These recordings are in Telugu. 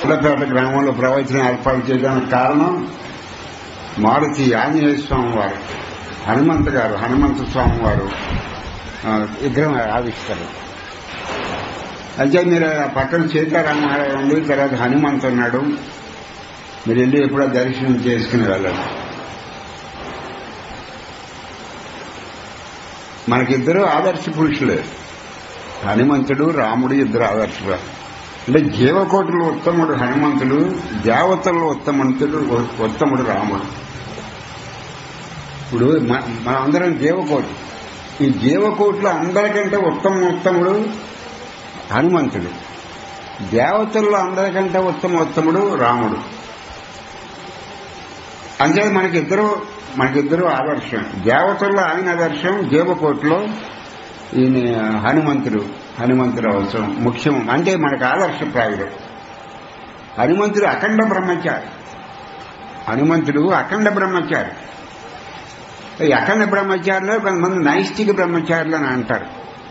పుల్లపేట గ్రామంలో ప్రవచనం ఏర్పాటు చేయడానికి కారణం మారుతి ఆంజనేయ స్వామి వారు హనుమంత్ గారు హనుమంత స్వామి వారు ఆ, విగ్రహం ఆవిష్కరణ అయితే మీరు ఆ పక్కన సీతారామారావు ఉంది తర్వాత హనుమంత్ ఉన్నాడు మీరు వెళ్ళి ఎప్పుడో దర్శనం చేసుకుని వెళ్ళండి మనకిద్దరు ఆదర్శ పురుషులే హనుమంతుడు రాముడు ఇద్దరు ఆదర్శులు అంటే జీవకోటులు ఉత్తముడు హనుమంతుడు దేవతల్లో ఉత్తమంతుడు ఉత్తముడు రాముడు ఇప్పుడు మ- మనందరం జీవకోటి ఈ జీవకోట్లో అందరికంటే ఉత్తమ ఉత్తముడు హనుమంతుడు దేవతల్లో అందరికంటే ఉత్తమ ఉత్తముడు రాముడు అంటే మనకిద్దరు మనకిద్దరు ఆదర్శం దేవతల్లో ఆయన ఆదర్శం జీవకోట్లో ఈయన హనుమంతుడు హనుమంతుడు అవసరం ముఖ్యం అంటే మనకు ఆదర్శప్రాయుడు హనుమంతుడు అఖండ బ్రహ్మచారి హనుమంతుడు అఖండ బ్రహ్మచారి ఈ అఖండ బ్రహ్మచారిలో కొంతమంది నైష్టిక బ్రహ్మచారులు అని అంటారు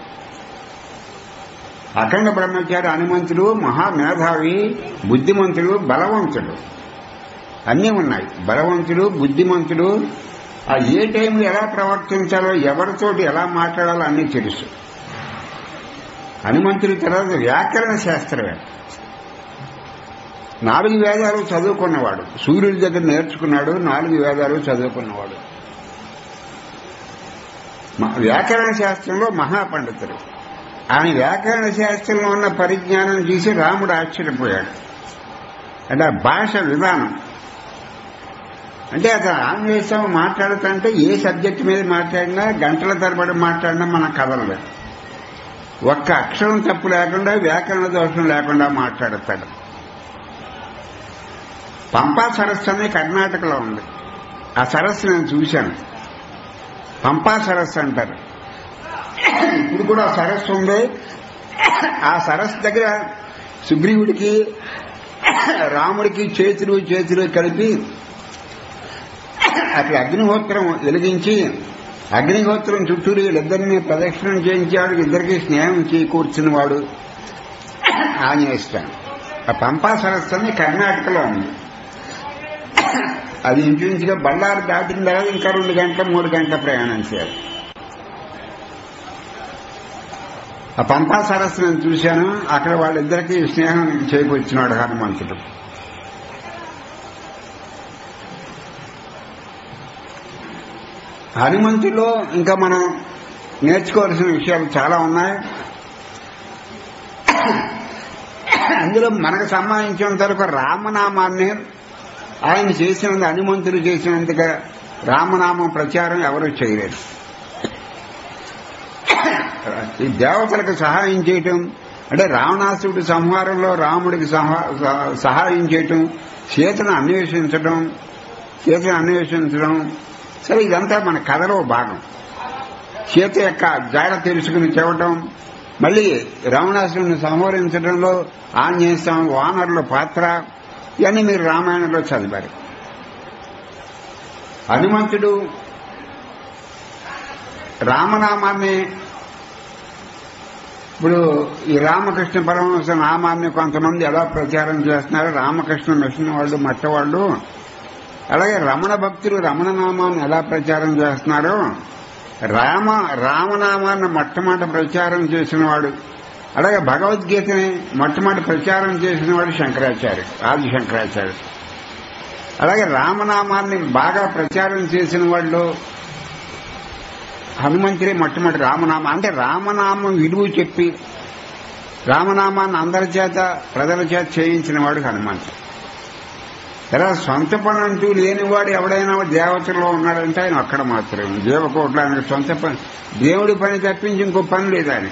అఖండ బ్రహ్మచారి హనుమంతుడు మహామేధావి బుద్ధిమంతుడు బలవంతుడు అన్నీ ఉన్నాయి బలవంతుడు బుద్ధిమంతుడు ఆ ఏ టైంలో ఎలా ప్రవర్తించాలో ఎవరితోటి ఎలా మాట్లాడాలో అన్నీ తెలుసు హనుమంతుడి తర్వాత వ్యాకరణ శాస్త్రమే నాలుగు వేదాలు చదువుకున్నవాడు సూర్యుడి దగ్గర నేర్చుకున్నాడు నాలుగు వేదాలు చదువుకున్నవాడు మ- వ్యాకరణ శాస్త్రంలో మహాపండితుడు ఆయన వ్యాకరణ శాస్త్రంలో ఉన్న పరిజ్ఞానం చూసి రాముడు ఆశ్చర్యపోయాడు అంటే ఆ భాష విధానం అంటే అతను ఆంగ్లేయం మాట్లాడుతుంటే ఏ సబ్జెక్ట్ మీద మాట్లాడినా గంటల తరబడి మాట్లాడినా మన కదలలేదు ఒక్క అక్షరం తప్పు లేకుండా వ్యాకరణ దోషం లేకుండా మాట్లాడతాడు పంపా సరస్సు అనేది కర్ణాటకలో ఉంది ఆ సరస్సు నేను చూశాను పంపా సరస్సు అంటారు ఇప్పుడు కూడా ఆ సరస్సు ఉంది ఆ సరస్సు దగ్గర సుగ్రీవుడికి రాముడికి చేతులు చేతులు కలిపి అక్కడ అగ్నిహోత్రం వెలిగించి అగ్నిహోత్రం చుట్టూరు వీళ్ళిద్దరిని ప్రదక్షిణం చేయించాడు ఇద్దరికి స్నేహం చేకూర్చిన వాడు ఆంజనేయ స్వామి ఆ పంపా సరస్సు అని కర్ణాటకలో ఉంది అది ఇంచుమించుగా బళ్ళారు దాటిన తర్వాత ఇంకా రెండు గంటల మూడు గంటల ప్రయాణం చేయాలి ఆ పంపా సరస్సు నేను చూశాను అక్కడ వాళ్ళిద్దరికీ స్నేహం చేకూర్చినాడు హనుమంతుడు హనుమంతులో ఇంకా మనం నేర్చుకోవాల్సిన విషయాలు చాలా ఉన్నాయి అందులో మనకు సంబంధించినంత వరకు రామనామాన్ని ఆయన చేసినంత హనుమంతుడు చేసినంతగా రామనామం ప్రచారం ఎవరు చేయలేరు ఈ దేవతలకు సహాయం చేయటం అంటే రావణాసుడి సంహారంలో రాముడికి సహా- సహా- సహాయం చేయటం సీతను అన్వేషించడం సీతను అన్వేషించడం సరే ఇదంతా మన కథలో భాగం సీత యొక్క జాడ తెలుసుకుని చెప్పటం మళ్ళీ రావణాసురుని సంహరించడంలో ఆంజనేయ స్వామి వానరుల పాత్ర ఇవన్నీ మీరు రామాయణంలో చదివారు హనుమంతుడు రామనామాన్ని ఇప్పుడు ఈ రామకృష్ణ పరమహంస నామాన్ని కొంతమంది ఎలా ప్రచారం చేస్తున్నారు రామకృష్ణ మిషన్ వాళ్ళు మట్టవాళ్ళు అలాగే రమణ భక్తులు రమణ నామాన్ని ఎలా ప్రచారం చేస్తున్నారో రామ రామనామాన్ని మొట్టమొదటి ప్రచారం చేసిన వాడు అలాగే భగవద్గీతని మొట్టమొదటి ప్రచారం చేసిన వాడు శంకరాచార్య ఆది శంకరాచార్య అలాగే రామనామాన్ని బాగా ప్రచారం చేసిన వాళ్ళు హనుమంతుడే మొట్టమొదటి రామనామం అంటే రామనామం విలువ చెప్పి రామనామాన్ని అందరి చేత ప్రజల చేత చేయించిన వాడు హనుమంతుడు ఎలా సొంత పని అంటూ లేనివాడు ఎవడైనా దేవతల్లో ఉన్నాడంటే ఆయన అక్కడ మాత్రమే దేవకోట్లో ఆయనకు సొంత పని దేవుడి పని తప్పించి ఇంకో పని లేదు ఆయన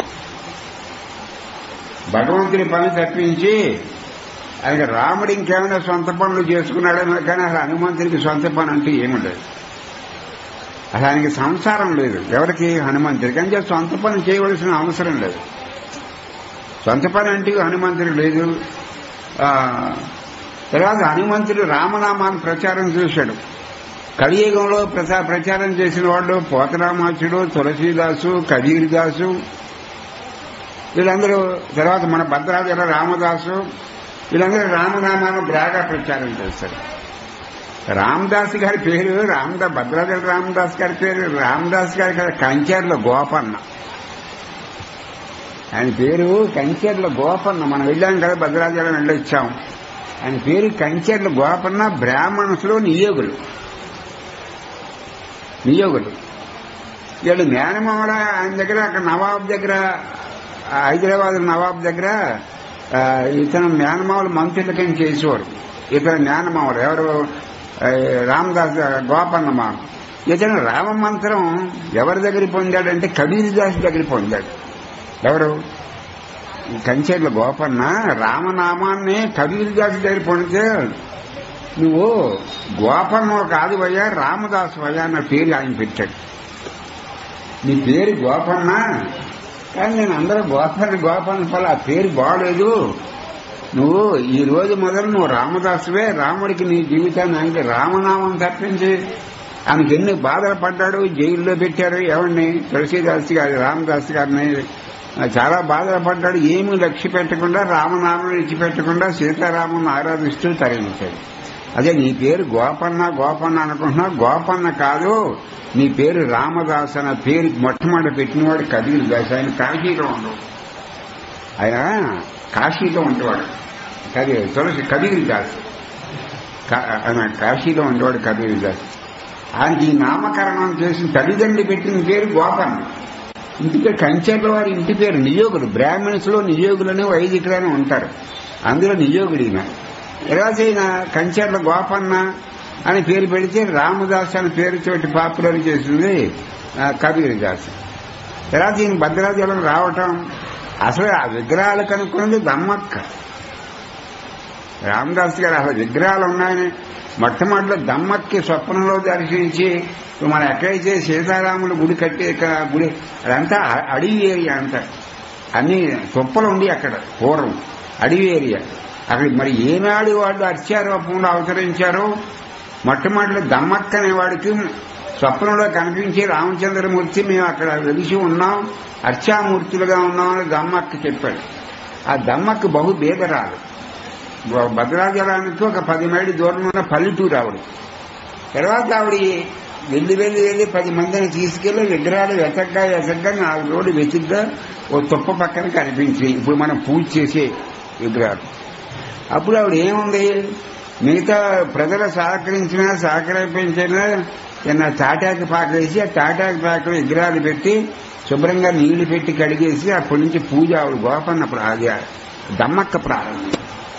భగవంతుడి పని తప్పించి ఆయన రాముడు ఇంకేమైనా సొంత పనులు చేసుకున్నాడేమో కానీ అసలు హనుమంతుడికి సొంత పని అంటూ ఏమి లేదు అసలు ఆయనకి సంసారం లేదు ఎవరికి హనుమంతుడికి అంటే సొంత పని చేయవలసిన అవసరం లేదు సొంత పని అంటే హనుమంతుడికి లేదు ఆ, తర్వాత హనుమంతుడు రామనామాన్ని ప్రచారం చేశాడు కలియుగంలో ప్రచా ప్రచారం చేసిన వాళ్ళు పోతరామాచుడు తులసీదాసు కబీర్దాసు వీళ్ళందరూ తర్వాత మన భద్రాచల రామదాసు వీళ్ళందరూ రామనామాన్ని బాగా ప్రచారం చేస్తారు రామదాస్ గారి పేరు రామదా భద్రాద్రి రామదాస్ గారి పేరు రామదాస్ గారి కదా కంచేర్ల గోపన్న ఆయన పేరు కంచేర్ల గోపన్న మనం వెళ్ళాం కదా భద్రాచలం వెళ్ళొచ్చాం ఆయన పేరు కంచెర్ల గోపన్న బ్రాహ్మణులో నియోగులు నియోగులు వీళ్ళు మేనమామల ఆయన దగ్గర అక్కడ నవాబ్ దగ్గర ఆ, హైదరాబాద్ నవాబ్ దగ్గర ఆ, ఇతను మేనమామలు మంత్రులకని చేసేవారు ఇతను మేనమామలు ఎవరు ఆ, రామదాస్ గోపన్న మామ ఇతను రామ మంత్రం ఎవరి దగ్గర పొందాడంటే కబీర్ దాస్ దగ్గర పొందాడు ఎవరు కంచెర్ల గోపన్న రామనామాన్ని కబీర్ దాస్ దగ్గర పొందితే నువ్వు గోపన్న కాదు అయ్యా రామదాసు అయ్యా అన్న పేరు ఆయన పెట్టాడు నీ పేరు గోపన్న కానీ నేను అందరూ గోపన్న గోపన్న పల ఆ పేరు బాగలేదు నువ్వు ఈ రోజు మొదలు నువ్వు రామదాసువే రాముడికి నీ జీవితాన్ని ఆయనకి రామనామం తప్పించి ఆయనకి ఎన్ని బాధలు పడ్డాడు జైల్లో పెట్టారు ఎవరిని తులసీదాస్ గారి రామదాస్ గారిని ఆ, చాలా బాధలు పడ్డాడు ఏమీ లక్ష్య పెట్టకుండా రామనామం విడిచిపెట్టకుండా సీతారామన్ ఆరాధిస్తూ తరలించాడు అదే నీ పేరు గోపన్న గోపన్న అనుకుంటున్నా గోపన్న కాదు నీ పేరు రామదాస్ అన్న పేరు మొట్టమొదటి పెట్టినవాడు కబీర్ దాస్ ఆయన కాశీలో ఉండవు ఆయన కాశీలో ఉండేవాడు కబీర్ తులసి కబీర్ దాస్ కా- ఆయన కాశీలో ఉండేవాడు కబీర్ దాస్ ఆయనకి ఈ నామకరణం చేసిన తల్లిదండ్రి పెట్టిన పేరు గోపన్న ఇంటి పేరు కంచెర్ల వారి ఇంటి పేరు నియోగులు బ్రాహ్మణ్స్ లో నియోగులని వైదికులని ఉంటారు అందులో నియోగుడు ఈయన తర్వాత ఈయన కంచెర్ల గోపన్న అని పేరు పెడితే రామదాస్ అని పేరుతోటి పాపులర్ చేసింది ఆ, కబీర్ దాస్ తర్వాత ఈయన భద్రాచలం రావటం అసలు ఆ విగ్రహాలు కనుక్కున్నది దమ్మక్క రామదాస్ గారు అసలు విగ్రహాలు ఉన్నాయని మొట్టమొదటి దమ్మక్కి స్వప్నంలో దర్శించి ఇప్పుడు మనం ఎక్కడైతే సీతారాములు గుడి కట్టే క- గుడి అదంతా అ- అడవి ఏరియా అంతా అన్ని తుప్పలు ఉండి అక్కడ పూర్వం అడవి ఏరియా అక్కడ మరి ఏనాడు వాళ్ళు అర్చారూపంలో అవతరించారో మొట్టమొదటి దమ్మక్క అనేవాడికి స్వప్నంలో కనిపించి రామచంద్రమూర్తి మేము అక్కడ వెలిసి ఉన్నాం అర్చామూర్తులుగా ఉన్నామని దమ్మక్క చెప్పాడు ఆ దమ్మక్క బహు బేదరాలు భద్రాచలానికి ఒక పది మైళ్ళు దూరం ఉన్న పల్లెటూరు ఆవిడ తర్వాత ఆవిడ వెళ్ళి వెళ్ళి వెళ్ళి పది మందిని తీసుకెళ్లి విగ్రహాలు వెతగ్గా వెతగ్గా నాలుగు రోజులు వెతుగ్గా ఓ తుప్ప పక్కన కనిపించింది ఇప్పుడు మనం పూజ చేసే విగ్రహాలు అప్పుడు ఆవిడ ఏముంది మిగతా ప్రజలు సహకరించినా సహకరించినా చిన్న తాటాకి పాక వేసి ఆ తాటాకి పాకలో విగ్రహాలు పెట్టి శుభ్రంగా నీళ్లు పెట్టి కడిగేసి అప్పటి నుంచి పూజ ఆవిడ గోపన్న ప్రా- అది దమ్మక్క ప్రారంభం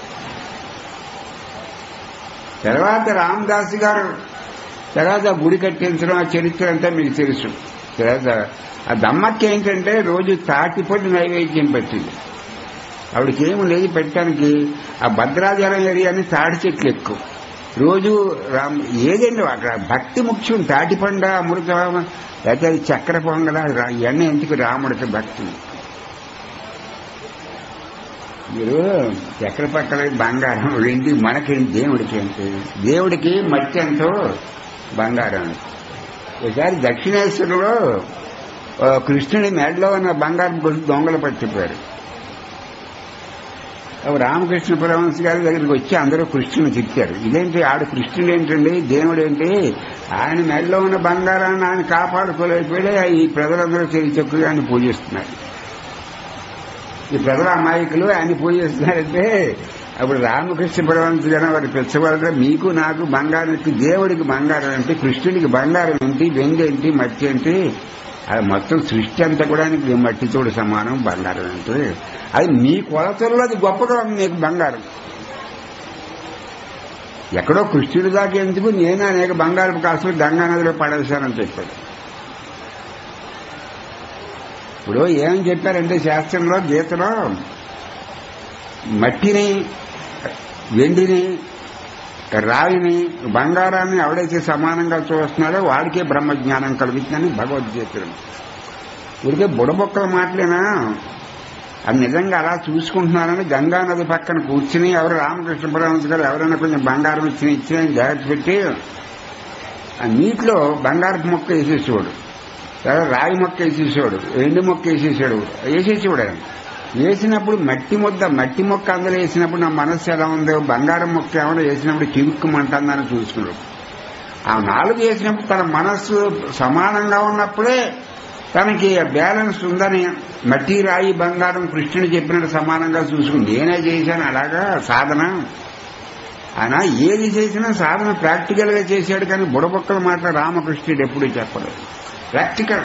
తర్వాత రామదాస్ గారు తర్వాత గుడి కట్టించడం ఆ చరిత్ర అంతా మీకు తెలుసు తర్వాత ఆ దమ్మక్క ఏంటంటే రోజు తాటిపొడి నైవేద్యం పెట్టింది ఆవిడకి ఏమి లేదు పెట్టడానికి ఆ భద్రాచలం ఏరియాని తాటి చెట్లు ఎక్కువ రోజు రామ్ ఏదండి అక్కడ భక్తి ముఖ్యం తాటిపండ అమృత లేకపోతే అది చక్కెర పొంగల రా- ఇవన్నీ ఎందుకు రాముడికి భక్తి మీరు చక్కెర పక్కల బంగారం వెండి మనకి దేవుడికి ఎంత దేవుడికి మట్టి ఎంతో బంగారం ఒకసారి దక్షిణేశ్వరంలో ఆ, కృష్ణుడి మెడలో ఉన్న బంగారం గురించి దొంగలు పట్టిపోయారు అప్పుడు రామకృష్ణ పరమహంస గారి దగ్గరికి వచ్చి అందరూ కృష్ణుని తిట్టారు ఇదేంటి ఆడు కృష్ణుడు ఏంటండి దేవుడు ఏంటి ఆయన మెడలో ఉన్న బంగారాన్ని ఆయన కాపాడుకోలేకపోయి ఈ ప్రజలందరూ తెలివి తక్కువగా ఆయన పూజిస్తున్నారు ఈ ప్రజల అమాయకులు ఆయన పూజిస్తున్నారంటే అప్పుడు రామకృష్ణ పరమహంస గారు వారి పెచ్చవాళ్ళు మీకు నాకు బంగారం ఏంటి దేవుడికి బంగారం ఏంటి కృష్ణుడికి బంగారం ఏంటి వెండి ఏంటి మట్టి ఏంటి అది మొత్తం సృష్టి అంతా కూడా నీకు మట్టితోడు సమానం బంగారం అంటే అది మీ కొలతల్లో అది గొప్పగా ఉంది నీకు బంగారం ఎక్కడో కృష్ణుడి దాకా ఎందుకు నేను అనేక బంగారపు కాసులు గంగా నదిలో పడేశానని చెప్పాడు ఇప్పుడు ఏమని చెప్పారంటే శాస్త్రంలో గీతలో మట్టిని వెండిని రాయిని బంగారాన్ని ఎవడైతే సమానంగా చూస్తున్నాడో వాడికే బ్రహ్మజ్ఞానం కలుగుతుందని భగవద్గీతలు ఊరికే బుడబొక్కల మాటలేనా అది నిజంగా అలా చూసుకుంటున్నారని గంగా నది పక్కన కూర్చుని ఎవరు రామకృష్ణ పరమహంస గారు ఎవరైనా కొంచెం బంగారం ఇచ్చిన ఇచ్చిన జాగ్రత్త పెట్టి ఆ నీటిలో బంగారపు మొక్క వేసేసేవాడు లేదా రాయి మొక్క వేసేసేవాడు ఎండు మొక్క వేసేసాడు వేసేసేవాడు ఆయన వేసినప్పుడు మట్టి ముద్ద మట్టి మొక్క అందులో వేసినప్పుడు నా మనస్సు ఎలా ఉందో బంగారం మొక్క ఏమైనా వేసినప్పుడు చిరుక్కుమంటుందని చూసుకున్నాడు ఆ నాలుగు వేసినప్పుడు తన మనస్సు సమానంగా ఉన్నప్పుడే తనకి బ్యాలెన్స్ ఉందని మట్టి రాయి బంగారం కృష్ణుడు చెప్పినట్టు సమానంగా చూసుకుని నేనే చేశాను అలాగా సాధన ఆయన ఏది చేసినా సాధన ప్రాక్టికల్ గా చేశాడు కానీ బుడబొక్కల మాట రామకృష్ణుడు ఎప్పుడూ చెప్పలేదు ప్రాక్టికల్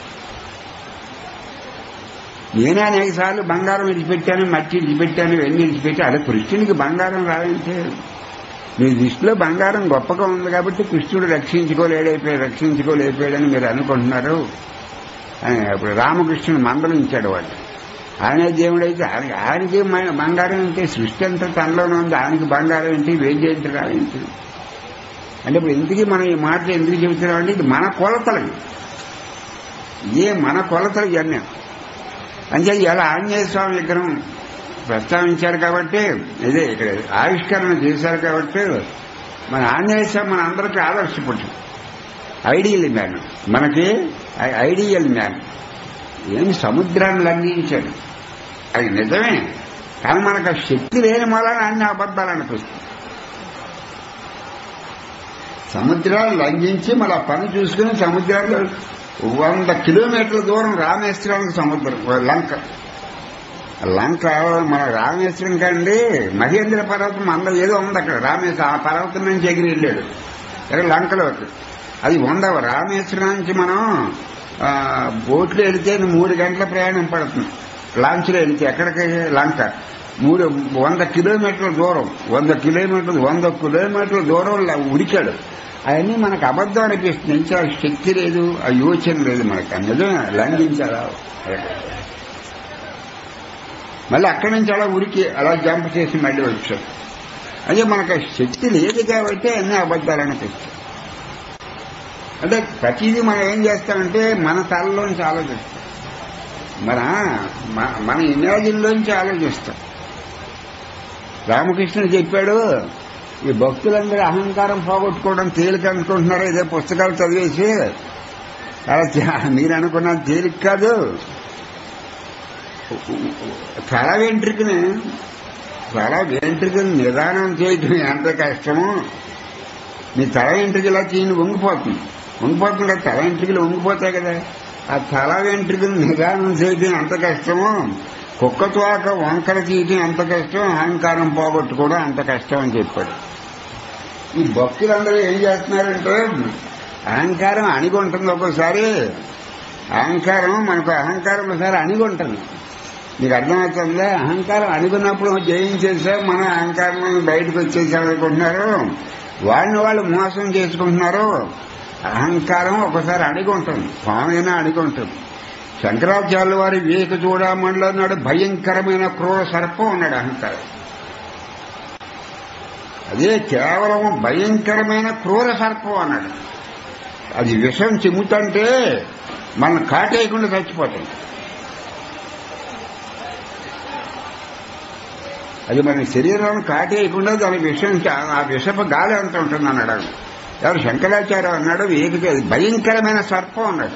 నేనే అనేక సార్లు బంగారం విడిచిపెట్టాను మట్టి విడిచిపెట్టాను ఇవన్నీ విడిచిపెట్టి అదే కృష్ణునికి బంగారం రాదంటే మీ దృష్టిలో బంగారం గొప్పగా ఉంది కాబట్టి కృష్ణుడు రక్షించుకోలేడైపోయాడు రక్షించుకోలేకపోయాడని మీరు అనుకుంటున్నారు అని అప్పుడు రామకృష్ణుడు మందలించాడు వాడు ఆయనే దేవుడైతే ఆయన ఆయనకి మ- బంగారం అంటే సృష్టి అంతా తనలోనే ఉంది ఆయనకి బంగారం ఏంటి వేద్యంతి రాయింటి అంటే ఇప్పుడు ఎందుకు మనం ఈ మాట ఎందుకు చెబుతున్నామంటే ఇది మన కొలతలు ఏ మన కొలతలు ఇవన్నీ అంటే ఇలా ఆంజనేయ స్వామి విగ్రహం ప్రస్తావించారు కాబట్టి ఇదే ఇక్కడ ఆవిష్కరణ చేశారు కాబట్టి మన ఆంజనేయ స్వామి మన అందరికీ ఆదర్శపడు ఐడియల్ మ్యాన్ మనకి ఐ- ఐడియల్ మ్యాన్ ఏమి సముద్రాన్ని లంఘించాడు అది నిజమే కానీ మనకు ఆ శక్తి లేని మూలన అన్ని అబద్ధాలు అనిపిస్తుంది సముద్రాలు లంఘించి మళ్ళీ ఆ పని చూసుకుని సముద్రాలు వంద కిలోమీటర్ల దూరం రామేశ్వరానికి సముద్రం లంక లంక మన రామేశ్వరం కండి మహేంద్ర పర్వతం అందులో ఏదో ఉంది అక్కడ రామేశ్వరం ఆ పర్వతం నుంచి ఎగిరి వెళ్ళాడు ఇక్కడ లంకలోకి అది ఉండవు రామేశ్వరం నుంచి మనం ఆ, బోట్లో వెళితే మూడు గంటల ప్రయాణం పడుతుంది లాంచ్లో వెళితే ఎక్కడికి లంక మూడు వంద కిలోమీటర్ల దూరం వంద కిలోమీటర్లు వంద కిలోమీటర్ల దూరం ల- ఉరికాడు అవన్నీ మనకు అబద్ధం అనిపిస్తుంది ఇంకా ఆ శక్తి లేదు ఆ యోచన లేదు మనకు నిజమే లంఘించాలా మళ్ళీ అక్కడి నుంచి అలా ఉరికి అలా జంప్ చేసి మళ్ళీ వచ్చాడు అదే మనకు ఆ శక్తి లేదు కాబట్టి అన్ని అబద్ధాలు అనిపిస్తాయి అంటే ప్రతిదీ మనం ఏం చేస్తామంటే మన తలలోంచి ఆలోచిస్తాం మన మ- మన ఇమాజిన్లోంచి ఆలోచిస్తాం రామకృష్ణుడు చెప్పాడు ఈ భక్తులందరూ అహంకారం పోగొట్టుకోవడం తేలిక అనుకుంటున్నారు ఇదే పుస్తకాలు చదివేసి అలా చ- మీరు అనుకున్న తేలిక కాదు తల వెంట్రుకని తల వెంట్రుకని నిదానం చేయటం ఎంత కష్టమో మీ తల వెంట్రుక ఇలా తీని వంగిపోతుంది వంగిపోతుంది కదా తల వెంట్రుకలు వంగిపోతాయి కదా ఆ తల వెంట్రుకలు నిదానం చేయటం ఎంత కష్టమో కుక్క తోక వంకర తీయటం ఎంత కష్టం అహంకారం పోగొట్టుకోవడం అంత కష్టం అని చెప్పాడు ఈ భక్తులందరూ ఏం చేస్తున్నారంటే అహంకారం అణిగి ఉంటుంది ఒక్కోసారి అహంకారం మనకు అహంకారం ఒకసారి అణిగి ఉంటుంది మీకు అర్థమవుతుందా అహంకారం అణుగున్నప్పుడు జయించేసా మన అహంకారం నుంచి బయటకు వచ్చేసాం అనుకుంటున్నారు వాళ్ళని వాళ్ళు మోసం చేసుకుంటున్నారు అహంకారం ఒకసారి అడిగి ఉంటుంది పామైనా అడిగి ఉంటుంది శంకరాచార్యుల వారి వివేక చూడమండలో ఉన్నాడు భయంకరమైన క్రూర సర్పం ఉన్నాడు అహంకారం అదే కేవలం భయంకరమైన క్రూర సర్పం అన్నాడు అది విషం చిమ్ముతంటే మనం కాటేయకుండా చచ్చిపోతాం అది మన శరీరాన్ని కాటేయకుండా దాని విషం చా- ఆ విషపు గాలి అంత ఉంటుంది అన్నాడు ఆయన. ఎవరు శంకరాచార్య అన్నాడు ఏకటి అది భయంకరమైన సర్పం అన్నాడు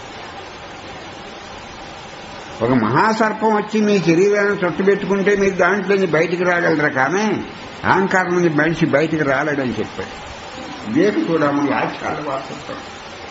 ఒక మహాసర్పం వచ్చి మీ శరీరాన్ని చుట్టుపెట్టుకుంటే మీరు దాంట్లో నుంచి బయటికి రాగలరు కానీ అహంకారం నుంచి మనిషి బయటికి రాలేడని చెప్పాడు వివేక కూడా మన ఆచారాలు వాడుతుంటాం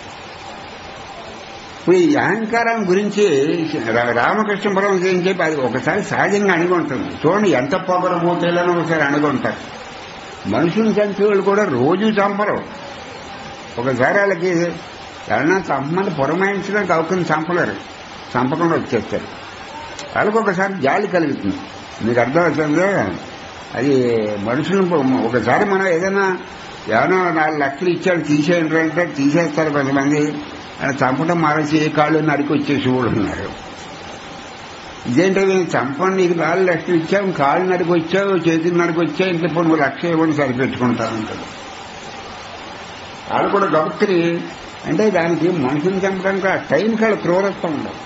ఇప్పుడు ఈ అహంకారం గురించి రా- రామకృష్ణ పరమహంస ఏం చెప్పి అది ఒకసారి సహజంగా అణిగుంటుంది చూడండి ఎంత పొగరబోతేలని ఒకసారి అణుగుంటారు మనుషుని చంపేవాళ్ళు కూడా రోజు చంపరు ఒకసారి వాళ్ళకి ఎవరన్నా చంపమని పురమాయించడానికి అవకాశం చంపలేరు చంపకుండా వచ్చేస్తారు వాళ్ళకి ఒకసారి జాలి కలుగుతుంది మీకు అర్థమవుతుందా అది మనుషులు ఒకసారి మనం ఏదైనా ఏమైనా నాలుగు లక్షలు ఇచ్చాడు తీసేయండి అంటే తీసేస్తారు కొంతమంది ఆయన చంపడం మానేసి ఏ కాళ్ళు నరికి వచ్చేసి కూడా ఉన్నారు ఇదేంటో నేను చంపండి నీకు నాలుగు లక్షలు ఇచ్చావు కాళ్ళు నరికి వచ్చావు చేతులు నరికి వచ్చావు ఇంత ఇప్పుడు నువ్వు లక్ష ఇవ్వని సరిపెట్టుకుంటానంటాడు వాళ్ళు కూడా గబుక్కుని అంటే దానికి మనుషుని చంపడానికి ఆ టైం కాడ క్రూరత్వం ఉండదు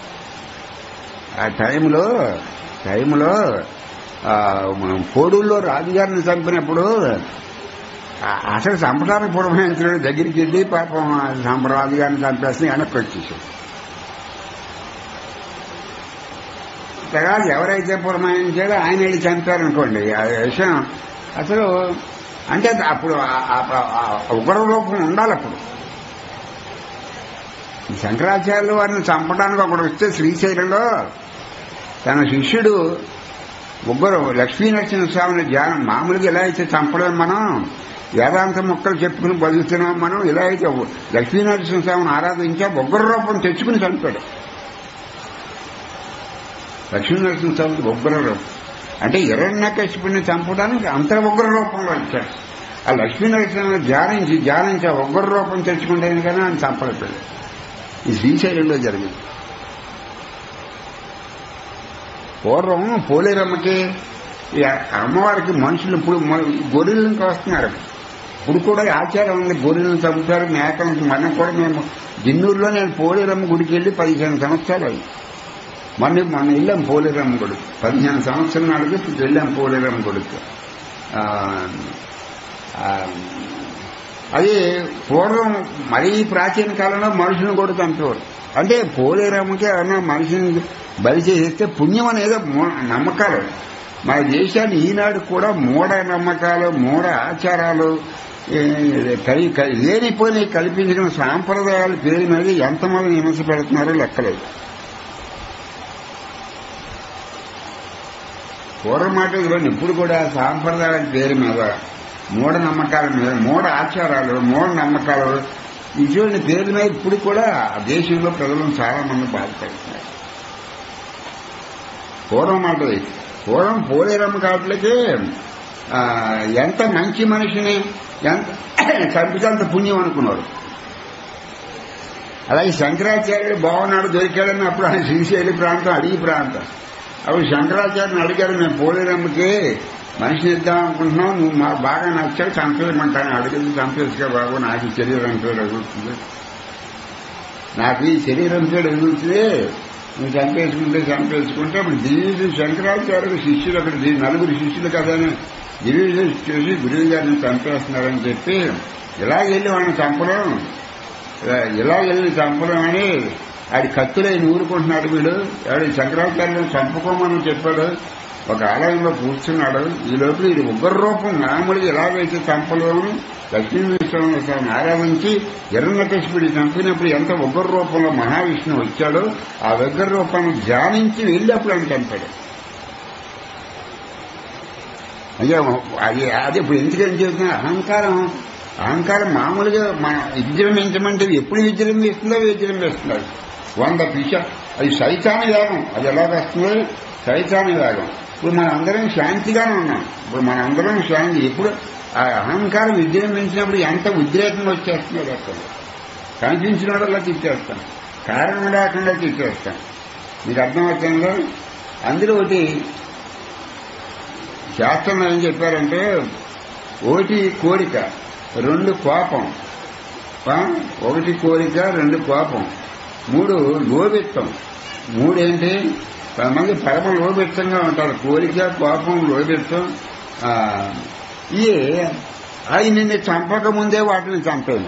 ఆ టైంలో టైంలో ఆ, మనం పోడుల్లో రాజుగారిని చంపినప్పుడు ఆ- అసలు చంపడానికి పురమాయించడం దగ్గరికి వెళ్ళి పాపం ఆ చంప రాజుగారిని చంపేసి వెనక్కి వచ్చేసాడు అంతగా ఎవరైతే పురమాయించాడో ఆయన వెళ్ళి చంపారనుకోండి ఆ విషయం అసలు అంటే అప్పుడు ఆ- ఆ- ఆ ఉగ్ర రూపం ఉండాలి అప్పుడు ఈ శంకరాచార్యులు వారిని చంపడానికి ఒకడు వస్తే శ్రీశైలంలో తన శిష్యుడు ముగ్గురు లక్ష్మీ నరసింహస్వామిని ధ్యానం మామూలుగా ఎలా అయితే చంపలేం మనం వేదాంత మొక్కలు చెప్పుకుని బతుకుతున్నాం మనం ఇలా అయితే లక్ష్మీ నరసింహస్వామిని ఆరాధించా ఉగ్ర రూపం తెచ్చుకుని చంపాడు లక్ష్మీ నరసింహస్వామికి ఉగ్ర రూపం అంటే హిరణ్యకశిపుని చంపడానికి అంత ఉగ్ర రూపంలో ఇచ్చాడు ఆ లక్ష్మీ నరసింహ ధ్యానించి ధ్యానించి ఆ ఉగ్ర రూపం తెచ్చుకుంటేనే కానీ ఆయన చంపలేపాడు ఈ శ్రీశైలంలో జరిగింది పూర్వం పోలేరమ్మకి ఈ అమ్మవారికి మనుషులు ఇప్పుడు మ- గొర్రెలను వస్తున్నారు ఇప్పుడు కూడా ఆచారం ఉంది గొర్రెలను చంపుతారు మేకలను మనం కూడా మేము జిన్నూరులో నేను పోలేరమ్మ గుడికి వెళ్ళి పదిహేను సంవత్సరాలు అయ్యి మొన్న మొన్న వెళ్ళాం పోలేరమ్మ గుడికి పదిహేను సంవత్సరాల నాడుగు ఇప్పుడు వెళ్ళాం పోలేరమ్మ గుడికి ఆ, ఆ, అది పూర్వం మరీ ప్రాచీన కాలంలో మనుషులను కూడా చంపేవారు అంటే పోలేరమ్మకి ఏమన్నా మనిషిని బలి చేసేస్తే పుణ్యం అనేది మూ- నమ్మకాలు మన దేశాన్ని ఈనాడు కూడా మూఢ నమ్మకాలు మూఢ ఆచారాలు ఏ, కలి కలి- లేనిపోయి కల్పించిన సాంప్రదాయాల పేరు మీద ఎంతమంది విమర్శ పెడుతున్నారో లెక్కలేదు పూర్వం మాట ఇవ్వండి ఇప్పుడు కూడా సాంప్రదాయాల పేరు మీద మూఢ నమ్మకాల మీద మూఢ ఆచారాలు మూఢ నమ్మకాలు ఇటువంటి పేర్ల మీద ఇప్పుడు కూడా ఆ దేశంలో ప్రజలను చాలా మంది బాధపడుతున్నారు పూర్వం మాట ఇది. పూర్వం పోలేరమ్మ కాట్లకి ఆ, ఎంత మంచి మనిషిని ఎంత చంపితే అంత పుణ్యం అనుకున్నారు అలాగే శంకరాచార్యుడు బాగున్నాడు దొరికాడని అప్పుడు ఆయన శ్రీశైలి ప్రాంతం అడిగి ప్రాంతం అప్పుడు శంకరాచార్యని అడిగారు మేము పోలేరమ్మకి మనిషిని ఇద్దాం అనుకుంటున్నాం నువ్వు మాకు బాగా నచ్చావు చంపేయమంటాను అడిగింది చంపేసుకో బాబు నాకు ఈ శరీరం పేరు ఎదుగుతుంది నాకు ఈ శరీరం పేరు ఎదుగుతుంది నువ్వు చంపేసుకుంటే చంపేసుకుంటే అప్పుడు దివ్యుడు శంకరాచార్యుడు శిష్యులు అక్కడ ది- నలుగురు శిష్యులు కదా అని దివ్యుడు చూసి గురువు గారిని చంపేస్తున్నారని చెప్పి ఇలా వెళ్ళి వాళ్ళని చంపడం ఇలా- ఇలా వెళ్ళి చంపడం అని ఆడి కత్తులై నూరుకుంటున్నాడు వీడు ఆడి శంకరాచార్యులను చంపుకోమని చెప్పాడు ఒక ఆలయంలో కూర్చున్నాడు ఈ లోపల ఇది ఉగ్ర రూపం మామూలుగా ఎలాగైతే చంపలేము లక్ష్మీస్వామి ఆరాధించి ఎర్రనకశిపుడి చంపినప్పుడు ఎంత ఉగ్ర రూపంలో మహావిష్ణువు వచ్చాడో ఆ ఉగ్ర రూపాన్ని ధ్యానించి వెళ్ళినప్పుడు అని చంపాడు అయ్యా అది అది ఇప్పుడు ఎందుకని చెబుతున్నా అహంకారం అహంకారం మామూలుగా మన విజృంభించమంటే ఎప్పుడు విజృంభిస్తుందో విజృంభిస్తున్నారు వంద పిష అది సైతాని వేగం అది ఎలా వస్తుందో సైతాని వేగం ఇప్పుడు మన అందరం శాంతిగానే ఉన్నాం ఇప్పుడు మన అందరం శాంతి ఎప్పుడు ఆ అహంకారం విజృంభించినప్పుడు ఎంత ఉద్రేకంగా వచ్చేస్తుందో అక్కడ కనిపించిన వాళ్ళ తిట్టేస్తాం కారణం లేకుండా తిట్టేస్తాం మీకు అర్థమవుతుందో అందులో ఒకటి శాస్త్రంలో ఏం చెప్పారంటే ఒకటి కోరిక రెండు కోపం ఆ? ఒకటి కోరిక రెండు కోపం మూడు లోబిత్తం మూడేంటి కొంతమంది పరమ లోబిత్తంగా ఉంటారు కోరిక కోపం లోబిత్తం ఆ, ఈ అవి నిన్ను చంపక ముందే వాటిని చంపేది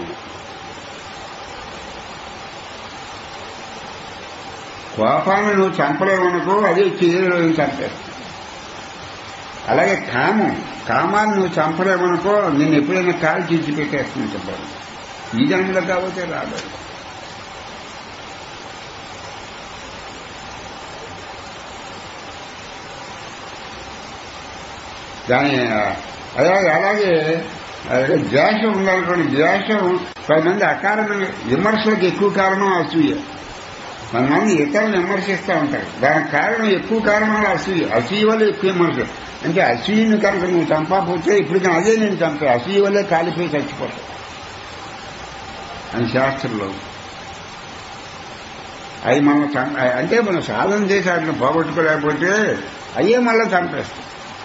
కోపాన్ని నువ్వు చంపలేవనుకో అదే చేయలో చంపేస్తావు అలాగే కామం కామాన్ని నువ్వు చంపలేమనుకో నేను ఎప్పుడైనా కాలు చీచి పెట్టేస్తాను చెప్పాను ఈ జన్మలో కాబట్టి రాలేదు దాని అలాగే అలాగే అలాగే ద్వేషం ఉందనుకోండి ద్వేషం కొంతమంది అకారణంగా విమర్శలకు ఎక్కువ కారణం అసూయ కొంతమంది ఇతరులను విమర్శిస్తూ ఉంటారు దానికి కారణం ఎక్కువ కారణాలు అసూయ అసూయ వల్ల ఎక్కువ విమర్శ అంటే అసూయని కనుక నువ్వు చంపకపోతే ఇప్పుడు అదే నేను చంపా అసూయ వల్లే కాలిపోయి చచ్చిపోతా అని శాస్త్రంలో అవి మనం చం- అంటే మనం సాధన చేసి వాటిని పోగొట్టుకోలేకపోతే అయ్యే మళ్ళీ చంపేస్తాం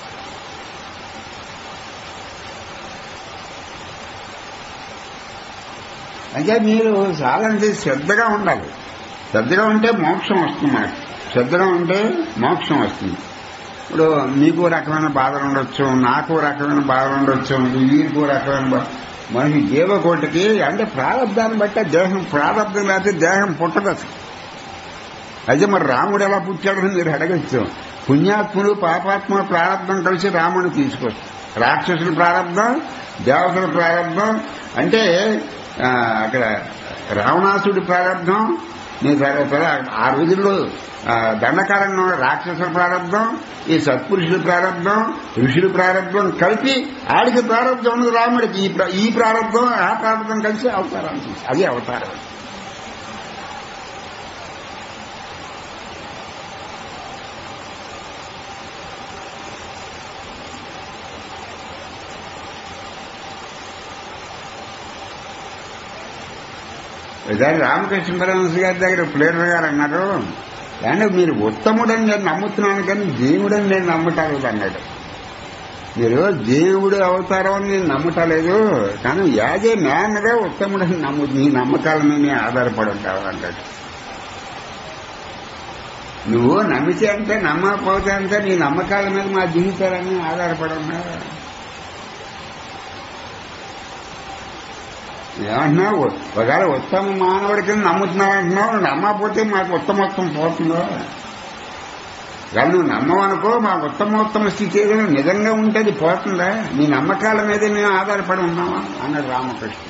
అంటే మీరు సాధన చేసి శ్రద్ధగా ఉండాలి శ్రద్ధగా ఉంటే మోక్షం వస్తుంది మనకి శ్రద్ధగా ఉంటే మోక్షం వస్తుంది ఇప్పుడు మీకు రకమైన బాధలు ఉండొచ్చు నాకు రకమైన బాధలు ఉండొచ్చు వీరికి రకమైన బా- మనకి జీవకోటికి అంటే ప్రారంధాన్ని బట్టి దేహం ప్రారంభం లేకపోతే దేహం పుట్టదు అసలు అయితే మరి రాముడు ఎలా పుట్టాడని మీరు అడగచ్చు పుణ్యాత్ములు పాపాత్మ ప్రారంభం కలిసి రాముడిని తీసుకొచ్చు రాక్షసుల ప్రారంభం దేవతల ప్రారంభం అంటే ఆ, అక్కడ రావణాసుడి ప్రారంభం మీ తర్వాత ఆ రోజుల్లో ఆ, దండకారణ్యం రాక్షసుల ప్రారంభం ఈ సత్పురుషుల ప్రారంభం ఋషుల ప్రారంభం కలిపి ఆడికి ప్రారంభం ఉన్నది రాముడికి ఈ ప్ర- ఈ ప్రారంభం ఆ ప్రారంభం కలిసి అవతారం తీసి అది అవతారం ఒకసారి రామకృష్ణ పరమహంస గారి దగ్గర ప్లేటర్ గారు అన్నారు అంటే మీరు ఉత్తముడని నేను నమ్ముతున్నాను కానీ దేవుడని నేను నమ్మటాలేదు అన్నాడు మీరు దేవుడు అవతారం అని నేను నమ్మటలేదు కానీ యాజే మ్యాన్గా ఉత్తముడని నమ్ము నీ నమ్మకాల మీద ఆధారపడి ఉంటావు అన్నాడు నువ్వు నమ్మితే అంతే నమ్మకపోతే అంతే నీ నమ్మకాల మీద మా జీవితాలన్నీ ఆధారపడి ఉన్నారు ఏమంటున్నావు ఒకవేళ ఉత్తమ మానవుడి కింద నమ్ముతున్నావు అంటున్నావు నమ్మకపోతే మాకు ఉత్తమోత్తం పోతుందో కానీ నువ్వు నమ్మవనుకో మా ఉత్తమోత్తమ స్థితి ఏదైనా నిజంగా ఉంటే అది పోతుందా నీ నమ్మకాల మీదే మేము ఆధారపడి ఉన్నామా అన్నాడు రామకృష్ణ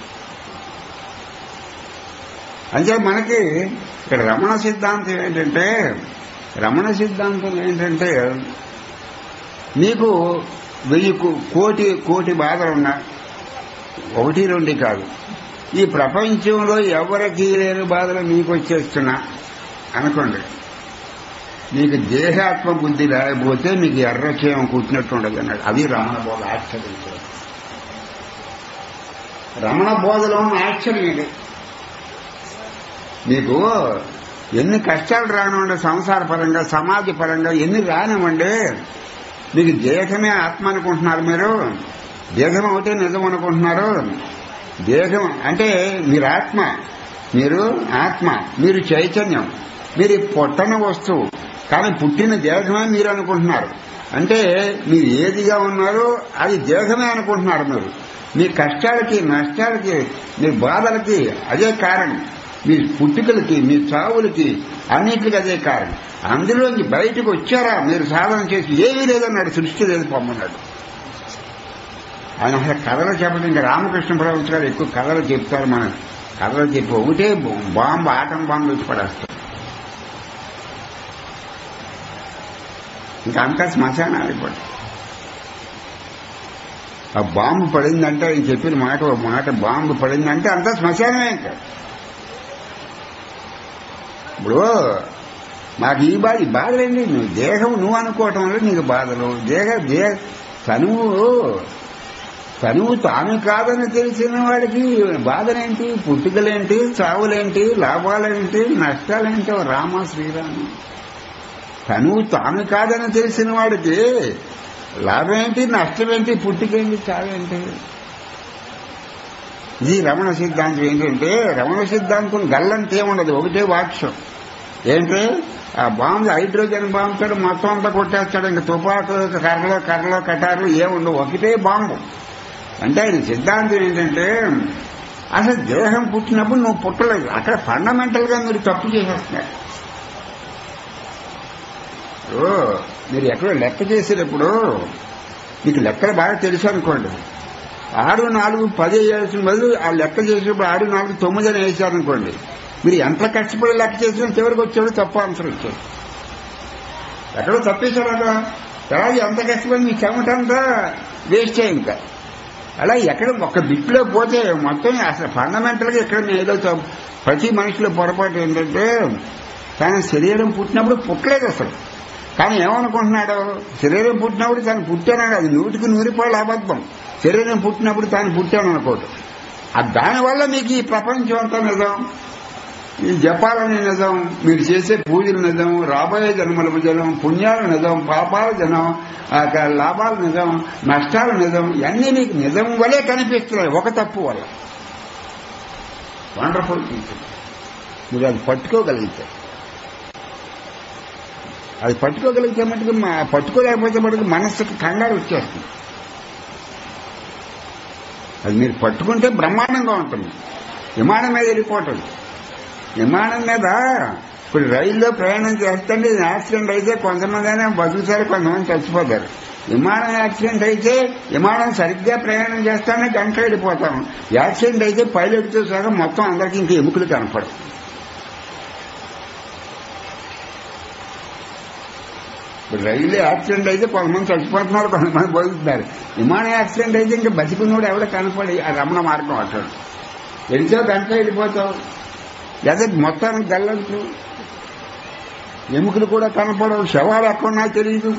అంటే మనకి ఇక్కడ రమణ సిద్ధాంతం ఏంటంటే రమణ సిద్ధాంతం ఏంటంటే నీకు వెయ్యి కో- కోటి కోటి బాధలు ఉన్నా ఒకటి రెండు కాదు ఈ ప్రపంచంలో ఎవరికి లేని బాధలు మీకు వచ్చేస్తున్నా అనుకోండి నీకు దేహాత్మ బుద్ధి లేకపోతే మీకు ఎర్రక్షేమం కుట్టినట్టు ఉండదు అన్నాడు అది రమణ బోధ ఆశ్చర్యించాడు రమణ బోధలో ఉన్న ఆశ్చర్యం ఇది మీకు ఎన్ని కష్టాలు రానివ్వండి సంసార పరంగా సమాజ పరంగా ఎన్ని రానివ్వండి మీకు దేహమే ఆత్మ అనుకుంటున్నారు మీరు దేహం ఒకటే నిజం అనుకుంటున్నారు దేహం అంటే మీరు ఆత్మ మీరు ఆత్మ మీరు చైతన్యం మీరు ఈ పొట్టన వస్తువు కానీ పుట్టిన దేహమే మీరు అనుకుంటున్నారు అంటే మీరు ఏదిగా ఉన్నారో అది దేహమే అనుకుంటున్నారు మీరు మీ కష్టాలకి నష్టాలకి మీ బాధలకి అదే కారణం మీ పుట్టుకలకి మీ చావులకి అన్నిటికీ అదే కారణం అందులోంచి బయటకు వచ్చారా మీరు సాధన చేసి ఏమీ లేదన్నాడు సృష్టి లేదు పొమ్మన్నాడు ఆయన అసలు కథలు చెప్పడం ఇంకా రామకృష్ణ పరమహంస గారు ఎక్కువ కథలు చెప్తారు మనం కథలు చెప్పి ఒకటే బాంబు ఆటం బాంబు వచ్చి పడేస్తారు ఇంకా అంతా శ్మశానాలు అయిపోతాయి ఆ బాంబు పడిందంటే ఆయన చెప్పిన మాట ఒక మాట బాంబు పడిందంటే అంతా శ్మశానమే ఇంకా ఇప్పుడు మాకు ఈ బాధ ఈ బాధలేండి నువ్వు దేహం నువ్వు అనుకోవటం వల్ల నీకు బాధలు దేహ దేహ తనువు తనువు తాను కాదని తెలిసిన వాడికి బాధలేంటి పుట్టుకలేంటి చావులేంటి లాభాలేంటి నష్టాలేంటి ఓ రామ శ్రీరామ తనువు తాను కాదని తెలిసిన వాడికి లాభమేంటి నష్టమేంటి పుట్టుకేంటి చావేంటి ఇది రమణ సిద్ధాంతం ఏంటంటే రమణ సిద్ధాంతం గల్లంతే ఉండదు ఒకటే వాక్యం ఏంటి ఆ బాంబు హైడ్రోజన్ బాంబుతో మొత్తం అంతా కొట్టేస్తాడు ఇంకా తుపాకు కర్రలో కర్రలో కటారు ఏముండవు ఒకటే బాంబు అంటే ఆయన సిద్ధాంతం ఏంటంటే అసలు దేహం పుట్టినప్పుడు నువ్వు పుట్టలేదు అక్కడ ఫండమెంటల్ గా మీరు తప్పు చేసేస్తున్నారు ఓ, మీరు ఎక్కడో లెక్క చేసేటప్పుడు మీకు లెక్కలు బాగా తెలుసు అనుకోండి ఆరు నాలుగు పది వేయాల్సిన బదులు ఆ లెక్క చేసేటప్పుడు ఆరు నాలుగు తొమ్మిది అని వేసారనుకోండి మీరు ఎంత కష్టపడి లెక్క చేసినా చివరికి వచ్చాడు తప్పు ఆన్సర్ వచ్చాడు ఎక్కడో తప్పేశాడు కదా తర్వాత ఎంత కష్టపడి మీ చెమటంతా వేస్ట్ అయ్యి ఇంకా అలా ఎక్కడ ఒక బిట్లో పోతే మొత్తం అసలు ఫండమెంటల్ గా ఎక్కడ ఏదో తప్పు. ప్రతి మనిషిలో పొరపాటు ఏంటంటే తన శరీరం పుట్టినప్పుడు పుట్టలేదు అసలు కానీ ఏమనుకుంటున్నాడు శరీరం పుట్టినప్పుడు తను పుట్టానని అది నూటికి నూరిపాళ్ళు అబద్ధం శరీరం పుట్టినప్పుడు తాను పుట్టాను అనుకోడు ఆ దానివల్ల మీకు ఈ ప్రపంచం అంతా నిజం ఈ జపాలని నిజం మీరు చేసే పూజలు నిజం రాబోయే జన్మల నిజం పుణ్యాలు నిజం పాపాలు నిజం ఆ క- లాభాలు నిజం నష్టాలు నిజం ఇవన్నీ మీకు నిజం వలే కనిపిస్తున్నాయి ఒక తప్పు వల్ల వండర్ఫుల్ థింకింగ్ మీరు అది పట్టుకోగలిగితే అది పట్టుకోగలిగితే మటుకు మా పట్టుకోలేకపోతే మటుకు మనస్సుకి కంగారు వచ్చేస్తుంది అది మీరు పట్టుకుంటే బ్రహ్మాండంగా ఉంటుంది విమానం మీద వెళ్ళిపోవటం విమానం మీద ఇప్పుడు రైల్లో ప్రయాణం చేస్తుంటే యాక్సిడెంట్ అయితే కొంతమంది అయినా బతుకుతారు కొంతమంది చచ్చిపోతారు విమానం యాక్సిడెంట్ అయితే విమానం సరిగ్గా ప్రయాణం చేస్తానే గంట వెళ్ళిపోతాం యాక్సిడెంట్ అయితే పైలట్తో సహా మొత్తం అందరికి ఇంక ఎముకలు కనపడవు ఇప్పుడు రైలు యాక్సిడెంట్ అయితే కొంతమంది చచ్చిపోతున్నారు కొంతమంది బతుకుతున్నారు విమానం యాక్సిడెంట్ అయితే ఇంకా బతికున్నోడు ఎవడో కనపడి ఆ రమణ మార్గం అట్టాడు వెళ్తావు గంట వెళ్ళిపోతావు లేదా మొత్తానికి గల్లంటు ఎముకలు కూడా కనపడవు శవాలు ఎక్కడున్నా తెలియదు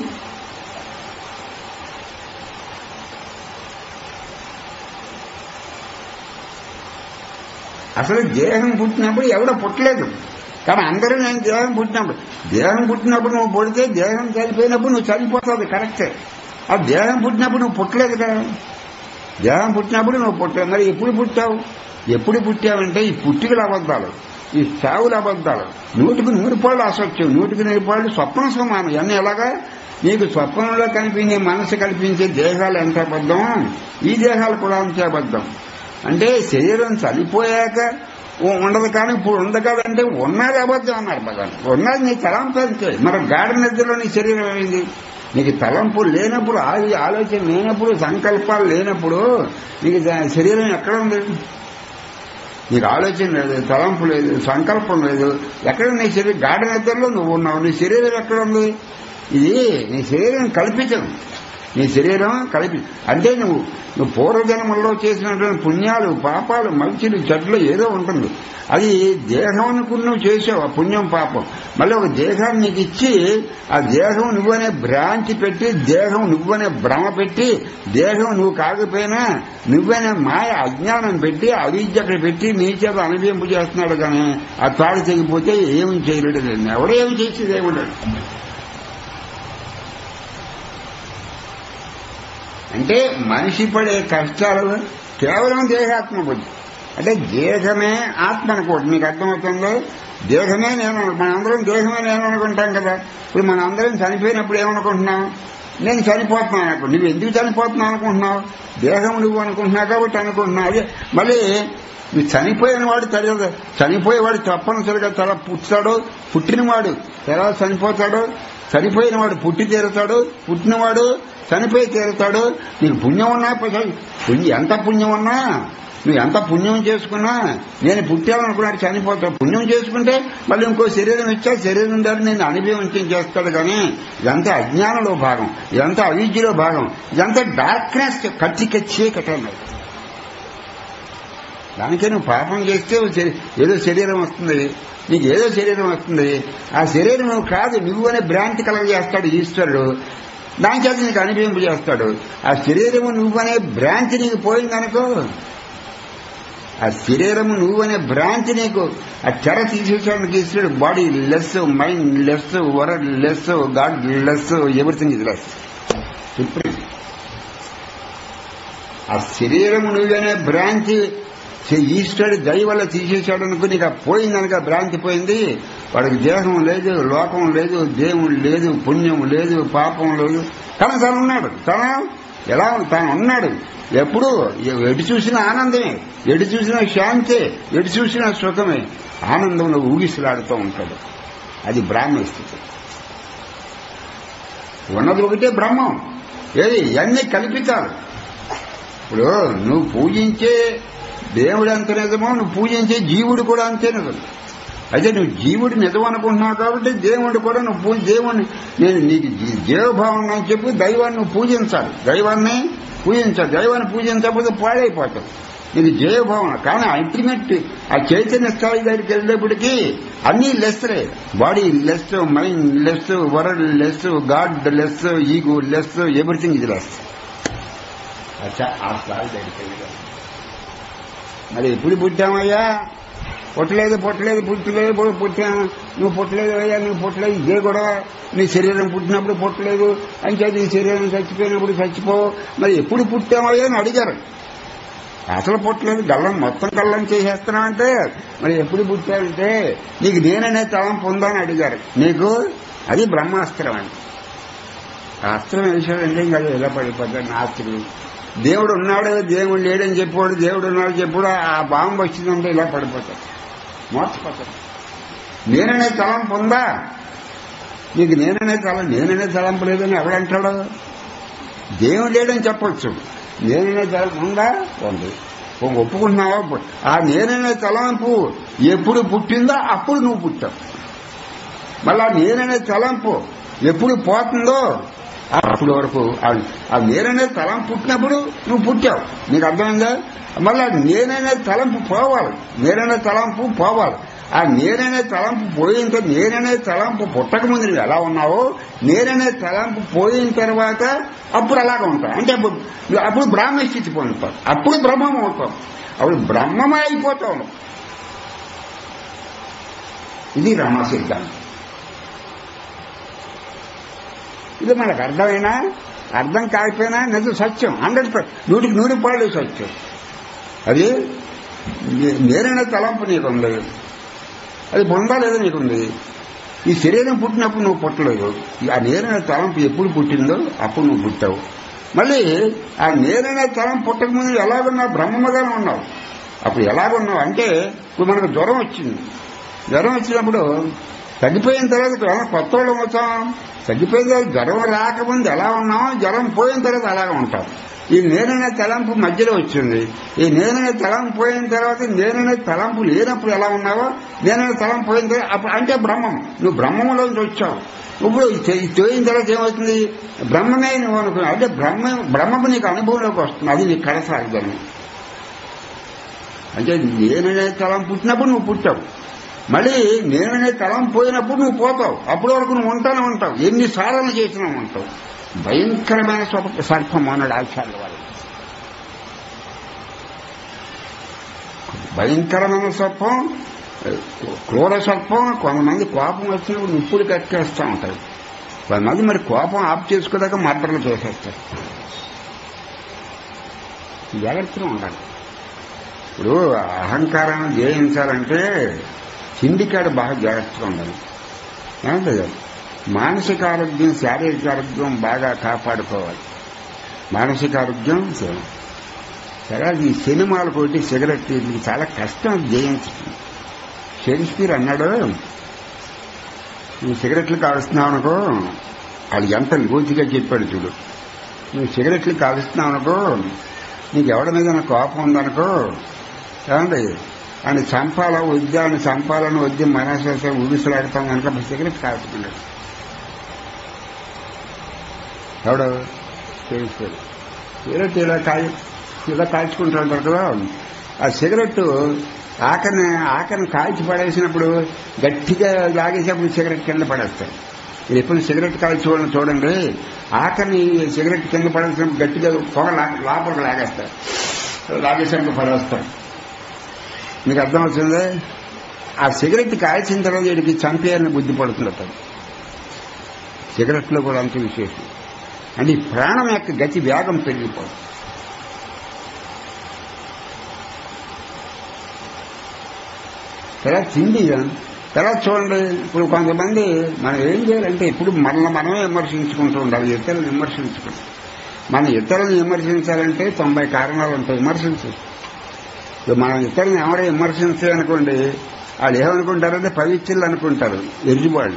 అసలు దేహం పుట్టినప్పుడు ఎవడో పుట్టలేదు కానీ అందరూ నేను దేహం పుట్టినప్పుడు దేహం పుట్టినప్పుడు నువ్వు పుడితే దేహం చనిపోయినప్పుడు నువ్వు చనిపోతావు కరెక్టే ఆ దేహం పుట్టినప్పుడు నువ్వు పుట్టలేదు కదా దేహం పుట్టినప్పుడు నువ్వు పుట్టావు మరి ఎప్పుడు పుట్టావు ఎప్పుడు పుట్టావంటే ఈ పుట్టికలు అబద్ధాలు ఈ చావులు అబద్ధాలు నూటికి నూరు పాళ్ళు అసత్యం నూటికి నూరు పాళ్ళు స్వప్న సమానం ఇవన్నీ ఎలాగా నీకు స్వప్నంలో కనిపించే మనసు కల్పించే దేహాలు ఎంత అబద్ధం ఈ దేహాలు కూడా అంతే అబద్ధం అంటే శరీరం చనిపోయాక ఉండదు కానీ ఇప్పుడు ఉంది కదంటే ఉన్నది అబద్ధం అన్నారు భగవాన్ ఉన్నది నీ తలంపు అంతే మరి గాఢ నిద్రలో నీ శరీరం అయింది నీకు తలంపు లేనప్పుడు ఆది ఆలోచన లేనప్పుడు సంకల్పాలు లేనప్పుడు నీకు దా- శరీరం ఎక్కడ ఉంది నీకు ఆలోచన లేదు తలంపు లేదు సంకల్పం లేదు ఎక్కడ నీ శరీరం గాఢ నిద్రలో నువ్వు ఉన్నావు నీ శరీరం ఎక్కడ ఉంది ఇది నీ శరీరం కల్పించడం నీ శరీరం కలిపి అంటే నువ్వు నువ్వు పూర్వజన్మల్లో చేసినటువంటి పుణ్యాలు పాపాలు మంచిలు చెడ్లు ఏదో ఉంటుంది అది దేహం అనుకుని నువ్వు చేసావు ఆ పుణ్యం పాపం మళ్ళీ ఒక దేహాన్ని నీకు ఇచ్చి ఆ దేహం నువ్వనే భ్రాంతి పెట్టి దేహం నువ్వనే భ్రమ పెట్టి దేహం నువ్వు కాకపోయినా నువ్వనే మాయ అజ్ఞానం పెట్టి అవిద్య అక్కడ పెట్టి నీ చేత అనుభవింపు చేస్తున్నాడు కానీ ఆ తాడు తెగిపోతే ఏమి చేయలేడు ఎవడో ఏమి చేసేది ఏముండడు అంటే మనిషి పడే కష్టాలు కేవలం దేహాత్మ బుద్ధి అంటే దేహమే ఆత్మ అనుకోండి మీకు అర్థమవుతుందో దేహమే నేను మనందరం దేహమే నేను అనుకుంటాం కదా ఇప్పుడు మనందరం చనిపోయినప్పుడు ఏమనుకుంటున్నాం నేను చనిపోతున్నాను అనుకో నువ్వు ఎందుకు చనిపోతున్నావు అనుకుంటున్నావు దేహం నువ్వు అనుకుంటున్నావు కాబట్టి అనుకుంటున్నావు అదే మళ్ళీ నువ్వు చనిపోయిన వాడు తెలియదు చనిపోయేవాడు తప్పనిసరిగా తల పుట్టాడు పుట్టినవాడు ఎలా చనిపోతాడు చనిపోయిన వాడు పుట్టి తీరుతాడు పుట్టినవాడు చనిపోయి తీరుతాడు నీకు పుణ్యం ఉన్నా ప- పుణ్యం ఎంత పుణ్యం ఉన్నా నువ్వు ఎంత పుణ్యం చేసుకున్నా నేను పుట్టాలనుకున్నాడు చనిపోతావు పుణ్యం చేసుకుంటే మళ్ళీ ఇంకో శరీరం ఇచ్చా శరీరం ద్వారా నేను అనుభవించం చేస్తాడు కానీ ఇదంతా అజ్ఞానంలో భాగం ఇదంతా అవిద్యలో భాగం ఇదంతా డార్క్నెస్ కత్తిక చీకటి అన్నది దానికే నువ్వు పాపం చేస్తే ఓ శరీ- ఏదో శరీరం వస్తుంది నీకు ఏదో శరీరం వస్తుంది ఆ శరీరం నువ్వు కాదు నువ్వు అనే భ్రాంతి కలగజేస్తాడు ఈశ్వరుడు దాని చేత నీకు అనుభవింపు చేస్తాడు ఆ శరీరము నువ్వనే భ్రాంతి నీకు పోయిందనుకో ఆ శరీరము నువ్వనే భ్రాంతి నీకు ఆ తెర తీసేసాడు ఈశ్వరుడు body less mind less world less God godless everything is less ఇప్పుడు ఆ శరీరము నువ్వనే భ్రాంతి చే- ఈశ్వరుడు దయ వల్ల తీసేశాడు అనుకో నీకు ఆ పోయిందనక భ్రాంతి పోయింది వాడికి దేహం లేదు లోకం లేదు దేవుడు లేదు పుణ్యం లేదు పాపం లేదు కానీ తను ఉన్నాడు తను ఎలా ఉంది? తాను ఉన్నాడు ఎప్పుడు ఎ- ఎటు చూసిన ఆనందమే ఎటు చూసిన శాంతే ఎటు చూసిన సుఖమే ఆనందంలో ఊగిసలాడుతూ ఉంటాడు అది బ్రాహ్మ స్థితి ఉన్నది ఒకటే బ్రహ్మం ఏది ఇవన్నీ కల్పితాలు ఇప్పుడు నువ్వు పూజించే దేవుడు ఎంత నిజమో నువ్వు పూజించే జీవుడు కూడా అంతే నిజం అయితే నువ్వు జీవుడు నిజం అనుకుంటున్నావు కాబట్టి దేవుడు కూడా నువ్వు పూజ దేవుణ్ణి నేను నీకు జీ- జీవభావం అని చెప్పి దైవాన్ని నువ్వు పూజించాలి దైవాన్ని పూజించాలి దైవాన్ని పూజించకపోతే పాడైపోతావు నీకు జీవభావన కానీ అల్టిమేట్ ఆ చైతన్య స్థాయి దగ్గరికి వెళ్ళేప్పటికీ అన్ని లెస్రే body less mind less world less God less ego less everything ఇది లెస్ అచ్చా ఆ స్థాయి దగ్గరికి వెళ్ళాలి మరి ఎప్పుడు పుట్టామయ్యా పుట్టలేదు పుట్టలేదు పుట్టలేదు పు- పుట్టాము నువ్వు పుట్టలేదు అయ్యా నువ్వు పుట్టలేదు ఇదే కూడా నీ శరీరం పుట్టినప్పుడు పుట్టలేదు అని చెప్పి నీ శరీరం చచ్చిపోయినప్పుడు చచ్చిపో మరి ఎప్పుడు పుట్టామయ్యా అని అడిగారు అసలు పుట్టలేదు గల్లం మొత్తం గల్లం చేసేస్తున్నావంటే మరి ఎప్పుడు పుట్టావంటే నీకు నేననే తలంపు ఉందా అని అడిగారు నీకు అది బ్రహ్మాస్త్రం అని ఆ అస్త్రం వేసాడంటే ఇంకా అది ఎలా పడిపోతాడు నాస్తికుడు దేవుడు ఉన్నాడు దేవుడు లేడని చెప్పాడు దేవుడు ఉన్నాడు చెప్పాడు ఆ బాంబు వచ్చిందంటే ఇలా పడిపోతాడు మోసపోతాడు నేననే తలంపు ఉందా నీకు నేననే తలం నేననే తలంపు లేదని ఎవడంటాడు దేవుడు లేడని చెప్పొచ్చు నేననే తలంపు ఉందా ఉంది ఒప్పుకుంటున్నావా ఆ నేననే తలంపు ఎప్పుడు పుట్టిందో అప్పుడు నువ్వు పుట్టావు మళ్ళా నేననే తలంపు ఎప్పుడు పోతుందో అప్పుడు వరకు ఆ నేననే తలంపు పుట్టినప్పుడు నువ్వు పుట్టావు నీకు అర్థమైందా మళ్ళా నేననే తలంపు పోవాలి నేననే తలంపు పోవాలి ఆ నేననే తలంపు పోయిన తర్వాత నేననే తలంపు పుట్టక ముందు నువ్వు ఎలా ఉన్నావో నేననే తలంపు పోయిన తర్వాత అప్పుడు అలాగ ఉంటావు అంటే అప్పుడు అప్పుడు బ్రాహ్మ స్థితి పొందుతావు అప్పుడు బ్రహ్మం అవుతావు అప్పుడు బ్రహ్మమే అయిపోతావు ఇది రమణ సిద్ధాంతం ఇది మనకు అర్థమైనా అర్థం కాకపోయినా నిజం సత్యం హండ్రెడ్ నూటికి నూరు పాళ్ళు సత్యం అది నేరైన తలంపు నీకుంది అది పొందాలేదో నీకుంది ఈ శరీరం పుట్టినప్పుడు నువ్వు పుట్టలేదు ఆ నేరైన తలంపు ఎప్పుడు పుట్టిందో అప్పుడు నువ్వు పుట్టావు మళ్ళీ ఆ నేరైన తలం పుట్టకముందు ఎలాగున్నావు బ్రహ్మగానే ఉన్నావు అప్పుడు ఎలాగున్నావు అంటే ఇప్పుడు మనకు జ్వరం వచ్చింది జ్వరం వచ్చినప్పుడు తగ్గిపోయిన తర్వాత కొత్త వాళ్ళం వచ్చాం తగ్గిపోయిన తర్వాత జ్వరం రాకముందు ఎలా ఉన్నామో జ్వరం పోయిన తర్వాత అలాగే ఉంటాం ఈ నేననే తలంపు మధ్యలో వచ్చింది ఈ నేననే తలంపు పోయిన తర్వాత నేననే తలంపు లేనప్పుడు ఎలా ఉన్నావో నేననే తలంపు పోయిన తర్వాత అప్పుడు అంటే బ్రహ్మం నువ్వు బ్రహ్మంలోంచి వచ్చావు ఇప్పుడు పోయిన తర్వాత ఏమవుతుంది బ్రహ్మమే నువ్వు అనుకున్నావు అంటే బ్రహ్మ బ్రహ్మకు నీకు అనుభవంలోకి వస్తుంది అది నీకు కడసాగదని అంటే నేననే తలం పుట్టినప్పుడు నువ్వు పుట్టావు మళ్ళీ నేననే తలం పోయినప్పుడు నువ్వు పోతావు అప్పటి వరకు నువ్వు ఉంటానే ఉంటావు ఎన్ని సాధన చేసినా ఉంటావు భయంకరమైన సర్పం అన్నాడు ఆచార్య వారు భయంకరమైన సర్పం క్రూర సర్పం కొంతమంది కోపం వచ్చినప్పుడు నిప్పులు కట్టేస్తూ ఉంటారు కొంతమంది మరి కోపం ఆఫ్ చేసుకోదాకా మర్డర్లు చేసేస్తారు జాగ్రత్తగా ఉండాలి ఇప్పుడు అహంకారాన్ని జయించాలంటే చిండికాడు బాగా జాగ్రత్తగా ఉండాలి ఏమంటే మానసిక ఆరోగ్యం శారీరక ఆరోగ్యం బాగా కాపాడుకోవాలి మానసిక ఆరోగ్యం సరే ఈ సినిమాలు కొట్టి సిగరెట్ ఇది చాలా కష్టం జయించడం షేక్స్పియర్ అన్నాడు నువ్వు సిగరెట్లు కాలుస్తున్నావు అనుకో వాళ్ళు ఎంత లోతుగా చెప్పాడు చూడు నువ్వు సిగరెట్లు కాలుస్తున్నావు అనుకో నీకు ఎవడి మీద కోపం ఉందనుకో ఏమండి ఆయన చంపాల వద్దా అని చంపాలని వద్దు మనసు ఊగిసలాడతాం కనుక సిగరెట్ కాల్చుకున్నాడు ఎవడు తెలుసుకోడు సిగరెట్ ఇలా కాల్ ఇలా కాల్చుకుంటాడు కదా ఆ సిగరెట్ ఆకని ఆకని కాల్చి పడేసినప్పుడు గట్టిగా లాగేసేప్పుడు సిగరెట్ కింద పడేస్తారు మీరు ఎప్పుడు సిగరెట్ కాల్చి వాళ్ళని చూడండి ఆకని సిగరెట్ కింద పడేసినప్పుడు గట్టిగా పొగ లోపలికి లాగేస్తారు లాగేసినప్పుడు పడేస్తారు మీకు అర్థమవుతుంది ఆ సిగరెట్ కాల్చిన తర్వాత వీడికి చంపేయాలని బుద్ధి పడుతుంది అతను సిగరెట్లో కూడా అంత విశేషం అంటే ఈ ప్రాణం యొక్క గతి వేగం పెరిగిపోతుంది తర్వాత తిండి తర్వాత చూడండి ఇప్పుడు కొంతమంది మనం ఏం చేయాలంటే ఇప్పుడు మనల్ని మనమే విమర్శించుకుంటూ ఉండాలి ఇతరులను విమర్శించుకుంటాం మనం ఇతరులను విమర్శించాలంటే తొంభై కారణాలు ఉంటాయి విమర్శించు మనం ఇతరులను ఎవరో విమర్శించాలనుకోండి వాళ్ళు ఏమనుకుంటారంటే పవిత్రులు అనుకుంటారు ఎర్రివాళ్ళు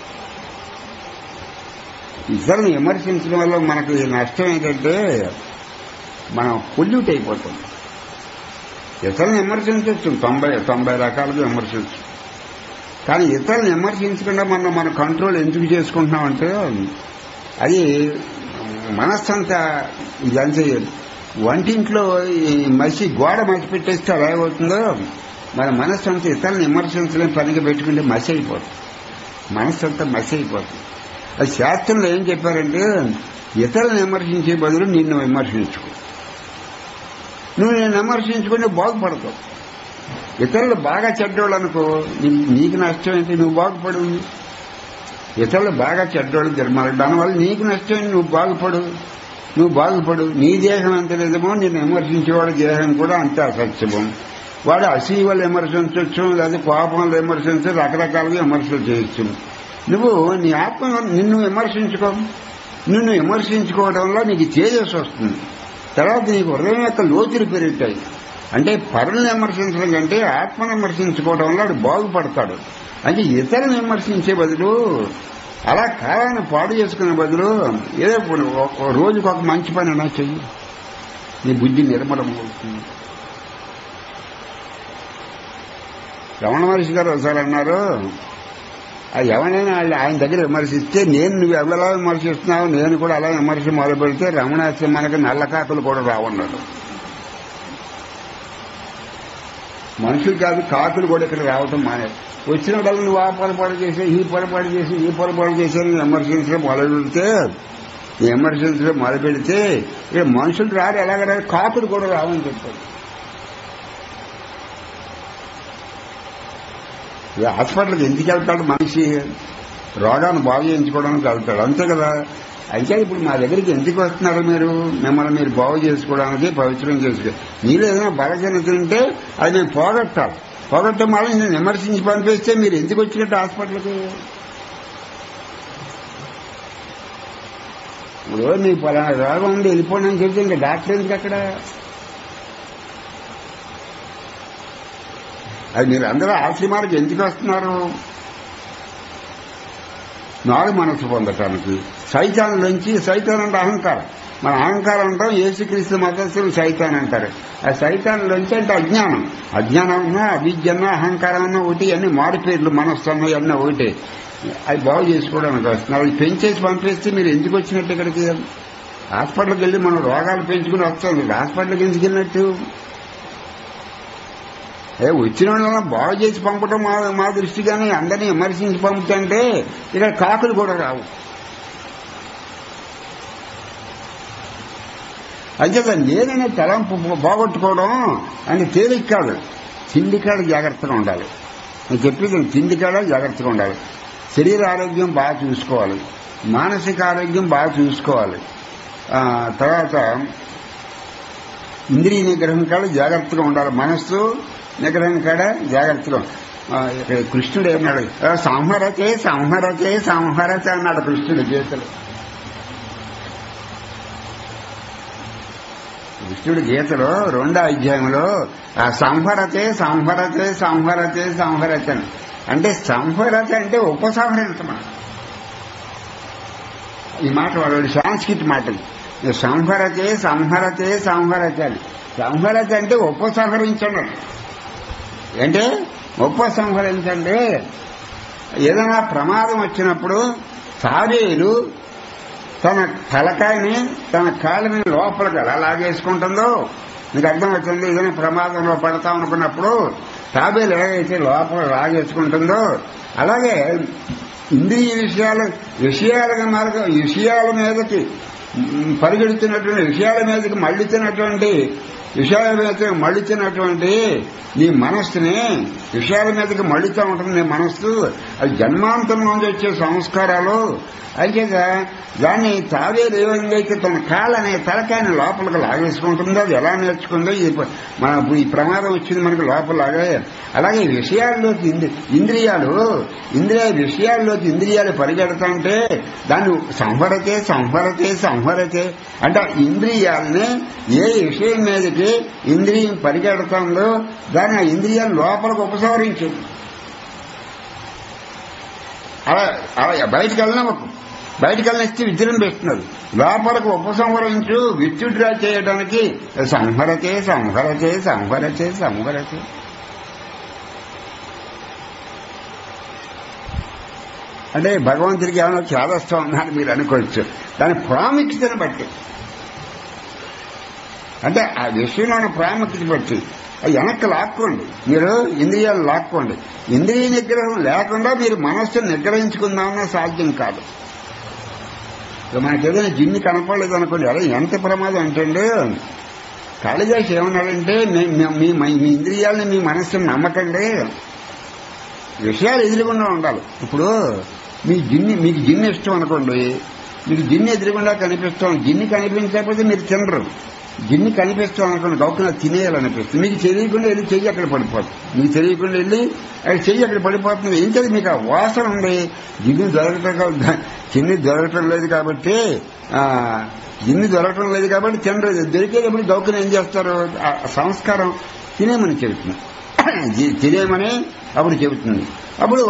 ఇతరులను విమర్శించడం వల్ల మనకు నష్టం ఏంటంటే మనం పొల్యూట్ అయిపోతాం ఇతరులను విమర్శించవచ్చు తొంభై తొంభై రకాలుగా విమర్శించు కానీ ఇతరులను విమర్శించకుండా మనం మన కంట్రోల్ ఎందుకు చేసుకుంటున్నామంటే అది మనస్సంతా ఇదంతా వంటింట్లో ఈ మసి గోడ మసి పెట్టేస్తే అలా అవుతుందో మన మనస్సు అంతా ఇతరులను విమర్శించలేని పనిగా పెట్టుకుంటే మసి అయిపోతుంది మనస్సు అంతా మసి అయిపోతుంది అది శాస్త్రంలో ఏం చెప్పారంటే ఇతరులను విమర్శించే బదులు నిన్ను విమర్శించుకో నువ్వు నేను విమర్శించుకుని బాగుపడతావు ఇతరులు బాగా చెడ్డోళ్ళు అనుకో నీకు నష్టం ఏంటి నువ్వు బాగుపడు ఇతరులు బాగా చెడ్డోళ్ళు జన్మాలు దానివల్ల నీకు నష్టం ఏంటి నువ్వు బాగుపడు నువ్వు బాగుపడు నీ దేహం ఎంత నిజమో నేను విమర్శించేవాడి దేహం కూడా అంతే అసత్యమం వాడు అసూయ వల్ల విమర్శించవచ్చు లేదా కోపం వల్ల విమర్శించచ్చు రకరకాలుగా విమర్శలు చేయొచ్చు నువ్వు నీ ఆత్మ నిన్ను విమర్శించుకో నిన్ను విమర్శించుకోవడంలో నీకు తేజస్సు వస్తుంది తర్వాత నీకు హృదయం యొక్క లోతులు పెరుగుతాయి అంటే పరులను విమర్శించడం కంటే ఆత్మను విమర్శించుకోవడం వల్ల వాడు బాగుపడతాడు అంటే ఇతరులను విమర్శించే బదులు అలా కాలాన్ని పాడు చేసుకునే బదులు ఏదో ఇప్పుడు ఒక రోజుకు ఒక మంచి పని అన్నా చెయ్యి నీ బుద్ధి నిర్మలం అవుతుంది రమణ మహర్షి గారు ఒకసారి అన్నారు అది ఎవరైనా వాళ్ళు ఆయన దగ్గర విమర్శిస్తే నేను నువ్వు ఎవరెలా విమర్శిస్తున్నావు నేను కూడా అలా విమర్శ మొదలు పెడితే రమణాస్యం మనకి నల్ల కాకులు కూడా రావన్నాడు మనుషులు కాదు కాకులు కూడా ఇక్కడ రావటం మానే వచ్చిన వాళ్ళు నువ్వు ఆ పొరపాటు చేసి ఈ పొరపాటు చేసి ఈ పొరపాటు చేసి అని విమర్శించడం మొదలు పెడితే విమర్శించడం మొదలు పెడితే ఇక మనుషులు రారు ఎలాగ రారు కాకులు కూడా రావని చెప్పారు ఇక హాస్పిటల్కి ఎందుకు వెళ్తాడు మనిషి రోగాన్ని బాగు చేయించుకోవడానికి వెళ్తాడు అంతే కదా అయితే ఇప్పుడు మా దగ్గరికి ఎందుకు వస్తున్నారు మీరు మిమ్మల్ని మీరు బాగు చేసుకోవడానికి పవిత్రం చేసుకో మీరు ఏదైనా బలహీనత ఉంటే అది మేము పోగొట్టాలి పోగొట్టడం మళ్ళీ నేను విమర్శించి పంపిస్తే మీరు ఎందుకు వచ్చినట్టు హాస్పిటల్కి ఇప్పుడు మీకు పలానా రోగం ఉంది వెళ్ళిపోండి అని చెప్తే ఇంకా డాక్టర్ ఎందుకు అక్కడ అది మీరు అందరూ ఆశ్రమాలకు ఎందుకు వస్తున్నారు నాలుగు మనసు పొందటానికి సైతాన్ నుంచి సైతాన్ అంటే అహంకారం మన అహంకారం అంటాం ఏసుక్రీస్తు మతస్థులు సైతాన్ అంటారు ఆ సైతాన్ నుంచి అంటే అజ్ఞానం అజ్ఞానం ఉన్నా అవిద్య అన్నా అహంకారం అన్నా ఒకటి అన్ని మాడిపేర్లు మనస్సు అన్న అన్న ఒకటి అది బాగు చేసుకోవడానికి వస్తున్నారు అది పెంచేసి పంపిస్తే మీరు ఎందుకు వచ్చినట్టు ఇక్కడికి హాస్పిటల్కి వెళ్ళి మనం రోగాలు పెంచుకుని వస్తాం హాస్పిటల్కి ఎందుకు వెళ్ళినట్టు ఏ వచ్చిన వాళ్ళని బాగు చేసి పంపడం మా మా దృష్టిగానే అందరినీ విమర్శించి పంపుతుంటే ఇక్కడ కాకులు కూడా రావు అంచేత నేననే తలంపు బాగొట్టుకోవడం అంటే తేలిక కాదు తిండి కాడ జాగ్రత్తగా ఉండాలి నేను చెప్పేది తిండి కాడ జాగ్రత్తగా ఉండాలి శరీర ఆరోగ్యం బాగా చూసుకోవాలి మానసిక ఆరోగ్యం బాగా చూసుకోవాలి ఆ, తర్వాత ఇంద్రియ నిగ్రహం కాడ జాగ్రత్తగా ఉండాలి మనస్సు నిగ్రహం కాడ జాగ్రత్తగా ఆ, ఇక్కడ కృష్ణుడు ఏమన్నాడు "ఆ, సంహరచే సంహరచే సంహరచే అన్నాడు కృష్ణుడు గీతలు కృష్ణుడు గీతలో రెండో అధ్యాయంలో ఆ సంహరతే సంహరతే సంహరతే సంహరతే అని. అంటే సంహరత అంటే ఉపసంహరించమా ఈ మాట వాడు సాంస్కృతి మాటలు సంహరతే సంహరతే సంహరతే అని సంహరత అంటే ఉపసంహరించండి అంటే ఉపసంహరించండి ఏదైనా ప్రమాదం వచ్చినప్పుడు తాబేలు తన తలకాయని తన కాళ్ళని లోపలికి ఎలా లాగేసుకుంటుందో మీకు అర్థమవుతుంది ఏదైనా ప్రమాదంలో పడతాం అనుకున్నప్పుడు తాబేలు ఎలాగైతే లోపల లాగేసుకుంటుందో అలాగే ఇంద్రియ విషయాలు విషయాల మార్గం విషయాల మీదకి మ్, పరిగెడుతున్నటువంటి విషయాల మీదకి మళ్ళుతున్నటువంటి విషయాల మీదకి మళ్ళుతున్నటువంటి నీ మనస్సుని విషయాల మీదకి మళ్ళుతూ ఉంటుంది నీ మనస్సు అది జన్మాంతం నుంచి వచ్చే సంస్కారాలు అంచేత దాన్ని తావేలు ఏమైందైతే తన కాళ్ళని తలకాయని లోపలికి లాగేసుకుంటుందో అది ఎలా నేర్చుకుందో ఇది ప- మన ఇప్పుడు ఈ ప్రమాదం వచ్చింది మనకి లోపలాగే అలాగే విషయాల్లోకి ఇంద్రి- ఇంద్రియాలు ఇంద్రియ విషయాల్లోకి ఇంద్రియాలు పరిగెడతాంటే దాన్ని సంహరతే సంహరతే సంహరతే అంటే ఆ ఇంద్రియాలని ఏ విషయం మీదకి ఇంద్రియం పరిగెడుతుందో దాన్ని ఆ ఇంద్రియాలు లోపలికి ఉపసంహరించింది అలా అలా బయటికి వెళ్ళినవ్వకు బయటికి వెళ్ళనిస్తే విజృంభిస్తున్నది లోపలకు ఉపసంహరించు విత్యుడ్రా చేయడానికి సంహరతే సంహరతే సంహరతే సంహరతే అంటే భగవంతుడికి ఏమైనా చేదస్తం ఉందని మీరు అనుకోవచ్చు దాని ప్రాముఖ్యతను బట్టి అంటే ఆ విషయంలోని ప్రాముఖ్యత బట్టి అది వెనక్కి లాక్కోండి మీరు ఇంద్రియాలు లాక్కోండి ఇంద్రియ నిగ్రహం లేకుండా మీరు మనస్సును నిగ్రహించుకుందామన్నా సాధ్యం కాదు ఇక మనకి ఏదైనా జిన్ని కనపడలేదు అనుకోండి అలా ఎంత ప్రమాదం అంటే కాళిదాస్ ఏమన్నాడంటే మీ- మీ- మీ మీ ఇంద్రియాలని మీ మనస్సును నమ్మకండి విషయాలు ఎదురుగుండా ఉండాలి ఇప్పుడు మీ జిన్ని మీకు జిన్ని ఇష్టం అనుకోండి మీకు జిన్ని ఎదురుగుండా కనిపిస్తాం జిన్ని కనిపించకపోతే మీరు తినరు గిన్నె కనిపిస్తాం అనుకున్న గౌకన తినేయాలనిపిస్తుంది మీకు తెలియకుండా వెళ్ళి చెయ్యి అక్కడ పడిపోతుంది మీకు తెలియకుండా వెళ్ళి అక్కడ చెయ్యి అక్కడ పడిపోతుంది ఏంటది మీకు ఆ వాసన ఉంది గిన్నె దొరకటం కా- గిన్నె దొరకటం లేదు కాబట్టి ఆ గిన్నె దొరకటం లేదు కాబట్టి తినలేదు దొరికేటప్పుడు గౌకన ఏం చేస్తారు ఆ సంస్కారం తినేమని చెబుతుంది జి- తినేమని అప్పుడు చెబుతుంది అప్పుడు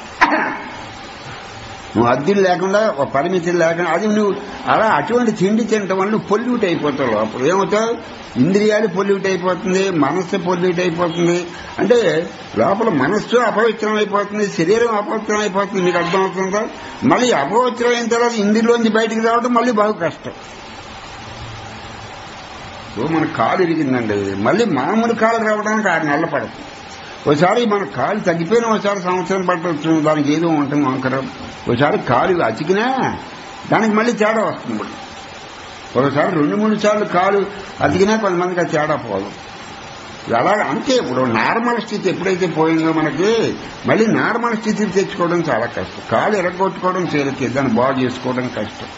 నువ్వు అద్దెలు లేకుండా ఒక పరిమితులు లేకుండా అది నువ్వు అలా అటువంటి తిండి తినటం వల్ల నువ్వు పొల్యూట్ అయిపోతావు అప్పుడు ఏమవుతావు ఇంద్రియాలు పొల్యూట్ అయిపోతుంది మనస్సు పొల్యూట్ అయిపోతుంది అంటే లోపల మనస్సు అపవిత్రం అయిపోతుంది శరీరం అపవిత్రం అయిపోతుంది మీకు అర్థమవుతుందా మళ్ళీ అపవిత్రం అయిన తర్వాత ఇంద్రిలోంచి బయటికి రావడం మళ్ళీ బాగా కష్టం ఓ మన కాలు ఇరిగిందండి మళ్ళీ మామూలు కాలు రావడానికి ఆరు నెలలు పడుతుంది ఒకసారి మన కాలు తగ్గిపోయిన ఒకసారి సంవత్సరం పట్టవచ్చు దానికి ఏదో ఉంటుంది వంకరం ఒకసారి కాలు అతికినా దానికి మళ్ళీ తేడా వస్తుంది ఒకసారి రెండు మూడు సార్లు కాలు అతికినా కొంతమందికి ఆ తేడా పోదు అలా అంతే ఇప్పుడు నార్మల్ స్థితి ఎప్పుడైతే పోయిందో మనకి మళ్ళీ నార్మల్ స్థితికి తెచ్చుకోవడం చాలా కష్టం కాలు ఎరగొట్టుకోవడం తేలికే దాన్ని బాగు చేసుకోవడం కష్టం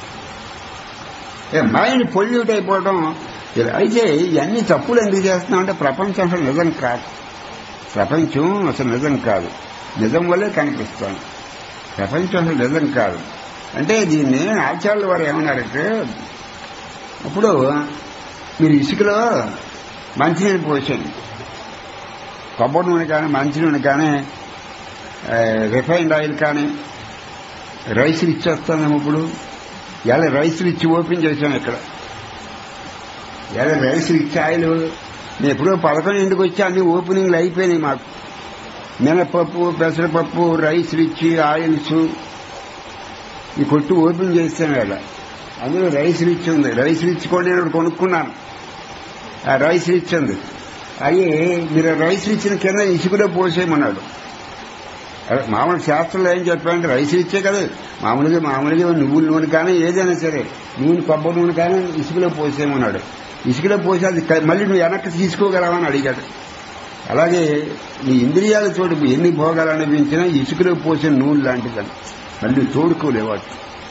ఏ మైండ్ పొల్యూట్ అయిపోవడం ఇలా- అయితే ఇవన్నీ తప్పులు ఎందుకు చేస్తున్నాం అంటే ప్రపంచం అసలు నిజం కాదు ప్రపంచం అసలు నిజం కాదు నిజం వల్లే కనిపిస్తాను ప్రపంచం అసలు నిజం కాదు అంటే దీన్ని ఆచార్యుల వారు ఏమన్నారంటే ఇప్పుడు మీరు ఇసుకలో మంచినీళ్ళు పోసండి కొబ్బరి నూనె కానీ మంచి నూనె కానీ రిఫైన్డ్ ఆయిల్ కానీ రైస్ ఇచ్చేస్తాం ఇప్పుడు ఇలా రైస్ ఇచ్చి ఓపెన్ చేశాను ఇక్కడ ఇలా రైస్ ఇచ్చి ఆయిల్ నేను ఎప్పుడో పథకం ఎందుకు వచ్చి అన్ని ఓపెనింగ్లు అయిపోయినాయి మాకు మినపప్పు పెసరపప్పు రైస్ రిచ్ ఆయిల్స్ ఈ కొట్టు ఓపెన్ చేస్తాను ఇలా అందులో రైస్ రిచ్ ఉంది రైస్ రిచ్ కూడా నేను ఒకటి కొనుక్కున్నాను ఆ రైస్ రిచ్ ఉంది అయ్యి మీరు ఆ రైస్ రిచ్చిన కింద ఇసుకలో పోసేయమన్నాడు అదే మామూలు శాస్త్రంలో ఏం చెప్పారంటే రైస్ ఇచ్చే కదా మామూలుగా మామూలుగా నువ్వుల నూనె కానీ ఏదైనా సరే నూనె కొబ్బరి నూనె కానీ ఇసుకలో పోసేయమన్నాడు ఇసుకలో పోసి అది క- మళ్ళీ నువ్వు వెనక్కి తీసుకోగలవని అడిగాడు అలాగే నీ ఇంద్రియాల చోటు ఎన్ని భోగాలు అనిపించినా ఇసుకలో పోసే నూనె లాంటిదని మళ్ళీ తోడుకోలేవాడు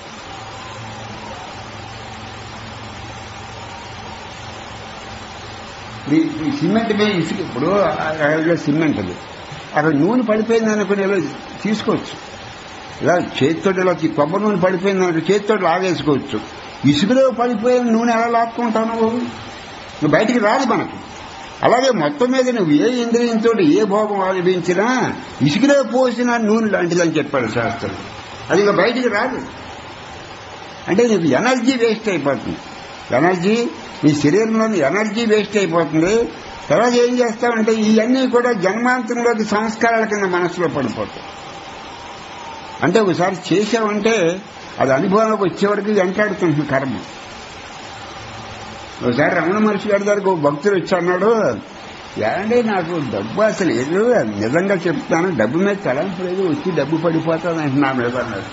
ఈ- ఈ సిమెంట్ మీద ఇసుక ఇప్పుడు అక్కడ సిమెంట్ అది అక్కడ నూనె పడిపోయింది అనుకుని ఇలా తీసుకోవచ్చు ఇలా చేతితో ఇలా తీ- కొబ్బరి నూనె పడిపోయింది అనుకో చేతితో లాగేసుకోవచ్చు ఇసుకలో పడిపోయిన నూనె ఎలా లాక్కుంటావు నువ్వు నువ్వు బయటికి రాదు మనకు అలాగే మొత్తం మీద నువ్వు ఏ ఇంద్రియంతో ఏ భోగం ఆలపించినా ఇసుకలో పోసిన నూనె లాంటిదని చెప్పాడు శాస్త్రం అది ఇక బయటికి రాదు అంటే నీకు ఎనర్జీ వేస్ట్ అయిపోతుంది ఎనర్జీ నీ శరీరంలోని ఎనర్జీ వేస్ట్ అయిపోతుంది తర్వాత ఏం చేస్తామంటే ఇవన్నీ కూడా జన్మాంతంలోకి సంస్కారాల కింద మనసులో పడిపోతాయి అంటే ఒకసారి చేసావంటే అది అనుభవంలోకి వచ్చే వరకు వెంటాడుతుంది కర్మ ఒకసారి రమణ మహర్షి గారి దగ్గరకు ఒక భక్తుడు వచ్చి అన్నాడు ఏమంటే నాకు డబ్బు అసలు లేదు నిజంగా చెప్తాను డబ్బు మీద తలంపు లేదు వచ్చి డబ్బు పడిపోతుంది అంటే నా మీద అన్నాడు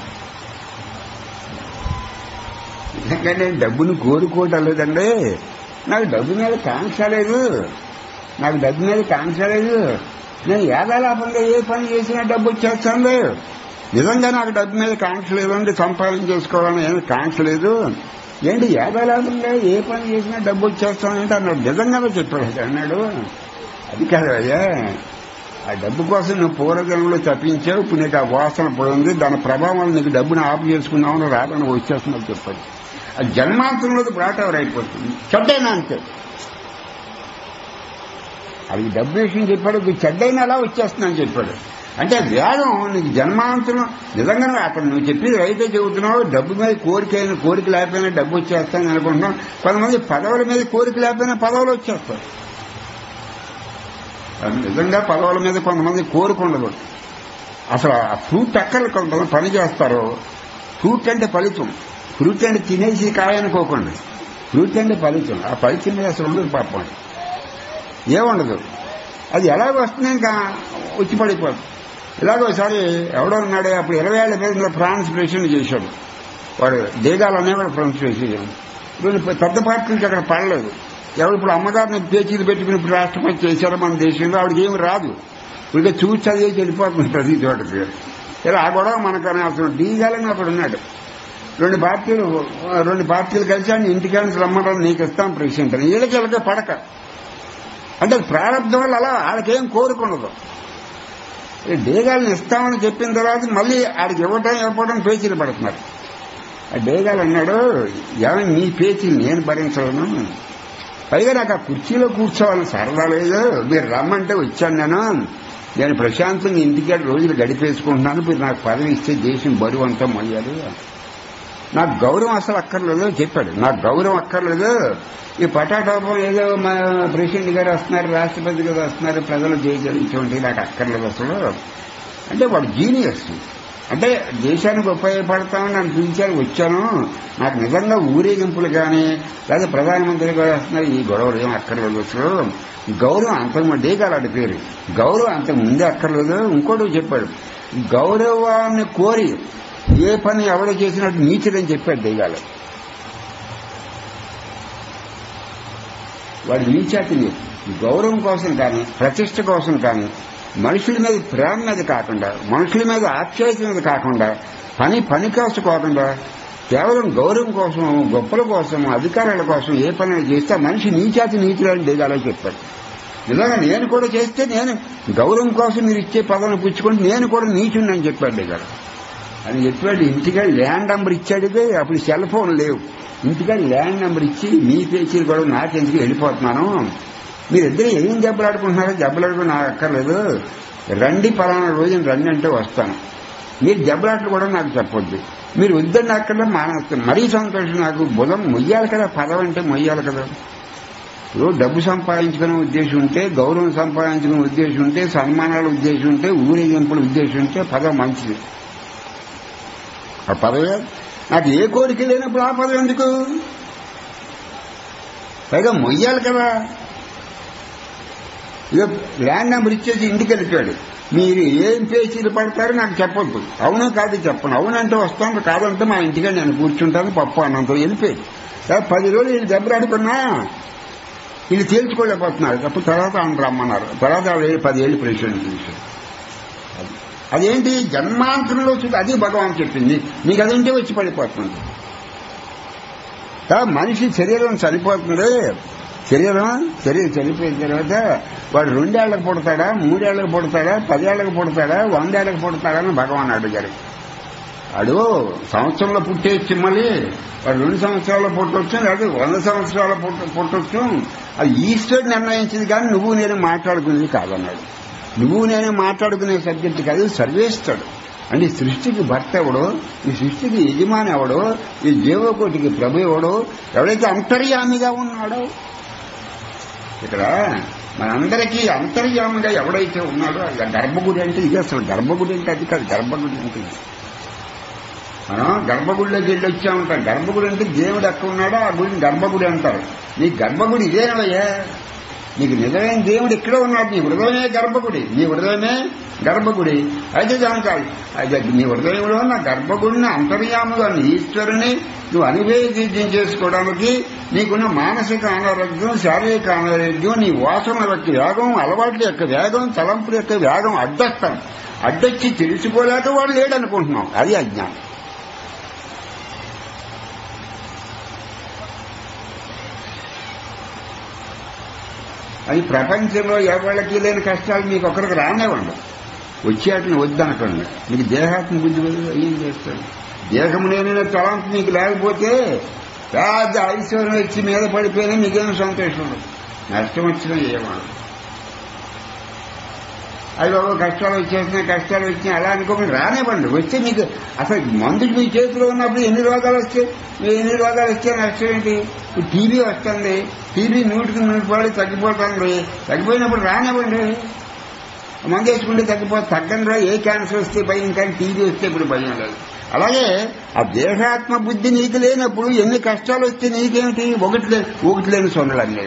నిజంగా నేను డబ్బును కోరుకోవటం లేదండి నాకు డబ్బు మీద కాంక్ష లేదు నాకు డబ్బు మీద కాంక్ష లేదు నేను ఏదాలాపంగా ఏ పని చేసినా డబ్బు వచ్చేస్తాను నిజంగా నాకు డబ్బు మీద కాంక్ష లేదండి సంపాదన చేసుకోవాలని ఏమి కాంక్ష లేదు ఏంటి ఏదాలాపంగా ఏ పని చేసినా డబ్బు వచ్చేస్తానంటే అన్నాడు నిజంగానే చెప్పాడు అన్నాడు అది కాదు అయ్యా ఆ డబ్బు కోసం నువ్వు పూర్వజనంలో తప్పించావు ఇప్పుడు నీకు ఆ వాసన పోయింది దాని ప్రభావం వల్ల నీకు డబ్బును ఆపు చేసుకున్నామని రాదని వచ్చేస్తున్నది చెప్పాడు ఆ జన్మాంతంలో బ్రాట్ ఎవర్ అయిపోతుంది చెడ్డైనా అంతే అది డబ్బు విషయం చెప్పాడు ఇది చెడ్డైనా అలా వచ్చేస్తుందని చెప్పాడు అంటే వేదం నీకు జన్మాంతరం నిజంగా అక్కడ నువ్వు చెప్పేది రైతే చెబుతున్నావు డబ్బు మీద కోరిక అయిన కోరిక లేకపోయినా డబ్బు వచ్చేస్తాను అనుకుంటున్నాం కొంతమంది పదవుల మీద కోరిక లేకపోయినా పదవులు వచ్చేస్తాయి అది నిజంగా పదవుల మీద కొంతమంది కోరుకుండదు అసలు ఆ ఫ్రూట్ అక్కలు కొంతమంది పని చేస్తారు ఫ్రూట్ అంటే ఫలితం ఫ్రూట్ అంటే తినేసి కాయ అనుకోకండి ఫ్రూట్ అంటే ఫలితం ఆ ఫలితం మీద అసలు ఉండదు పాపం ఏముండదు అది ఎలాగ వస్తుంది ఇంకా వచ్చి పడిపోదు ఇలాగ ఒకసారి ఎవడో ఉన్నాడు అప్పుడు ఇరవై ఏళ్ల పేరు ఫ్రాన్స్ ప్రెసిడెంట్ చేశాడు వాడు దేగాలు అనేవాడు ఫ్రాన్స్ ప్రెసిడెంట్ వీళ్ళు పెద్ద పార్టీలకి అక్కడ పడలేదు ఎవరు ఇప్పుడు అమ్మగారిని పేచీలు పెట్టుకుని ఇప్పుడు రాష్ట్రపతి చేశారో మన దేశంలో ఆవిడకి ఏమి రాదు ఇక చూసి చదివి వెళ్ళిపోతుంది ప్రతి చోటకి ఇలా ఆ గొడవ మనకు అసలు డీగాలని అక్కడ ఉన్నాడు రెండు పార్టీలు రెండు పార్టీలు కలిసి ఆయన ఇంటికానికి రమ్మన్నారు నీకు ఇస్తాం ప్రెసిడెంట్ అని వీళ్ళకి వీళ్ళకి పడక అంటే ప్రారంభం వల్ల అలా వాళ్ళకేం కోరుకున్నదు ఈ డేగాలను ఇస్తామని చెప్పిన తర్వాత మళ్ళీ ఆడికి ఇవ్వటం ఇవ్వడం పేచీలు పడుతున్నారు ఆ డేగాలు అన్నాడు ఏమైనా మీ పేచీలు నేను భరించలేను పైగా నాకు ఆ కుర్చీలో కూర్చోవాలని సరదా లేదు మీరు రమ్మంటే వచ్చాను నేను నేను ప్రశాంతంగా ఇంటికి రోజులు గడిపేసుకుంటున్నాను మీరు నాకు పదవి ఇస్తే దేశం బరువు అంతా మొయ్యాలి నాకు గౌరవం అసలు అక్కర్లేదు చెప్పాడు నాకు గౌరవం అక్కర్లేదు ఈ పటాటోపం ఏదో మా ప్రెసిడెంట్ గారు వస్తున్నారు రాష్ట్రపతి గారు వస్తున్నారు ప్రజలు జయించండి నాకు అక్కర్లేదు అసలు అంటే వాడు జీనియస్ అంటే దేశానికి ఉపయోగపడతామని నన్ను పిలిచారు వచ్చాను నాకు నిజంగా ఊరేగింపులు కానీ లేదా ప్రధానమంత్రి గారు వస్తున్నారు ఈ గొడవలు ఏం అక్కర్లేదు అసలు గౌరవం అంతకు డేగాలాడి పేరు గౌరవం అంతకు ముందే అక్కర్లేదు ఇంకోటి చెప్పాడు గౌరవాన్ని కోరి ఏ పని ఎవరు చేసినట్టు నీచుడని చెప్పాడు దెయ్యాలు వాడు నీచాతి గౌరవం కోసం కానీ ప్రతిష్ట కోసం కానీ మనుషుల మీద ప్రేమ మీద కాకుండా మనుషుల మీద ఆప్యాయత మీద కాకుండా పని పని కోసం కాకుండా కేవలం గౌరవం కోసం గొప్పల కోసం అధికారాల కోసం ఏ పని చేస్తే ఆ మనిషి నీచాతి నీచులని దిగాలో చెప్పాడు నిజంగా నేను కూడా చేస్తే నేను గౌరవం కోసం మీరు ఇచ్చే పదవిని పుచ్చుకుంటే నేను కూడా నీచుని అని చెప్పాడు దిగాడు అని చెప్పాడు ఇంటికి ల్యాండ్ నెంబర్ ఇచ్చాడు అప్పుడు సెల్ ఫోన్ లేవు ఇంటికి ల్యాండ్ నెంబర్ ఇచ్చి మీ పేచీలు కూడా నాకెందుకు వెళ్ళిపోతున్నాను మీరిద్దరు ఏం దెబ్బలాడుకుంటున్నారో దెబ్బలాడుకుని నాకు అక్కర్లేదు రండి పలానా రోజున రండి అంటే వస్తాను మీరు దెబ్బలాట్లు కూడా నాకు చెప్పొద్దు మీరు వద్దని అక్కడ మానేస్తాను మరీ సంతోషం నాకు బుధం మొయ్యాలి కదా పదం అంటే మొయ్యాలి కదా ఇప్పుడు డబ్బు సంపాదించుకునే ఉద్దేశం ఉంటే గౌరవం సంపాదించుకునే ఉద్దేశం ఉంటే సన్మానాల ఉద్దేశం ఉంటే ఊరేగింపుల ఉద్దేశం ఉంటే పదం మంచిది ఆ పదవే నాకు ఏ కోరిక లేనప్పుడు ఆ పదవి ఎందుకు పైగా మొయ్యాలి కదా ఇక ల్యాండ్ నెంబర్ ఇచ్చేసి ఇంటికి వెళ్ళిపోయాడు మీరు ఏం పేచీలు పడతారో నాకు చెప్పొద్దు అవును కాదు చెప్పను అవునంటే వస్తాను కాదంటే మా ఇంటికి నేను కూర్చుంటాను పప్పు అన్నంతో వెళ్ళిపోయాడు సార్ పది రోజులు వీళ్ళు దెబ్బలాడుకున్నా వీళ్ళు తేల్చుకోలేకపోతున్నారు అప్పుడు తర్వాత ఆయన రమ్మన్నారు తర్వాత వాళ్ళు పదేళ్ళు ప్రెసిడెంట్ చేశారు అదేంటి జన్మాంతరంలో వచ్చి అది భగవాన్ చెప్పింది నీకు అదేంటి వచ్చి పడిపోతుంది మనిషి శరీరం చనిపోతుంది శరీరం శరీరం చనిపోయిన తర్వాత వాడు రెండేళ్లకు పుడతాడా మూడేళ్లకు పుడతాడా పదేళ్లకు పుడతాడా వందేళ్లకు పుడతాడా అని భగవాన్ అడిగారు వాడు సంవత్సరంలో పుట్టేయచ్చు మళ్ళీ వాడు రెండు సంవత్సరాల్లో పుట్టవచ్చు లేదా వంద సంవత్సరాల పుట్టవచ్చు అది ఈశ్వరుడు నిర్ణయించింది కానీ నువ్వు నేను మాట్లాడుకునేది కాదన్నాడు నువ్వు నేను మాట్లాడుకునే సబ్జెక్ట్ కాదు సర్వేస్తాడు అంటే సృష్టికి భర్త ఎవడో ఈ సృష్టికి యజమాని ఎవడో ఈ జీవకోటికి ప్రభు ఎవడో ఎవడైతే అంతర్యామిగా ఉన్నాడో ఇక్కడ మనందరికీ అంతర్యామిగా ఎవడైతే ఉన్నాడో అది గర్భగుడి అంటే ఇది అసలు గర్భగుడి అంటే అది కాదు గర్భగుడి అంటే మనం గర్భగుడిలోకి వెళ్ళి వచ్చామంటాం గర్భగుడి అంటే దేవుడు ఎక్కడ ఉన్నాడో ఆ గుడిని గర్భగుడి అంటారు నీ గర్భగుడి ఇదేనవయ్యా నీకు నిజమైన దేవుడు ఇక్కడే ఉన్నాడు నీ హృదయమే గర్భగుడి నీ హృదయమే గర్భగుడి అయితే దానికి నీ హృదయంలో ఉన్న గర్భగుడిని అంతర్యాముగా నీ ఈశ్వరుని నువ్వు అనుభవం చేసుకోవడానికి నీకున్న మానసిక అనారోగ్యం శారీరక అనారోగ్యం నీ వాసన యొక్క వేగం అలవాట్ల యొక్క వేగం తలంపుల యొక్క వేగం అడ్డొస్తాం అడ్డొచ్చి తెలుసుకోలేక వాడు లేడనుకుంటున్నాం అది అజ్ఞానం అది ప్రపంచంలో ఎవరికి లేని కష్టాలు మీకు ఒకరికి రానివ్వండి వచ్చేటని వద్దనకండి మీకు దేహాత్మ బుద్ధి వదిలి ఏం చేస్తాడు దేహం లేని తలంపు మీకు లేకపోతే పెద్ద ఐశ్వర్యం వచ్చి మీద పడిపోయినా మీకేం సంతోషం ఉండదు నష్టం వచ్చినా ఏమాడు అవి బాబు కష్టాలు వచ్చేసినాయి కష్టాలు వచ్చినాయి అలా అనుకోమని రానివ్వండి వస్తే మీకు అసలు మందులు మీ చేతిలో ఉన్నప్పుడు ఎన్ని రోగాలు వస్తాయి మీరు ఎన్ని రోగాలు వస్తే నష్టం ఏంటి ఇప్పుడు టీబీ వస్తుంది టీబీ నూటికి నూటి పాడి తగ్గిపోతుంది తగ్గిపోయినప్పుడు రానివ్వండి మందు వేసుకుంటే తగ్గిపోతే తగ్గని ఏ క్యాన్సర్ వస్తే భయం కానీ టీబీ వస్తే ఇప్పుడు భయం లేదు అలాగే ఆ దేహాత్మ బుద్ధి నీకు లేనప్పుడు ఎన్ని కష్టాలు వస్తే నీకేమిటి ఒకటి లే ఒకటి లేని సొన్నలు అన్నీ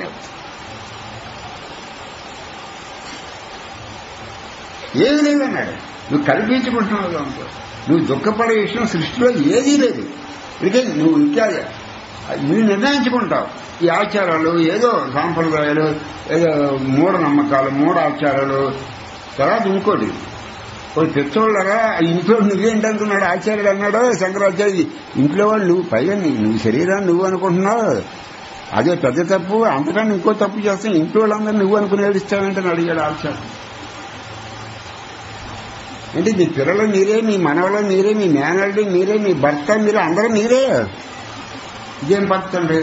ఏది లేదన్నాడు నువ్వు కల్పించుకుంటున్నావు అనుకో నువ్వు దుఃఖపడే విషయం సృష్టిలో ఏదీ లేదు ఇదికే నువ్వు ఇంకా నువ్వు నిర్ణయించుకుంటావు ఈ ఆచారాలు ఏదో సాంప్రదాయాలు ఏదో మూఢ నమ్మకాలు మూఢ ఆచారాలు తర్వాత ఇంకోటి ఓ తెచ్చోళ్ళరా ఇంట్లో నువ్వేంటనుకున్నాడు ఆచార్యుడు అన్నాడు శంకరాచార్య ఇంట్లో వాళ్ళు నువ్వు పైగా నీ- నువ్వు శరీరాన్ని నువ్వు అనుకుంటున్నావు అదే పెద్ద తప్పు అంతకన్నా ఇంకో తప్పు చేస్తాను ఇంట్లో వాళ్ళందరూ నువ్వు అనుకుని ఏడుస్తావేంటని అడిగాడు ఆచార్య అంటే మీ పిల్లలు మీరే మీ మనవలు మీరే మీ మేనల్ని మీరే మీ భర్త మీరే అందరూ మీరే ఇదేం భర్త అండి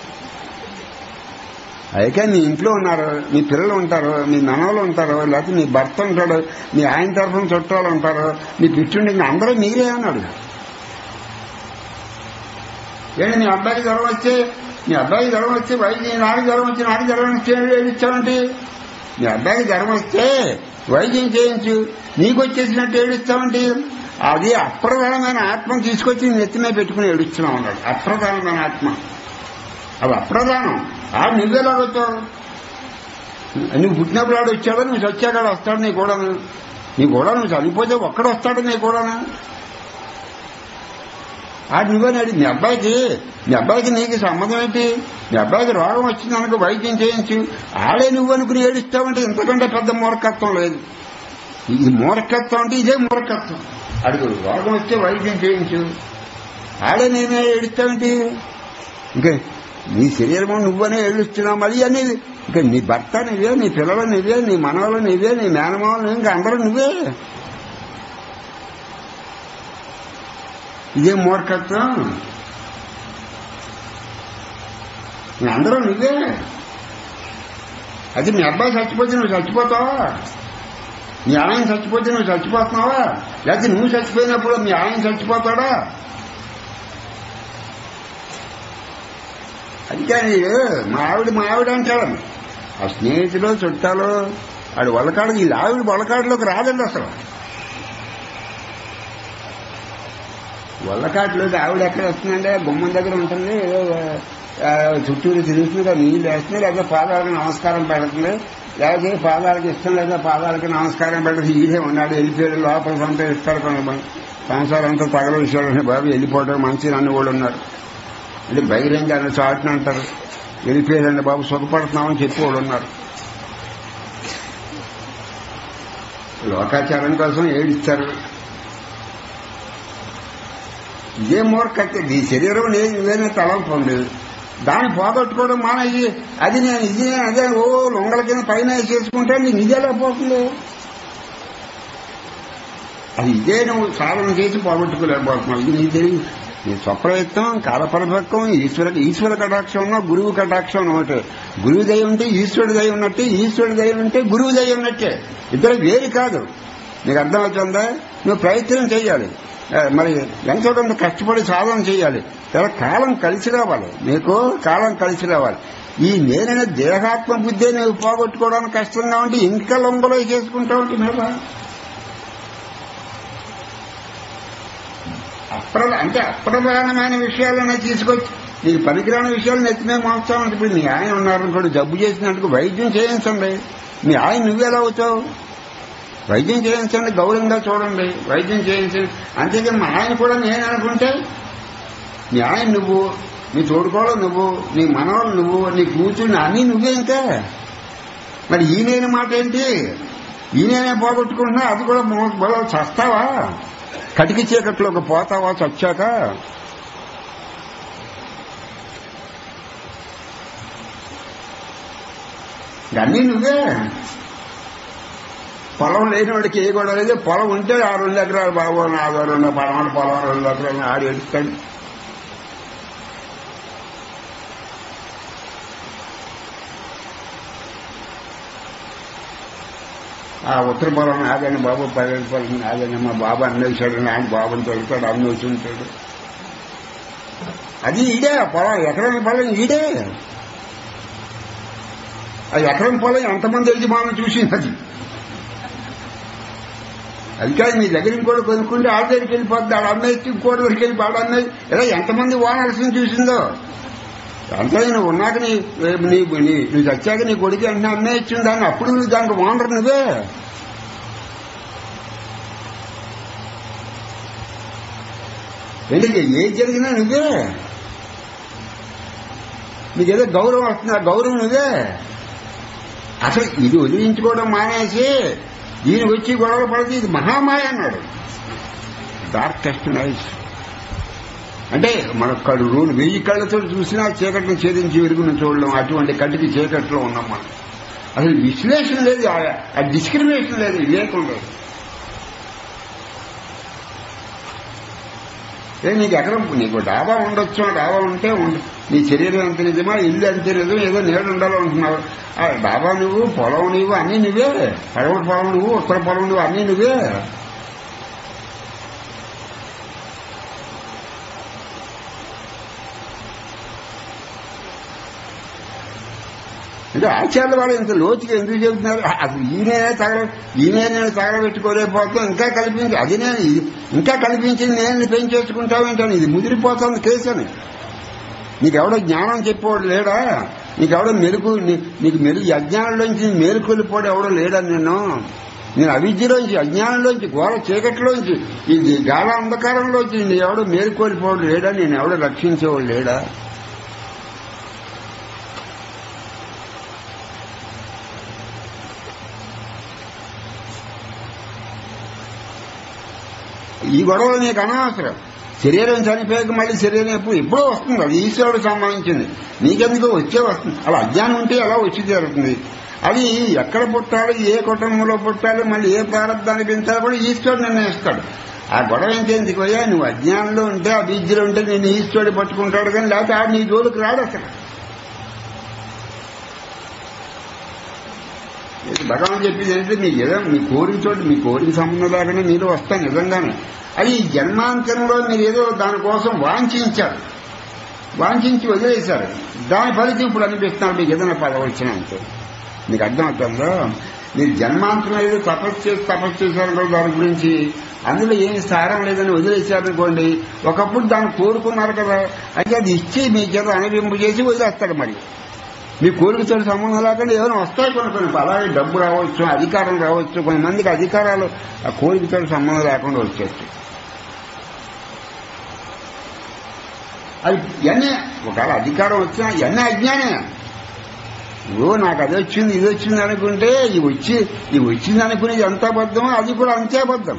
అయితే మీ ఇంట్లో ఉన్నారు మీ పిల్లలు ఉంటారు మీ మనవలు ఉంటారు లేకపోతే మీ భర్త ఉంటాడు మీ ఆయన తరఫున చుట్టాలు ఉంటారు మీ పిచ్చుండి ఇంకా అందరూ మీరే అన్నాడు ఏంటి మీ అబ్బాయికి జ్వరం వచ్చి మీ అబ్బాయికి జ్వరం వచ్చి వైద్య నాలుగు జ్వరం వచ్చి నాలుగు జ్వరం వచ్చి ఏడిచ్చావంటి మీ అబ్బాయికి జ్వరం వస్తే వైద్యం చేయించు నీకు వచ్చేసినట్టు ఏడుస్తావంటి అది అప్రధానమైన ఆత్మను తీసుకొచ్చి నీ నెత్తిమే పెట్టుకుని ఏడుస్తున్నావు అన్నాడు అప్రధానమైన ఆత్మ అది అప్రధానం ఆ నువ్వెలాగొచ్చావు నువ్వు పుట్టినప్పుడు ఆడు వచ్చాడు నువ్వు చచ్చాక ఆడు వస్తాడు నీ కూడా నీ కూడా నువ్వు చనిపోతే ఒక్కడు వస్తాడు నీ కూడా ఆడు నువ్వని అడిగి మీ అబ్బాయికి మీ అబ్బాయికి నీకు సంబంధం ఏంటి మీ అబ్బాయికి రోగం వచ్చింది అనుకో వైద్యం చేయించు ఆడే నువ్వు అనుకుని ఏడుస్తావంటే ఇంతకంటే పెద్ద మూర్ఖత్వం లేదు ఇది మూర్ఖత్వం అంటే ఇదే మూర్ఖత్వం అడుగు రోగం వస్తే వైద్యం చేయించు ఆడే నేనే ఏడుస్తావేంటి ఇంకా నీ శరీరం నువ్వనే ఏడుస్తున్నావు మళ్ళీ అనేది ఇంకా నీ భర్త నువ్వే నీ పిల్లలు నువ్వే నీ మనవలు నువ్వే నీ మేనమావలు ఇంకా అందరూ నువ్వే ఇదే మూర్ఖత్వం అందరూ నువ్వే అది మీ అబ్బాయి చచ్చిపోతే నువ్వు చచ్చిపోతావా మీ ఆయన చచ్చిపోతే నువ్వు చచ్చిపోతున్నావా లేకపోతే నువ్వు చచ్చిపోయినప్పుడు మీ ఆయన చచ్చిపోతాడా అది కానీ మా ఆవిడ మా ఆవిడ అంటాడు ఆ స్నేహితులు చుట్టాలు ఆడు వలకాడు ఈ ఆవిడ వలకాడులోకి రాదండి అసలు వల్లకాట్లోకి ఆవిడ ఎక్కడ వస్తుందంటే గుమ్మం దగ్గర ఉంటుంది ఏదో ఆ, చుట్టూరు తిరుగుతుంది కదా నీళ్ళు వేస్తుంది లేదా పాదాలకు నమస్కారం పెడుతుంది లేకపోతే పాదాలకు ఇష్టం లేదా పాదాలకు నమస్కారం పెడుతుంది ఈడే ఉన్నాడు వెళ్ళిపోయాడు లోపల సొంత ఇస్తాడు కొంతమంది సంసారం అంతా తగలవిషయాలు బాబు వెళ్ళిపోవడం మంచి అన్ని కూడా ఉన్నారు అంటే బహిరంగ అన్న చాటున అంటారు వెళ్ళిపోయాడండి బాబు సుఖపడుతున్నామని చెప్పేవాడు ఉన్నారు లోకాచారం కోసం ఏడిస్తారు ఇదే మూర్ఖత్వం ఈ శరీరం నేను ఇదేనే తలంపు ఉంది దాన్ని పోగొట్టుకోవడం మానేసి అది నేను ఇది నేను అదే ఓ లొంగల కింద పైన చేసుకుంటే నీకు ఇదేలా పోతుంది అది ఇదే నువ్వు సాధన చేసి పోగొట్టుకోలేకపోతున్నావు ఇది నీ తెలివి నీ స్వప్రయత్నం కాలపరిపక్వం ఈశ్వర ఈశ్వర కటాక్షం ఉన్నా గురువు కటాక్షం ఒకటే గురువు దయ ఉంటే ఈశ్వరుడు దయ ఉన్నట్టే ఈశ్వరుడు దయ ఉంటే గురువు దయ ఉన్నట్టే ఇద్దరు వేరు కాదు నీకు అర్థమవుతుందా నువ్వు ప్రయత్నం చేయాలి ఆ, మరి ఎంతో కొంత కష్టపడి సాధన చేయాలి చాలా కాలం కలిసి రావాలి నీకు కాలం కలిసి రావాలి ఈ నేనైనా దేహాత్మ బుద్ధి నువ్వు పోగొట్టుకోవడానికి కష్టంగా ఉంటే ఇంకా లొంగలో చేసుకుంటా ఉంటే మీద అప్ర అంటే అప్రధానమైన విషయాలనే తీసుకొచ్చి నీకు పనికిరాని విషయాలు నెత్తిమే మోస్తామంటే ఇప్పుడు మీ ఆయన ఉన్నారనుకోండి జబ్బు చేసినందుకు వైద్యం చేయించండి మీ ఆయన నువ్వెలా అవుతావు వైద్యం చేయించండి గౌరవంగా చూడండి వైద్యం చేయించండి అంతేకాని మా ఆయన కూడా నేను అనుకుంటే నీ ఆయన నువ్వు నీ తోడుకోవడం నువ్వు నీ మనవలు నువ్వు నీ కూతుర్ని అన్నీ నువ్వే ఇంకా మరి ఈయన మాట ఏంటి ఈయననే పోగొట్టుకుంటున్నా అది కూడా మో- మొదలు చస్తావా కటికి చీకట్లోకి పోతావా చచ్చాక అన్నీ నువ్వే పొలం లేని వాడికి ఏ గొడవ లేదు పొలం ఉంటే ఆ రెండు ఎకరాలు బాబు నాలుగు రెండు పదహారు పొలం రెండు ఎకరాలు ఆడి ఎడుస్తాడు ఆ ఉత్తర పొలం నాదని బాబు పదిహేను పొలం నాదని మా బాబు అన్నేసాడు నాన్న బాబుని తొలుతాడు అన్ని వచ్చి ఉంటాడు అది ఈడే ఆ పొలం ఎకరం పొలం ఈడే ఆ ఎకరం పొలం ఎంతమంది యజమానులు చూసింది అది అది కాదు మీ దగ్గర ఇంకోటి కొనుక్కుంటే ఆడ దగ్గరికి వెళ్ళిపోద్ది ఆడ అమ్మేసి ఇంకోటి దగ్గరికి వెళ్ళి ఆడ అమ్మేసి ఇలా ఎంతమంది ఓనర్స్ని చూసిందో అంతా నువ్వు ఉన్నాక నీ నీ నీ నువ్వు చచ్చాక నీ కొడుకు వెంటనే అమ్మేయచ్చు దాన్ని అప్పుడు నువ్వు దానికి ఓనర్ నువ్వే ఎందుకు ఏది జరిగినా నువ్వే నీకేదో గౌరవం వస్తుంది ఆ గౌరవం నువ్వే అసలు ఇది వదిలించుకోవడం మానేసి దీని వచ్చి గొడవ పడితే ఇది మహామాయ అన్నాడు డార్కెస్ట్ నైస్ అంటే మన కళ్ళు రోజు వెయ్యి కళ్ళతో చూసినా చీకటిని ఛేదించి వెలుగును చూడడం అటువంటి కంటికి చీకట్లో ఉన్నాం మనం అసలు విశ్లేషణ లేదు ఆ- ఆ డిస్క్రిమినేషన్ లేదు వివేకం లేదు ఏ నీకు ఎక్కడ నీకు డాబా ఉండొచ్చు డాబా ఉంటే ఉండు నీ శరీరం ఎంత నిజమా ఇల్లు ఎంత నిజం ఏదో నేడు ఉండాలనుకున్నావు ఆ డాబా నువ్వు పొలం నువ్వు అన్నీ నువ్వే పడవల పొలం నువ్వు ఉత్తర పొలం నువ్వు అన్నీ నువ్వే అంటే ఆచార్య వాళ్ళు ఇంత లోతుగా ఎందుకు చెబుతున్నారు అసలు ఈయనే తగల ఈయనే నేను తగలబెట్టుకోలేకపోతాం ఇంకా కల్పించి అది నేను ఇది ఇంకా కల్పించింది నేను పెంచేసుకుంటావేంటాను ఇది ముదిరిపోతుంది కేసు అని నీకెవడో జ్ఞానం చెప్పేవాడు లేడా నీకెవడో మెరుగు నీ- నీకు మెరుగు ఈ అజ్ఞానంలోంచి మేలుకొల్లిపోడు ఎవడో లేడా నిన్ను నేను అవిద్యలోంచి అజ్ఞానంలోంచి ఘోర చీకటిలోంచి ఇది గాఢ అంధకారంలోంచి నీ ఎవడో మేలుకోల్పోవడం లేడా నేను ఎవడో రక్షించేవాడు లేడా ఈ గొడవలు నీకు అనవసరం శరీరం చనిపోయాక మళ్ళీ శరీరం ఎప్పుడు ఎప్పుడో వస్తుంది అది ఈశ్వరుడు సంబంధించింది నీకెందుకు వచ్చే వస్తుంది అలా అజ్ఞానం ఉంటే అలా వచ్చి తీరుతుంది అది ఎక్కడ పుట్టాలి ఏ కుటుంబంలో పుట్టాలి మళ్ళీ ఏ ప్రారంభాన్ని పెంచాలి కూడా ఈశ్వరుడు నిర్ణయిస్తాడు ఆ గొడవ ఇంకెందుకు అయ్యా నువ్వు అజ్ఞానంలో ఉంటే ఆ బీజ్లో ఉంటే నేను ఈశ్వరుడు పట్టుకుంటాడు కానీ లేకపోతే ఆడు నీ జోలికి రాడు అసలు ఇది భగవాన్ చెప్పింది ఏంటంటే మీ ఏదో మీ కోరికతో మీ కోరిక సంబంధం లేకుండా మీరు వస్తాను నిజంగానే అది ఈ జన్మాంతరంలో మీరు ఏదో దానికోసం వాంఛించారు వాంఛించి వదిలేశారు దాని ఫలితం ఇప్పుడు అనిపిస్తున్నారు మీకు ఏదైనా పదవి వచ్చినా అంతే మీకు అర్థమవుతుందో మీరు జన్మాంతరం ఏదో తపస్సు చేసి తపస్సు చేశారు కదా దాని గురించి అందులో ఏమి సారం లేదని వదిలేశారనుకోండి ఒకప్పుడు దాన్ని కోరుకున్నారు కదా అయితే అది ఇచ్చి మీ చేత అనుభింపు చేసి వదిలేస్తాడు మరి మీ కోరికతో సంబంధం లేకుండా ఏమైనా వస్తాయి కొన్ని కొన్ని అలాగే డబ్బు రావచ్చు అధికారం రావచ్చు కొంతమందికి అధికారాలు ఆ కోరికతో సంబంధం లేకుండా వచ్చేచ్చు అది ఇవన్నీ ఒకవేళ అధికారం వచ్చినా ఇవన్నీ అజ్ఞానే ఓ నాకు అది వచ్చింది ఇది వచ్చింది అనుకుంటే ఇది వచ్చి ఇది వచ్చింది అనుకునేది ఎంత అబద్ధమో అది కూడా అంతే అబద్ధం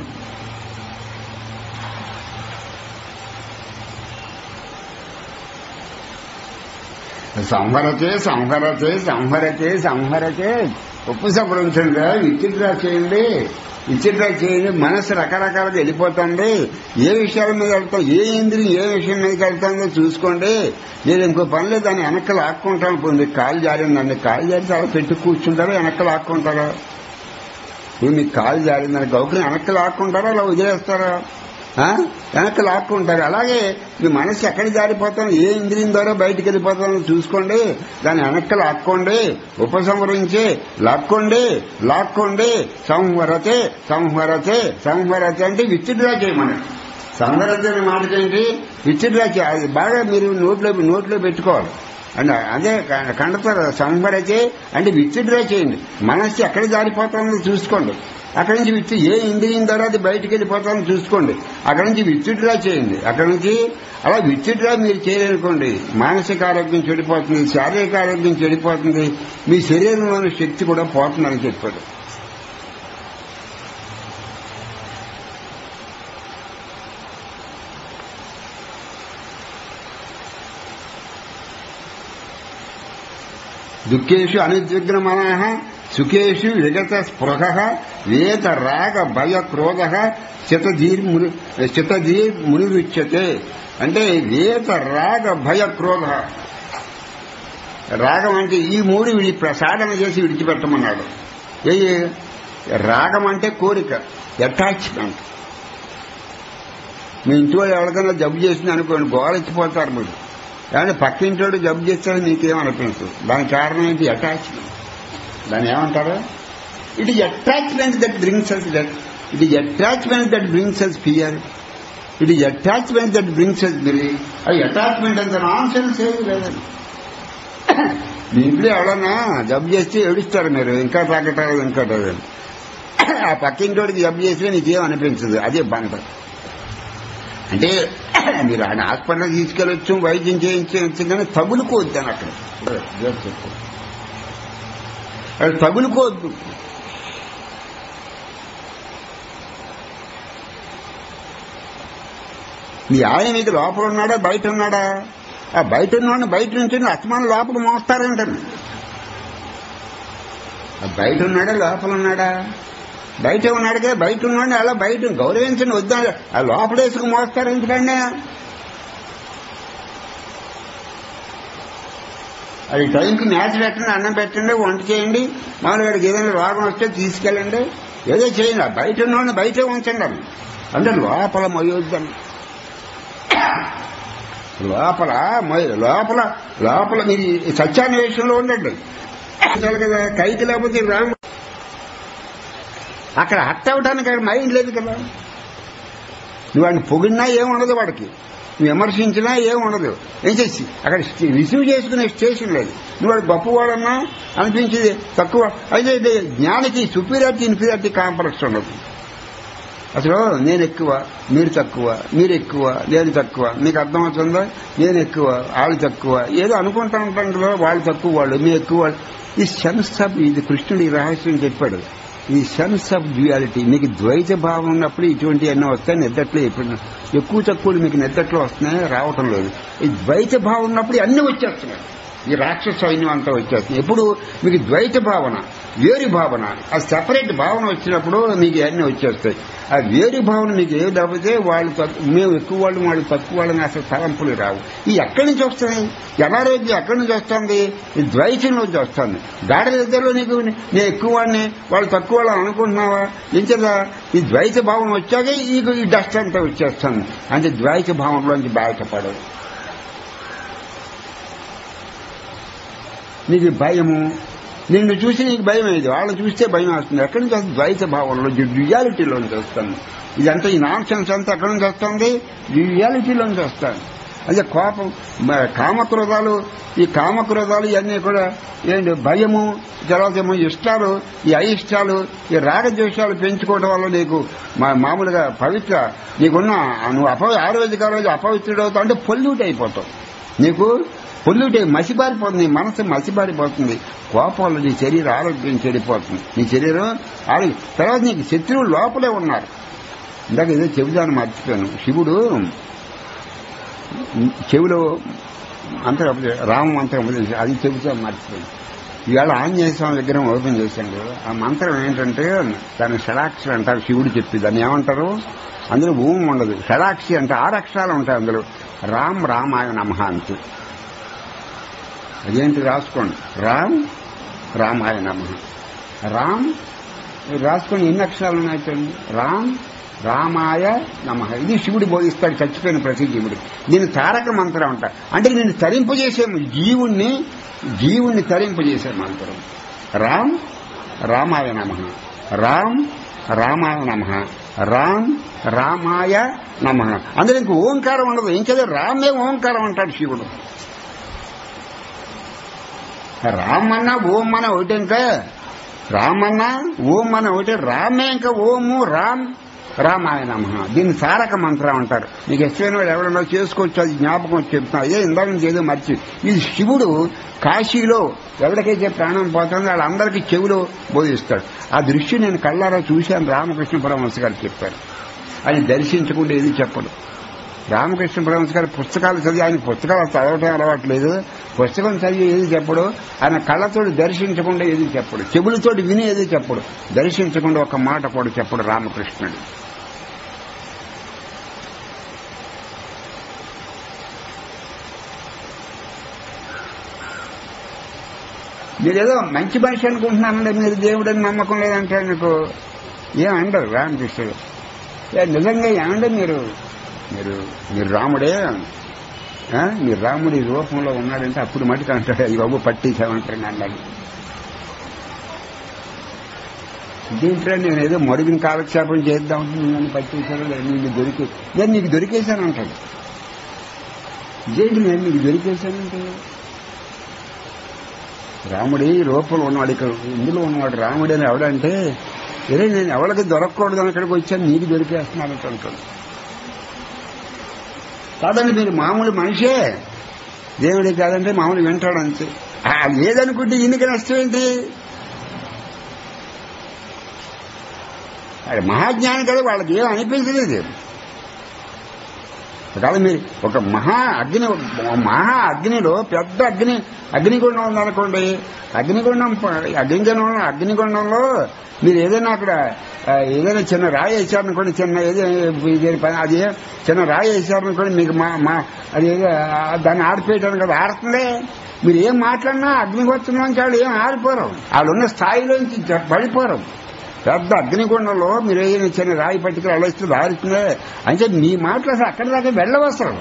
సంహరచే సంహరచే సంహరచే సంహరచే ఉపసంహరించండి విచిత్రా చేయండి విచిత్రా చేయండి మనసు రకరకాలుగా వెళ్ళిపోతుంది ఏ విషయాల మీద వెళ్తాం ఏ ఇంద్రియం ఏ విషయం మీదకి వెళ్తుందో చూసుకోండి నేను ఇంకో పనిలో దాన్ని వెనక్కి లాక్కుంటాను పొంది కాలు జారిందండి కాలు జారి చాలా పెట్టి కూర్చుంటారో వెనక్కి లాక్కుంటారా ఇప్పుడు మీకు కాలు జారిందని గౌకుని వెనక్కి లాక్కుంటారా అలా వదిలేస్తారా ఆ? వెనక్కి లాక్కుంటారు అలాగే మీ మనసు ఎక్కడ జారిపోతాను ఏ ఇంద్రియం ద్వారా బయటికి వెళ్ళిపోతానో చూసుకోండి దాన్ని వెనక్కి లాక్కోండి ఉపసంహరించి లాక్కోండి లాక్కోండి సంహరతే సంహరతే సంహరతే అంటే విత్డ్రా చేయమని సంహరతే అనే మాటకేంటి విత్డ్రా చేయ అది బాగా మీరు నోట్లో నోట్లో పెట్టుకోవాలి అంటే అదే క- కండతారు సంహరచే అంటే విత్డ్రా చేయండి మనస్సు ఎక్కడ జారిపోతుందో చూసుకోండి అక్కడి నుంచి విత్తి ఏ ఇంద్రియం ద్వారా అది బయటికి వెళ్ళిపోతుందో చూసుకోండి అక్కడి నుంచి విత్డ్రా చేయండి అక్కడి నుంచి అలా విత్డ్రా మీరు చేయలేనుకోండి మానసిక ఆరోగ్యం చెడిపోతుంది శారీరక ఆరోగ్యం చెడిపోతుంది మీ శరీరంలోని శక్తి కూడా పోతుందని చెప్పాడు దుఃఖేషు అనుద్విగ్నమన సుఖేషు విగత స్పృహ వేత రాగ భయ క్రోధ చితధీర్ ముని చితధీర్ మునిరుచ్యతే అంటే వేత రాగ భయ క్రోధ రాగం అంటే ఈ మూడు విడి ప్రసాదన చేసి విడిచిపెట్టమన్నాడు ఏ రాగం అంటే కోరిక అటాచ్మెంట్ మీ ఇంటి వాళ్ళు ఎవరికైనా జబ్బు చేసింది అనుకోండి గోరెచ్చిపోతారు మీరు కానీ పక్కింటోడు జబ్బు చేస్తాడు నీకేమనిపించదు దాని కారణం ఏంటి అటాచ్మెంట్ దాన్ని ఏమంటారు it is attachment that brings us that it is attachment that brings us fear it is attachment that brings us believe అది అటాచ్మెంట్ అంత నాన్ సెన్స్ ఏది లేదండి మీ ఇంట్లో ఎవడన్నా జబ్బు చేస్తే ఏడుస్తారు మీరు ఇంకా తగ్గటారు ఇంకా తగ్గదు ఆ పక్కింటోడికి జబ్బు చేస్తే నీకేం అనిపించదు అదే బంట అంటే మీరు ఆయన హాస్పిటల్ తీసుకెళ్ళొచ్చు వైద్యం చేయించవచ్చు కానీ తగులుకోవద్దు అని అక్కడ జోక్ చెప్పు. అది తగులుకోవద్దు మీ ఆయన మీకు లోపల ఉన్నాడా బయట ఉన్నాడా ఆ బయట ఉన్నవాడిని బయట నుంచి అస్మాన్ లోపల మోస్తారంటారు ఆ బయట ఉన్నాడా లోపల ఉన్నాడా బయట ఉన్నాడు కదా బయట ఉన్నాడు అలా బయట గౌరవించండి వద్దా ఆ లోపల వేసుకు మోస్తారు ఎందుకండి అది టైంకి మ్యాచ్ పెట్టండి అన్నం పెట్టండి వంట చేయండి మామూలు వాడికి ఏదైనా రోగం వస్తే తీసుకెళ్ళండి ఏదో చేయండి ఆ బయట ఉన్నవాడిని బయటే ఉంచండి అని అంటే లోపల మొయ్యొద్దండి లోపల మొయ్య లోపల లోపల మీరు ఈ సత్యాన్వేషణలో ఉండండి చాలు కదా కైకి లేకపోతే రాము అక్కడ హట్ అవడానికి అక్కడ మైండ్ లేదు కదా నువ్వు వాడిని పొగిడినా ఏముండదు వాడికి నువ్వు విమర్శించినా ఏముండదు ఏం చేసి అక్కడ స్టే- రిసీవ్ చేసుకునే స్టేషన్ లేదు నువ్వు వాడు గొప్పవాడన్నా అనిపించేది తక్కువ అయితే ఇది జ్ఞానికి సుపీరియారిటీ ఇన్ఫీరియారిటీ కాంప్లెక్స్ ఉండదు అసలు నేను ఎక్కువ మీరు తక్కువ మీరు ఎక్కువ నేను తక్కువ మీకు అర్థమవుతుందా నేను ఎక్కువ వాళ్ళు తక్కువ ఏదో అనుకుంటా ఉంటాం కదా వాళ్ళు తక్కువ వాళ్ళు మీ ఎక్కువ వాళ్ళు ఈ సెన్స్ ఆఫ్ ఇది కృష్ణుడు ఈ రహస్యం చెప్పాడు ఈ సెన్స్ ఆఫ్ డ్యూయాలిటీ మీకు ద్వైత భావం ఉన్నప్పుడు ఇటువంటి ఎన్నో వస్తాయి నిద్దట్లో ఎప్పుడు ఎక్కువ తక్కువలు మీకు నిద్దట్లో వస్తున్నాయి రావటం లేదు ఈ ద్వైత భావం ఉన్నప్పుడు అన్ని వచ్చేస్తున్నాయి ఈ రాక్షస సైన్యం అంతా వచ్చేస్తుంది ఎప్పుడు మీకు ద్వైత భావన వేరు భావన ఆ సెపరేట్ భావన వచ్చినప్పుడు మీకు అన్ని వచ్చేస్తాయి ఆ వేరు భావన మీకు ఏది లేకపోతే వాళ్ళు తక్కు- మేము ఎక్కువ వాళ్ళు వాళ్ళు తక్కువ వాళ్ళని అసలు తలంపులు రావు ఈ ఎక్కడి నుంచి వస్తున్నాయి అనారోగ్యం ఎక్కడి నుంచి వస్తుంది ఈ ద్వైతం నుంచి వస్తుంది గాఢ ఇద్దరు నీకు నేను ఎక్కువ వాడిని వాళ్ళు తక్కువ వాళ్ళని అనుకుంటున్నావా ఇంతగా ఈ ద్వైత భావన వచ్చాక ఈ ఈ డస్ట్ అంతా వచ్చేస్తుంది అంటే ద్వైత భావనలోంచి బయటపడదు నీకు భయము నిన్ను చూసి నీకు భయం అయ్యేది వాళ్ళు చూస్తే భయం వస్తుంది ఎక్కడి నుంచి వస్తుంది ద్వైత భావంలో రియాలిటీలో నుంచి వస్తుంది ఇదంతా ఈ నాన్ సెన్స్ అంతా ఎక్కడి నుంచి వస్తుంది రియాలిటీలో నుంచి వస్తుంది అదే కోపం మ- కామక్రోధాలు ఈ కామక్రోధాలు ఇవన్నీ కూడా ఏంటి భయము తర్వాత ఏమో ఇష్టాలు ఈ అయిష్టాలు ఈ రాగద్వేషాలు పెంచుకోవడం వల్ల నీకు మా- మామూలుగా పవిత్ర నీకున్న నువ్వు అప ఆరోగ్యక రోజు అపవిత్రుడవుతావు అంటే పొల్యూట్ అయిపోతావు నీకు పొల్యూట్ అయి మసిబారిపోతుంది నీ మనసు మసిబారిపోతుంది కోపంలో నీ శరీర ఆరోగ్యం చెడిపోతుంది నీ శరీరం ఆరోగ్యం తర్వాత నీకు శత్రువులు లోపలే ఉన్నారు ఇందాక ఏదో చెబుదాను మర్చిపోయాను శివుడు చెవిలో అంతగా రామ మంత్రం ఉపదేశం అది చెబుతాను మర్చిపోయాను ఇవాళ ఆంజనేయ స్వామి విగ్రహం ఓపెన్ చేశాను ఆ మంత్రం ఏంటంటే దాన్ని షడాక్షి అంటారు శివుడు చెప్పి దాన్ని ఏమంటారు అందులో భూమి ఉండదు షడాక్షి అంటే ఆరు అక్షరాలు ఉంటాయి అందులో రామ్ రామాయ నమః అంతే అదేంటి రాసుకోండి రామ్ రామాయ నమ రామ్ మీరు రాసుకోండి ఎన్ని అక్షరాలు ఉన్నాయి చూడండి రామ్ రామాయ నమ ఇది శివుడు బోధిస్తాడు చచ్చిపోయిన ప్రతి జీవుడు దీని తారక మంత్రం అంట అంటే నేను తరింపజేసే జీవుణ్ణి జీవుణ్ణి తరింపజేసే మంత్రం రామ్ రామాయ నమ రామ్ రామాయ నమ రామ్ రామాయ నమ అందులో ఇంక ఓంకారం ఉండదు ఇంకేదో రామే ఓంకారం అంటాడు శివుడు రామ్ అన్నా ఓం అన్న ఒకటి ఇంకా రామ్ అన్నా ఓం అన్న ఒకటి రామే ఇంకా ఓము రామ్ రామాయ నమ దీన్ని తారక మంత్రం అంటారు నీకు ఇష్టమైన వాడు ఎవరన్నా చేసుకోవచ్చు అది జ్ఞాపకం వచ్చి చెప్తున్నా అదే ఇందాక నుంచి ఏదో మర్చి ఇది శివుడు కాశీలో ఎవరికైతే ప్రాణం పోతుందో వాళ్ళందరికీ చెవులో బోధిస్తాడు ఆ దృశ్యం నేను కళ్ళారా చూశాను రామకృష్ణ పరమహంస గారు చెప్పారు అది దర్శించకుండా ఏది చెప్పడు రామకృష్ణ పరమహంస గారి పుస్తకాలు చదివి ఆయన పుస్తకాలు చదవటం అలవాట్లేదు పుస్తకం చదివి ఏది చెప్పడు ఆయన కళ్ళతోటి దర్శించకుండా ఏది చెప్పడు చెవులతోటి విని ఏది చెప్పడు దర్శించకుండా ఒక మాట కూడా చెప్పడు రామకృష్ణుడు మీరేదో మంచి మనిషి అనుకుంటున్నానండి మీరు దేవుడని నమ్మకం లేదంటే మీకు ఏమండరు రామకృష్ణుడు ఏ, నిజంగా ఏమండి మీరు మీరు మీరు రాముడే ఆ? మీరు రాముడి రూపంలో ఉన్నాడంటే అప్పుడు మటుకు అంటాడు అయ్యి బాబు పట్టించామంటారు అన్నాడు దీంట్లో నేను ఏదో మరుగుని కాలక్షేపం చేద్దాం నన్ను పట్టించాను నీకు దొరికి నేను నీకు దొరికేశాను అంటాడు ఇదేంటి నేను నీకు దొరికేశానంటే రాముడి రూపంలో ఉన్నాడు ఇక్కడ ఇందులో ఉన్నవాడు రాముడు అని ఎవడంటే అరే నేను ఎవరికి దొరకకూడదు అని ఇక్కడికి వచ్చాను నీకు దొరికేస్తున్నాను అంటాడు కాదండి మీరు మామూలు మనిషే దేవుడి కాదంటే మామూలు వింటాడు అంతే ఆ, లేదనుకుంటే ఇన్నికి నష్టం ఏంటి అది మహాజ్ఞాని కదా వాళ్ళకి ఏం అనిపించలేదు కాదు మీరు ఒక మహా అగ్ని మహా అగ్నిలో పెద్ద అగ్ని అగ్నిగుండం ఉందనుకోండి అగ్నిగుండం ప- అగ్నిగుండం అగ్నిగుండంలో మీరు ఏదైనా అక్కడ ఆ, ఏదైనా చిన్న రాయి వేసారనుకోండి చిన్న ఏదో ఇది పని- అది చిన్న రాయి వేసారనుకోండి మీకు మా మా అది ఏదో ఆ, దాన్ని ఆడిపోయటానికి కదా ఆడుతుందే మీరు ఏం మాట్లాడినా అగ్నిగోత్రంలోంచి వాళ్ళు ఏం ఆడిపోరు వాళ్ళు ఉన్న స్థాయిలోంచి జ- పడిపోరు పెద్ద అగ్నిగుండంలో మీరు ఏదైనా చిన్న రాయి పట్టుకుని అలొస్తుంది ఆడుతుందే అంటే మీ మాటలు అసలు అక్కడి దాకా వెళ్ళవసరం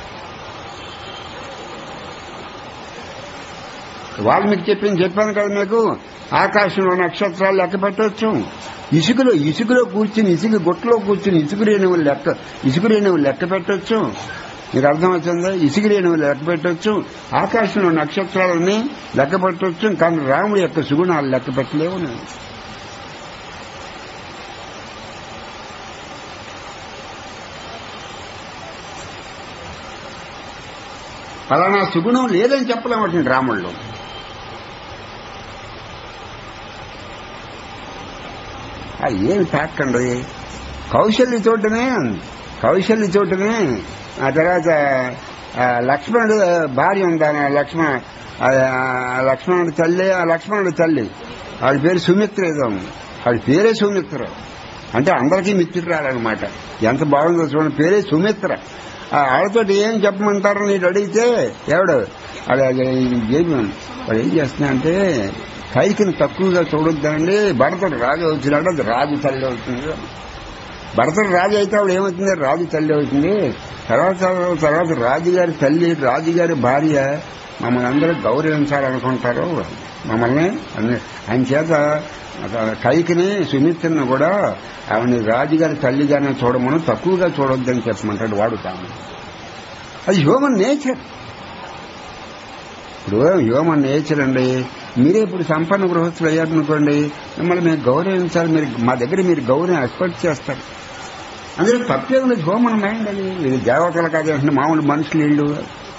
వాళ్ళు మీకు చెప్పింది చెప్పాను కదా మీకు ఆకాశంలో నక్షత్రాలు లెక్క పెట్టవచ్చు ఇసుకలో ఇసుకలో కూర్చుని ఇసుక గుట్టలో కూర్చుని ఇసుక రేణువులు లెక్క ఇసుక రేణువులు లెక్క పెట్టవచ్చు మీకు అర్థమవుతుందా ఇసుక రేణువులు లెక్క పెట్టవచ్చు ఆకాశంలో నక్షత్రాలని లెక్క పెట్టవచ్చు కానీ రాముడి యొక్క సుగుణాలు లెక్క పెట్టలేవు నేను ఫలానా సుగుణం లేదని చెప్పలేమంటుంది రాముళ్ళు అది ఏమి తాకండి కౌశల్య చోటనే కౌశల్య చోటనే ఆ తర్వాత ఆ, లక్ష్మణుడు భార్య ఉందాన లక్ష్మణ ఆ, ఆ లక్ష్మణుడి తల్లి ఆ లక్ష్మణుడి తల్లి ఆవిడ పేరు సుమిత్ర ఏదో ఉంది. ఆవిడ పేరే సుమిత్ర అంటే అందరికీ మిత్రురాలన్నమాట ఎంత బాగుందో చూడండి పేరే సుమిత్ర ఆ ఆవిడతో ఏం చెప్పమంటారు నేను అడిగితే ఎవడు అది అది ఏమి వాడు ఏం చేస్తున్నా అంటే కైకిని తక్కువగా చూడొద్దండి భరతుడు రాజు అవుతున్నాడు అది రాజు తల్లి అవుతుంది భరతుడు రాజు అయితే ఆవిడ ఏమవుతుంది రాజు తల్లి అవుతుంది తర్వాత తర్వాత రాజుగారి తల్లి రాజుగారి భార్య మమ్మల్ని అందరూ గౌరవించాలనుకుంటారు మమ్మల్ని అన్ని- ఆయన చేత ఒక కైకిని సుమిత్రను కూడా ఆవిడని రాజుగారి తల్లిగానే చూడమని తక్కువగా చూడొద్దని చెప్పమంటాడు వాడు తాము అది హ్యూమన్ నేచర్ ఇప్పుడు హ్యూమన్ నేచర్ అండి మీరే ఇప్పుడు సంపన్న గృహస్థులు అయ్యారనుకోండి మిమ్మల్ని మేము గౌరవించాలి మీరు మా దగ్గర మీరు గౌరవం ఎక్స్పెక్ట్ చేస్తారు అందులో తప్పే ఉన్నది హ్యూమన్ మైండ్ అది ఇది దేవతలు కాదు అంటే మామూలు మనుషులు ఇళ్ళు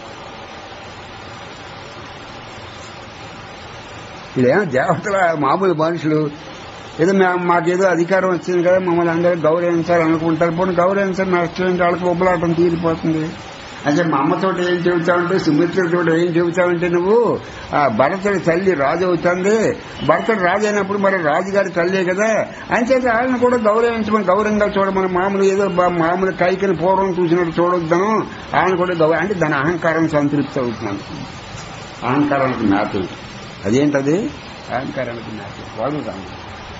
ఇదేమో దేవతల మామూలు మనుషులు ఏదో మేము మాకేదో అధికారం వచ్చింది కదా మమ్మల్ని అందరూ గౌరవించాలనుకుంటారు పోనీ గౌరవించాలి నష్టం వాళ్ళకి ఉబ్బలాటం తీరిపోతుంది అంటే మా అమ్మతోటి ఏం చెబుతావంటే సుమిత్రతో ఏం చెబుతావంటే నువ్వు ఆ భరతుడి తల్లి రాజు అవుతుంది భరతుడు రాజు అయినప్పుడు మరి రాజుగారి తల్లే కదా అంచేత వాళ్ళని కూడా గౌరవించమని గౌరవంగా చూడమని మామూలు ఏదో బా- మామూలు కైకిని పూర్వం చూసినట్టు చూడొద్దాను వాళ్ళని కూడా గౌరవ అంటే దాని అహంకారం సంతృప్తి అవుతున్నాను అహంకారానికి మ్యాప్ అదేంటది అహంకారానికి మ్యాప్ వాడు రాము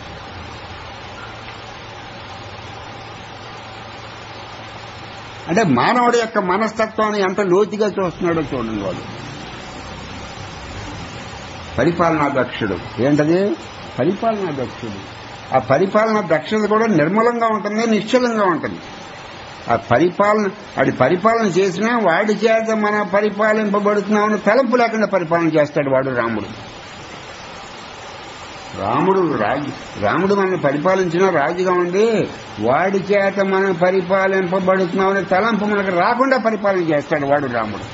అంటే మానవుడి యొక్క మనస్తత్వాన్ని ఎంత లోతుగా చూస్తున్నాడో చూడండి వాడు పరిపాలనా దక్షుడు ఏంటది పరిపాలనా దక్షుడు ఆ పరిపాలన దక్షత కూడా నిర్మలంగా ఉంటుంది నిశ్చలంగా ఉంటుంది ఆ పరిపాలన వాడి పరిపాలన చేసినా వాడి చేత మన పరిపాలింపబడుతున్నామని తలంపు లేకుండా పరిపాలన చేస్తాడు వాడు రాముడు రాముడు రాజు రాముడు మనల్ని పరిపాలించిన రాజుగా ఉండి వాడి చేత మనం పరిపాలింపబడుతున్నామని తలంపు మనకు రాకుండా పరిపాలన చేస్తాడు వాడు రాముడు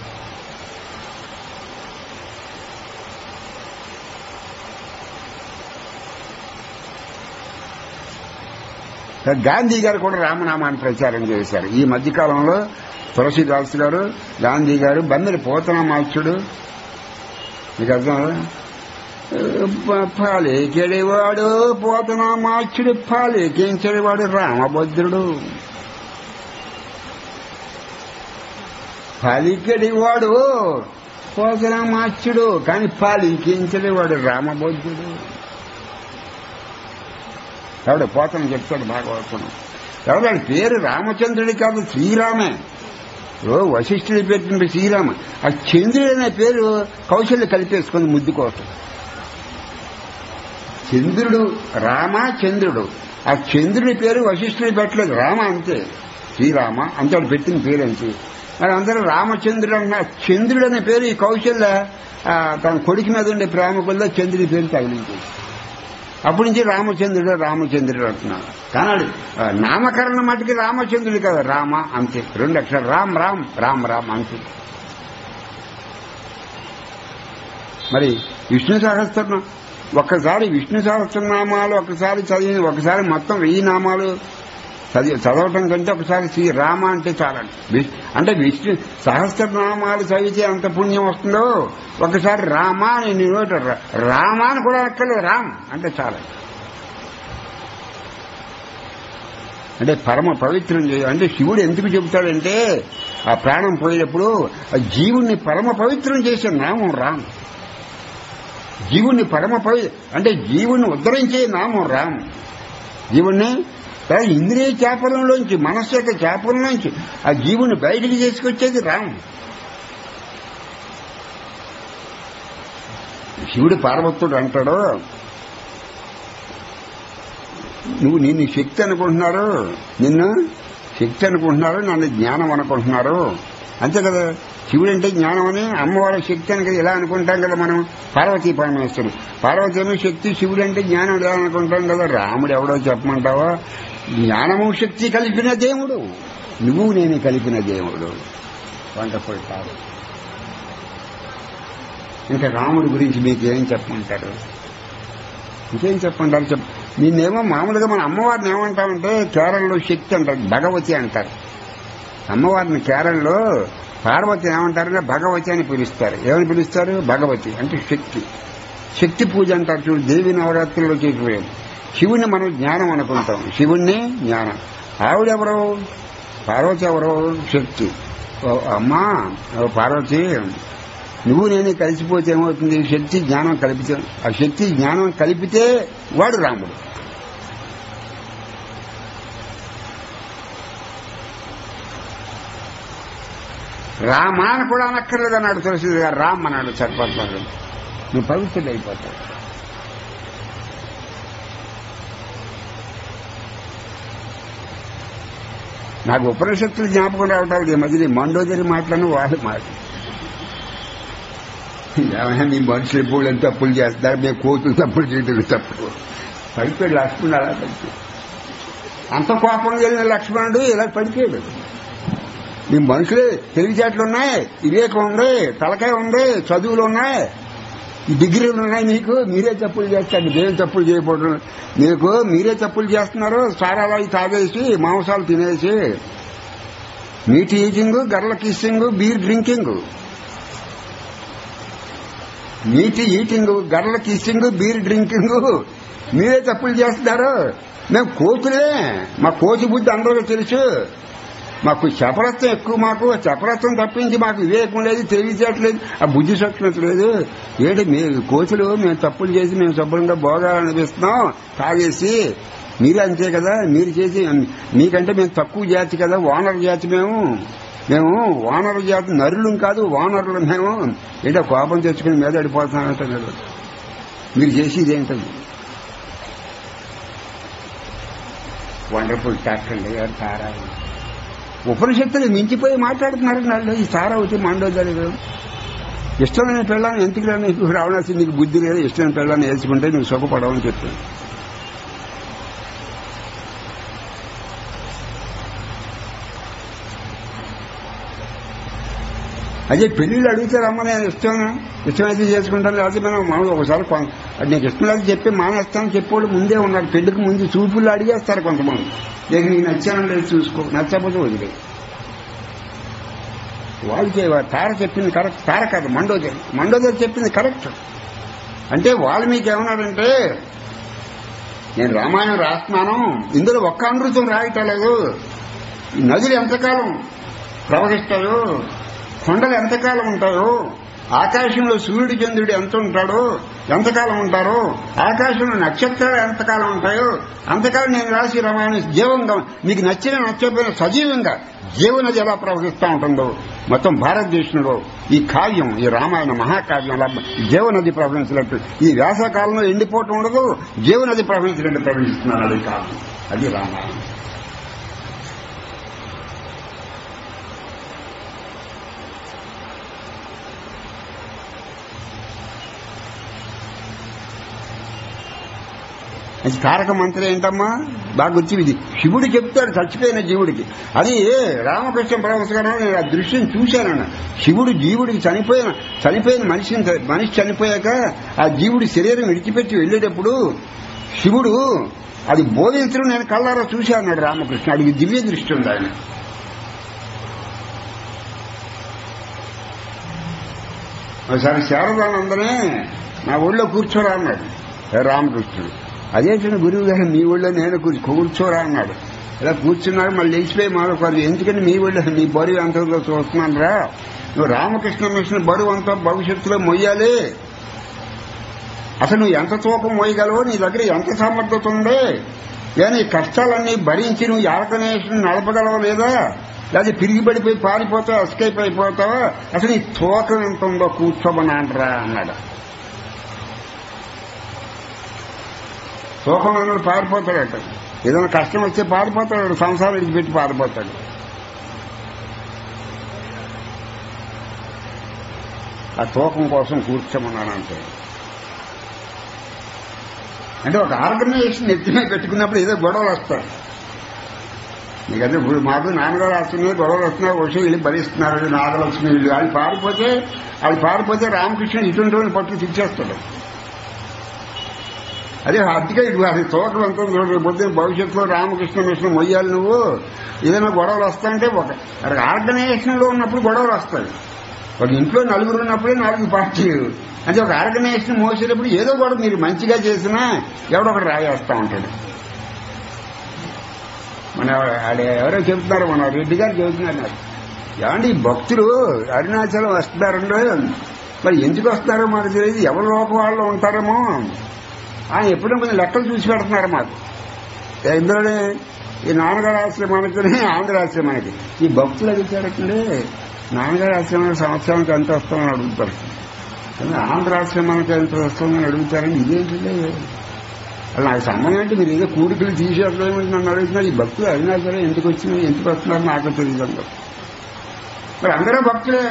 గాంధీ గారు కూడా రామనామాన్ని ప్రచారం చేశారు ఈ మధ్యకాలంలో తులసిదాస్ గారు గాంధీ గారు బందరి పోతనమాచుడు మీకు అర్థం పాలేకెడివాడు పోతనమాచుడు పాలేకించేవాడు రామభద్రుడు పలికెడివాడు పోతనమాచుడు కానీ పాలికించేవాడు రామభద్రుడు ఎవడు పోతన చెప్తాడు భాగవతం ఎవడు వాడి పేరు రామచంద్రుడి కాదు శ్రీరామే ఓ వశిష్ఠుడి పెట్టిన శ్రీరామ ఆ చంద్రుడు అనే పేరు కౌశల్య కలిపేసుకుంది ముద్దు కోసం చంద్రుడు రామ చంద్రుడు ఆ చంద్రుడి పేరు వశిష్ఠుడి పెట్టలేదు రామ అంతే శ్రీరామ అంతే వాడు పెట్టిన పేరు అంతే మరి అందరూ రామచంద్రుడు అన్న చంద్రుడు అనే పేరు ఈ కౌశల్య ఆ, తన కొడుకు మీద ఉండే ప్రేమకుల్లో చంద్రుడి పేరు తగిలించేది అప్పటి నుంచి రామచంద్రుడు రామచంద్రుడు అంటున్నాడు కానీ ఆ, నామకరణం మటుకి రామచంద్రుడు కదా రామ అంతే రెండు అక్షరాలు రామ్ రామ్ రామ్ రామ్ అంతే మరి విష్ణు సహస్రం ఒక్కసారి విష్ణు సహస్రనామాలు ఒకసారి చదివి ఒకసారి మొత్తం వెయ్యి నామాలు చదివి చదవటం కంటే ఒకసారి శ్రీ రామ అంటే చాలండి విష్- అంటే విష్ణు సహస్రనామాలు చదివితే ఎంత పుణ్యం వస్తుందో ఒకసారి రామ అని నీ నోట రా- రామ అని కూడా అక్కర్లేదు రామ్ అంటే చాలండి అంటే పరమ పవిత్రం చేయ అంటే శివుడు ఎందుకు చెబుతాడంటే ఆ ప్రాణం పోయేటప్పుడు ఆ జీవుణ్ణి పరమ పవిత్రం చేసే నామం రామ్ జీవుణ్ణి పరమ పవి అంటే జీవుణ్ణి ఉద్ధరించే నామం రామ్ జీవుణ్ణి కానీ ఇంద్రియ చేపలంలోంచి మనస్సు యొక్క చేపల్లోంచి ఆ జీవుని బయటికి తీసుకొచ్చేది రామ్ శివుడు పార్వతుడు అంటాడు నువ్వు నిన్ను శక్తి అనుకుంటున్నారు నిన్ను శక్తి అనుకుంటున్నారు నన్ను జ్ఞానం అనుకుంటున్నారు అంతే కదా శివుడు అంటే జ్ఞానం అని అమ్మవారి శక్తి అని కదా ఇలా అనుకుంటాం కదా మనం పార్వతీ పరమేశ్వరుడు పార్వతి ఏమో శక్తి శివుడు అంటే జ్ఞానం ఇలా అనుకుంటాం కదా రాముడు ఎవడో చెప్పమంటావా జ్ఞానము శక్తి కలిపిన దేవుడు నువ్వు నేను కలిపిన దేవుడు వండర్ఫుల్ కాదు ఇంకా రాముడి గురించి మీకు ఏం చెప్పమంటారు ఇంకేం చెప్పంటారు చెప్ నిన్నేమో మామూలుగా మన అమ్మవారిని ఏమంటామంటే కేరళలో శక్తి అంటారు భగవతి అంటారు అమ్మవారిని కేరళలో పార్వతి ఏమంటారంటే భగవతి అని పిలుస్తారు ఏమని పిలుస్తారు భగవతి అంటే శక్తి శక్తి పూజ అంటారు చూడు దేవి నవరాత్రుల్లో చేసిపోయాం శివుణ్ణి మనం జ్ఞానం అనుకుంటాం శివుణ్ణి జ్ఞానం ఆవిడెవరు పార్వతి ఎవరు శక్తి ఓ అమ్మా ఓ పార్వతి నువ్వు నేను కలిసిపోతే ఏమవుతుంది శక్తి జ్ఞానం కలిపితే ఆ శక్తి జ్ఞానం కలిపితే వాడు రాముడు రామా అని కూడా అనక్కర్లేదు అన్నాడు తులసి గారు రామ్ అన్నాడు సరిపడతాడు నువ్వు పవిత్రుడు అయిపోతావు నాకు ఉపనిషత్తులు జ్ఞాపకం రావటం ఈ మధ్య మండోదరి మాటలను వాళ్ళ మాట ఏమైనా మీ మనుషులు ఎప్పుడు ఎంత తప్పులు చేస్తారు మేము కోతులు తప్పులు చేయడం తప్పు పడిపోయాడు లక్ష్మణుడు అలా పడిపోయాడు అంత కోపంగా వెళ్ళిన లక్ష్మణుడు ఇలా పడిపోయాడు మీ మనుషులే తెలివితేటలు ఉన్నాయి వివేకం ఉంది తలకాయ ఉంది చదువులు ఉన్నాయి ఈ డిగ్రీలు ఉన్నాయి మీకు మీరే తప్పులు చేస్తారు మీరేం తప్పులు చేయకూడదు మీకు మీరే తప్పులు చేస్తున్నారు సారాలు తాగేసి మాంసాలు తినేసి meat eating girl kissing beer drinking meat eating girl kissing beer drinking మీరే తప్పులు చేస్తున్నారు మేము కోతులే మా కోతి బుద్ధి అందరికీ తెలుసు మాకు చపరత్వం ఎక్కువ మాకు చపరత్వం తప్పించి మాకు వివేకం లేదు తెలివితేటలేదు ఆ బుద్ధి సూక్ష్మత లేదు ఏంటి మీ కోతులు మేము తప్పులు చేసి మేము శుభ్రంగా భోగాలనిపిస్తున్నాం తాగేసి మీరు అంతే కదా మీరు చేసి మీకంటే మేము తక్కువ జాతి కదా ఓనర్ జాతి మేము మేము ఓనర్ జాతి నరులు కాదు ఓనర్లు మేము ఏంటో కోపం తెచ్చుకుని మీద పడిపోతున్నామంటే మీరు మీరు చేసేది ఏంటది వండర్ఫుల్ టాక్ అండి గారు తారా ఉపనిషత్తులు మించిపోయి మాట్లాడుతున్నారు నాళ్ళు ఈ సారవతి మండోదరి ఇష్టమైన పిల్లని ఎందుకు రా నీకు రావణాసి నీకు బుద్ధి లేదు ఇష్టమైన పిల్లని వేసుకుంటే నువ్వు సుఖపడవని చెప్తాను అదే పెళ్లిళ్ళు అడుగుతారమ్మ నేను ఇష్టం ఇష్టమైతే చేసుకుంటాను లేకపోతే మనం మనం ఒకసారి కొం- అది నీకు ఇష్టం లేదు చెప్పి మానేస్తాను చెప్పేవాళ్ళు ముందే ఉన్నారు పెళ్లికి ముందు చూపులు అడిగేస్తారు కొంతమంది లేక నీకు నచ్చాను లేదు చూసుకో నచ్చకపోతే వదిలే వాళ్ళకి తార చెప్పింది కరెక్ట్ తార కాదు మండోదరి మండోదరి చెప్పింది కరెక్ట్ అంటే వాళ్ళు మీకు ఏమన్నారంటే నేను రామాయణం రాస్తున్నాను ఇందులో ఒక్క అమృతం రాయటం లేదు ఈ నదులు ఎంతకాలం ప్రవహిస్తాయో కొండలు ఎంతకాలం ఉంటాయో ఆకాశంలో సూర్యుడు చంద్రుడు ఎంత ఉంటాడో ఎంతకాలం ఉంటారో ఆకాశంలో నక్షత్రాలు ఎంతకాలం ఉంటాయో అంతకాలం నేను రాసి రామాయణ జీవంగా మీకు నచ్చిన నచ్చకపోయిన సజీవంగా జీవనది ఎలా ప్రవహిస్తూ ఉంటుందో మొత్తం భారతదేశంలో ఈ కావ్యం ఈ రామాయణ మహాకావ్యం అలా జీవనది ప్రవహించినట్టు ఈ వేసవకాలంలో ఎండిపోవటం ఉండదు జీవనది ప్రవహించినట్టు ప్రవహిస్తున్నాను అది కావ్యం అది రామాయణం అది తారక మంత్రం ఏంటమ్మా బాగా వచ్చి ఇది శివుడు చెప్తాడు చచ్చిపోయిన జీవుడికి అది రామకృష్ణ పరమహంస గారు నేను ఆ దృశ్యం చూశానన్న శివుడు జీవుడికి చనిపోయిన చనిపోయిన మనిషిని మనిషి చనిపోయాక ఆ జీవుడి శరీరం విడిచిపెట్టి వెళ్ళేటప్పుడు శివుడు అది బోధించడం నేను కళ్ళారా చూశా అన్నాడు రామకృష్ణ అడిగి దివ్య దృష్టి ఉంది ఆయన ఒకసారి శారదానందనే నా ఒళ్ళో కూర్చోరా అన్నాడు రామకృష్ణుడు అదేంటంటే గురువు గారు మీ ఒళ్ళో నేను కూర్చో కూర్చోరా అన్నాడు ఇలా కూర్చున్నాడు మళ్ళీ లేచిపోయి మాట్లాడుకోవాలి ఎందుకంటే మీ ఒళ్ళో నీ బరువు ఎంత ఉందో చూస్తున్నాను రా నువ్వు రామకృష్ణ మిషన్ బరువు అంతా భవిష్యత్తులో మొయ్యాలి అసలు నువ్వు ఎంత తూకం మోయగలవో నీ దగ్గర ఎంత సమర్థత ఉంది కానీ ఈ కష్టాలన్నీ భరించి నువ్వు ఆర్గనైజేషన్ నడపగలవా లేదా లేదా తిరిగి పడిపోయి పారిపోతావా ఎస్కేప్ అయిపోతావా అసలు నీ తూకం ఎంత ఉందో కూర్చోమని అంటరా అన్నాడు తూకం అన్నాడు పారిపోతాడట ఏదైనా కష్టం వస్తే పారిపోతాడు సంసారం విడిచిపెట్టి పారిపోతాడు ఆ తూకం కోసం కూర్చోమన్నానంటే అంటే ఒక ఆర్గనైజేషన్ ఎత్తిమే పెట్టుకున్నప్పుడు ఏదో గొడవలు వస్తాయి నీకంటే ఇప్పుడు మాకు నాన్నగారు వస్తున్నాయి గొడవలు వస్తున్నాయి వచ్చి వీళ్ళు భరిస్తున్నారు నాగలక్ష్మి వీళ్ళు వాళ్ళు పారిపోతే వాళ్ళు పారిపోతే రామకృష్ణ ఇటువంటి వాళ్ళని పట్టు తెచ్చేస్తాడు అదే అందుకే ఇది అది తోటలు అంతా పొద్దున్న భవిష్యత్తులో రామకృష్ణ మిషన్ మొయ్యాలి నువ్వు ఏదైనా గొడవలు వస్తాయంటే ఒక ఆర్గనైజేషన్ లో ఉన్నప్పుడు గొడవలు వస్తాయి ఒక ఇంట్లో నలుగురు ఉన్నప్పుడే నాలుగు పార్టీలు అంటే ఒక ఆర్గనైజేషన్ మోసేటప్పుడు ఏదో కూడా మీరు మంచిగా చేసినా ఎవడో ఒకటి రాయేస్తా ఉంటాడు మన ఆడ- ఎవరో చెబుతున్నారు మన రెడ్డి గారు చెబుతున్నారు నాకు. ఏమండి ఈ భక్తులు అరుణాచలం వస్తున్నారండి మరి ఎందుకు వస్తారో మాకు తెలియదు ఎవరి లోపల వాళ్ళు ఉంటారేమో ఆయన ఎప్పుడో కొంచెం లెక్కలు చూసి పెడుతున్నారు మాకు ఇందులోనే ఈ నాన్నగారి ఆశ్రమానికి ఆంధ్ర ఆశ్రమానికి ఈ భక్తులు అడిగారంటే నాన్నగారి ఆశ్రమానికి సంవత్సరానికి ఎంత వస్తామని అడుగుతారు కానీ ఆంధ్ర ఆశ్రమానికి ఎంత వస్తుందని అడుగుతారని ఇదేంటంటే అలా నాకు సంబంధం అంటే మీరు ఏదో కూడికలు తీసేట్లేమని నన్ను అడుగుతున్నారు ఈ భక్తులు అయినా సరే ఎందుకు వచ్చినాయి ఎందుకు వస్తున్నారు నాకు తెలియదు అందరూ మరి అందరూ భక్తులే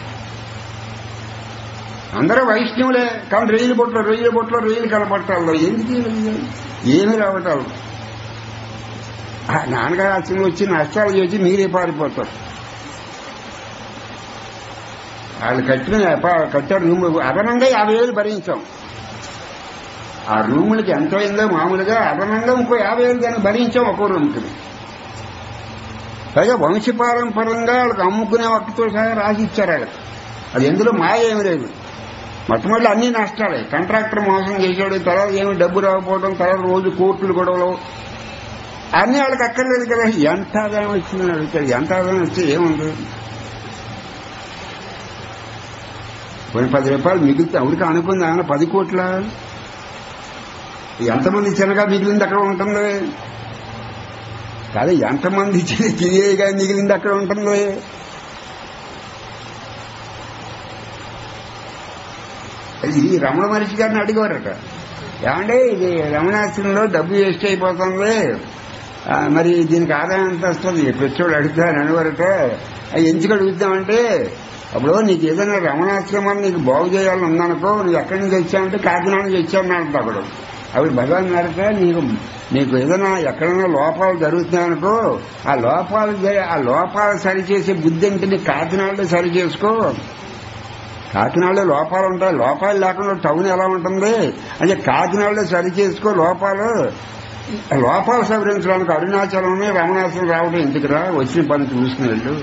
అందరూ వైష్ణవులే కానీ రైలు బొట్లో రొయ్యల బొట్లో రొయ్యలు కనపట్టాలి ఎందుకు ఇది? ఏమీ రావటాలు ఆ నాన్నగారు ఆశ్రమం వచ్చి నష్టాలు చేసి మీరే పారిపోతారు వాళ్ళు కట్టిన ప- కట్టారు రూమ్ అదనంగా యాభై వేలు భరించాం ఆ రూములకి ఎంత అయిందో మామూలుగా అదనంగా ఇంకో యాభై వేలు దాన్ని భరించాం ఒక్కో రూమ్కి పైగా వంశపారంపరంగా వాళ్ళకి అమ్ముకునే ఒక్కతో సహా రాసి ఇచ్చారు వాళ్ళకి అది ఎందులో మాయ ఏమి లేదు మొట్టమొదటి అన్ని నష్టాలే కాంట్రాక్టర్ మోసం చేశాడు తర్వాత ఏమి డబ్బు రాకపోవడం తర్వాత రోజు కోర్టులు గొడవలు అన్ని వాళ్ళకి అక్కర్లేదు కదా ఎంత ఆదాయం వచ్చిందని అడుగుతాడు ఎంత ఆదాయం వస్తే ఏముంది కొన్ని పది రూపాయలు మిగిలితే ఎవరికి అనుకుంది ఆయన పది కోట్ల ఎంతమంది చిన్నగా మిగిలింది అక్కడ ఉంటుంది కాదు ఎంతమంది చిన్నగా మిగిలింది అక్కడ ఉంటుంది ఇది రమణ మనిషి గారిని అడిగేవారట ఏమంటే ఇది రమణాశ్రమంలో డబ్బు వేస్ట్ అయిపోతుంది ఆ, మరి దీనికి ఆదాయం ఎంత వస్తుంది పెట్రోల్ అడుగుతాను అనేవారట అవి ఎందుకు అడుగుతామంటే అప్పుడు నీకు ఏదైనా రమణాశ్రమాన్ని నీకు బాగు చేయాలని ఉందనుకో నువ్వు ఎక్కడి నుంచి వచ్చావంటే కాకినాడ నుంచి వచ్చావు అంట అప్పుడు అప్పుడు భగవాన్ అడిగితే నీకు నీకు ఏదైనా ఎక్కడైనా లోపాలు జరుగుతున్నాయనుకో ఆ లోపాలు జరి- ఆ లోపాలు సరిచేసే బుద్ధి అంటే నీకు కాకినాడలో సరి చేసుకో కాకినాడలో లోపాలు ఉంటాయి లోపాలు లేకుండా టౌన్ ఎలా ఉంటుంది అంటే కాకినాడలో సరి చేసుకో లోపాలు లోపాలు సవరించడానికి అరుణాచలం రమణాచలం రావడం ఎందుకురా వచ్చిన పని చూసుకుని వెళ్ళు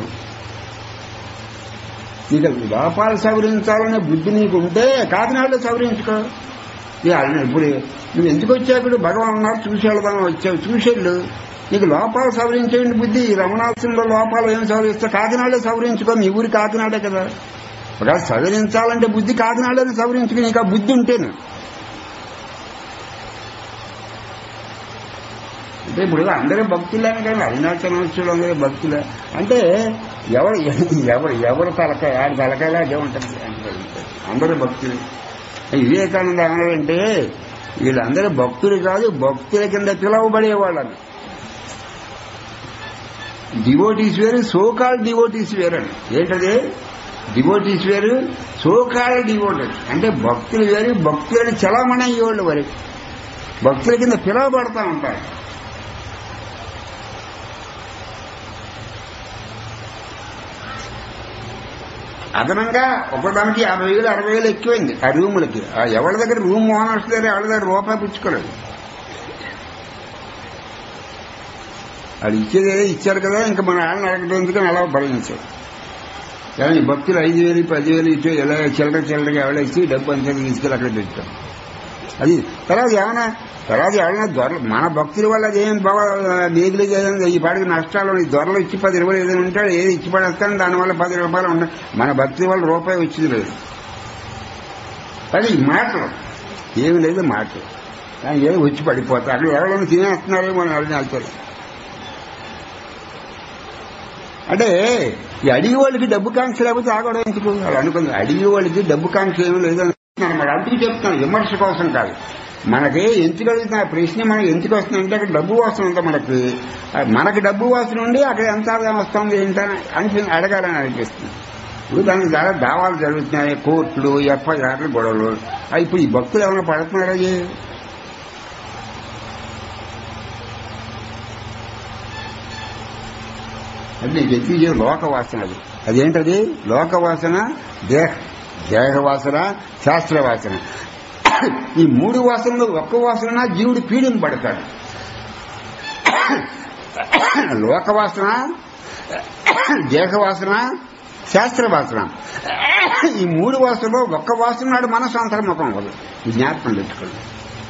నీకు లోపాలు సవరించాలనే బుద్ధి నీకు ఉంటే కాకినాడలో సవరించుకో ఇక అరుణ- ఇప్పుడు నువ్వు ఎందుకు వచ్చావు ఇప్పుడు భగవాన్ ఉన్నారు చూసి వెళ్దాం వచ్చావు చూసేళ్ళు నీకు లోపాలు సవరించేయండి బుద్ధి ఈ రమణాచలంలో లోపాలు ఏం సవరిస్తా కాకినాడలో సవరించుకో మీ ఊరి కాకినాడే కదా ఒకవేళ సవరించాలంటే బుద్ధి కాకినాడని సవరించుకుని నీకు ఆ బుద్ధి ఉంటేను అంటే ఇప్పుడు అందరూ భక్తులేనే కానీ అరుణాచలం అందరూ భక్తులే అంటే ఎవరు ఎవరు ఎవరు తలకాయ ఆడి తలకాయలా అదే ఉంటుంది అంటారు. అందరూ భక్తులు వివేకానంద ఏమన్నాడంటే వీళ్ళందరూ భక్తులు కాదు భక్తుల కింద పిలవబడేవాళ్ళని డివోటీస్ వేరు సోకాల్ డివోటీస్ వేరు అని ఏంటది డివోటీస్ వేరు సోకాల్ డివోటీస్ అంటే భక్తులు వేరు భక్తులని చలామణి అయ్యేవాళ్ళు వరకు భక్తుల కింద పిలువబడతా ఉంటారు అదనంగా ఒకదానికి యాభై వేలు అరవై వేలు ఎక్కువైంది ఆ రూములకి ఆ ఎవరి దగ్గర రూమ్ ఓనర్స్ దగ్గర ఎవరి దగ్గర రూపాయి పుచ్చుకోలేదు వాళ్ళు ఇచ్చేది ఏదో ఇచ్చారు కదా ఇంకా మన వాళ్ళని అడగడం ఎందుకని అలా భరించారు కానీ భక్తులు ఐదు వేలు పదివేలు ఇచ్చి ఎలా చిల్లర చిల్లరగా ఎవరో ఇచ్చి డబ్బు అంతా తీసుకెళ్ళి అక్కడ పెట్టారు అది తర్వాత ఏమైనా తర్వాత ఎవరైనా దొరలు మన భక్తుల వల్ల అదేం బాగా మేగులు ఏదైనా ఈ పాటికి నష్టాలు ఈ దొరలు ఇచ్చి పది రూపాయలు ఏదైనా ఉంటాడు ఏది ఇచ్చి పడేస్తాను దానివల్ల పది రూపాయలు ఉన్నాయి మన భక్తి వల్ల రూపాయి వచ్చింది లేదు అది మాటలు ఏమి లేదు మాటలు కానీ ఏదో వచ్చి పడిపోతా అక్కడ ఎవరైనా తినేస్తున్నారేమో అని ఎవరిని వెళ్తారు అంటే ఈ అడిగి వాళ్ళకి డబ్బు కాంక్ష లేకపోతే ఆగడం ఎందుకు వాళ్ళు అనుకుంది అడిగి వాళ్ళకి డబ్బు కాంక్ష ఏమీ లేదని అనమాట అందుకు చెప్తాను విమర్శ కోసం కాదు మనకి ఎందుకు అడుగుతున్న ప్రశ్న మనకి ఎందుకు వస్తుందంటే అక్కడ డబ్బు వాసన ఉందా మనకి ఆ మనకి డబ్బు వాసన ఉండి అక్కడ ఎంత ఆదాయం వస్తుంది ఏంటని అని అడగాలని అనిపిస్తుంది ఇప్పుడు దానికి చాలా దావాలు జరుగుతున్నాయి కోర్టులు ఎఫ్ఐఆర్లు గొడవలు ఆ ఇప్పుడు ఈ భక్తులు ఏమైనా పడుతున్నారా అయ్యి? అది నేను చెప్పి లోక వాసన అది అదేంటది లోక వాసన దేహ దేహ వాసన శాస్త్ర వాసన ఈ మూడు వాసనలు ఒక్క వాసన జీవుడు పీడిని పడతాడు లోక వాసన దేహ వాసన శాస్త్ర వాసన ఈ మూడు వాసనలో ఒక్క వాసన నాడు మనసు అంతర్ముఖం అవ్వదు ఈ జ్ఞాపకం పెట్టుకోండి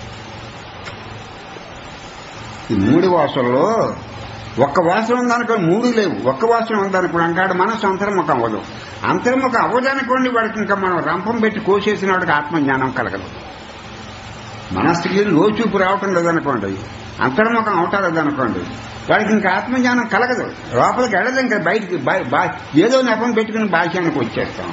ఈ మూడు వాసనలో ఒక్క వాసన ఉందనుకో మూడు లేవు ఒక్క వాసన ఉందనుకో అంటాడు మనసు అంతర్ముఖం అవ్వదు అంతర్ముఖం అవ్వదనుకోండి వాడికి ఇంకా మనం రంపం పెట్టి కోసేసిన వాడికి ఆత్మజ్ఞానం కలగదు మనస్సుకి లోచూపు రావటం లేదనుకోండి అంతర్ముఖం అవటం లేదనుకోండి వాడికి ఇంకా ఆత్మజ్ఞానం కలగదు లోపలికి వెళ్ళదు ఇంకా బయటికి బయ- బా- ఏదో నెపం పెట్టుకుని భాష్యానికి వచ్చేస్తాం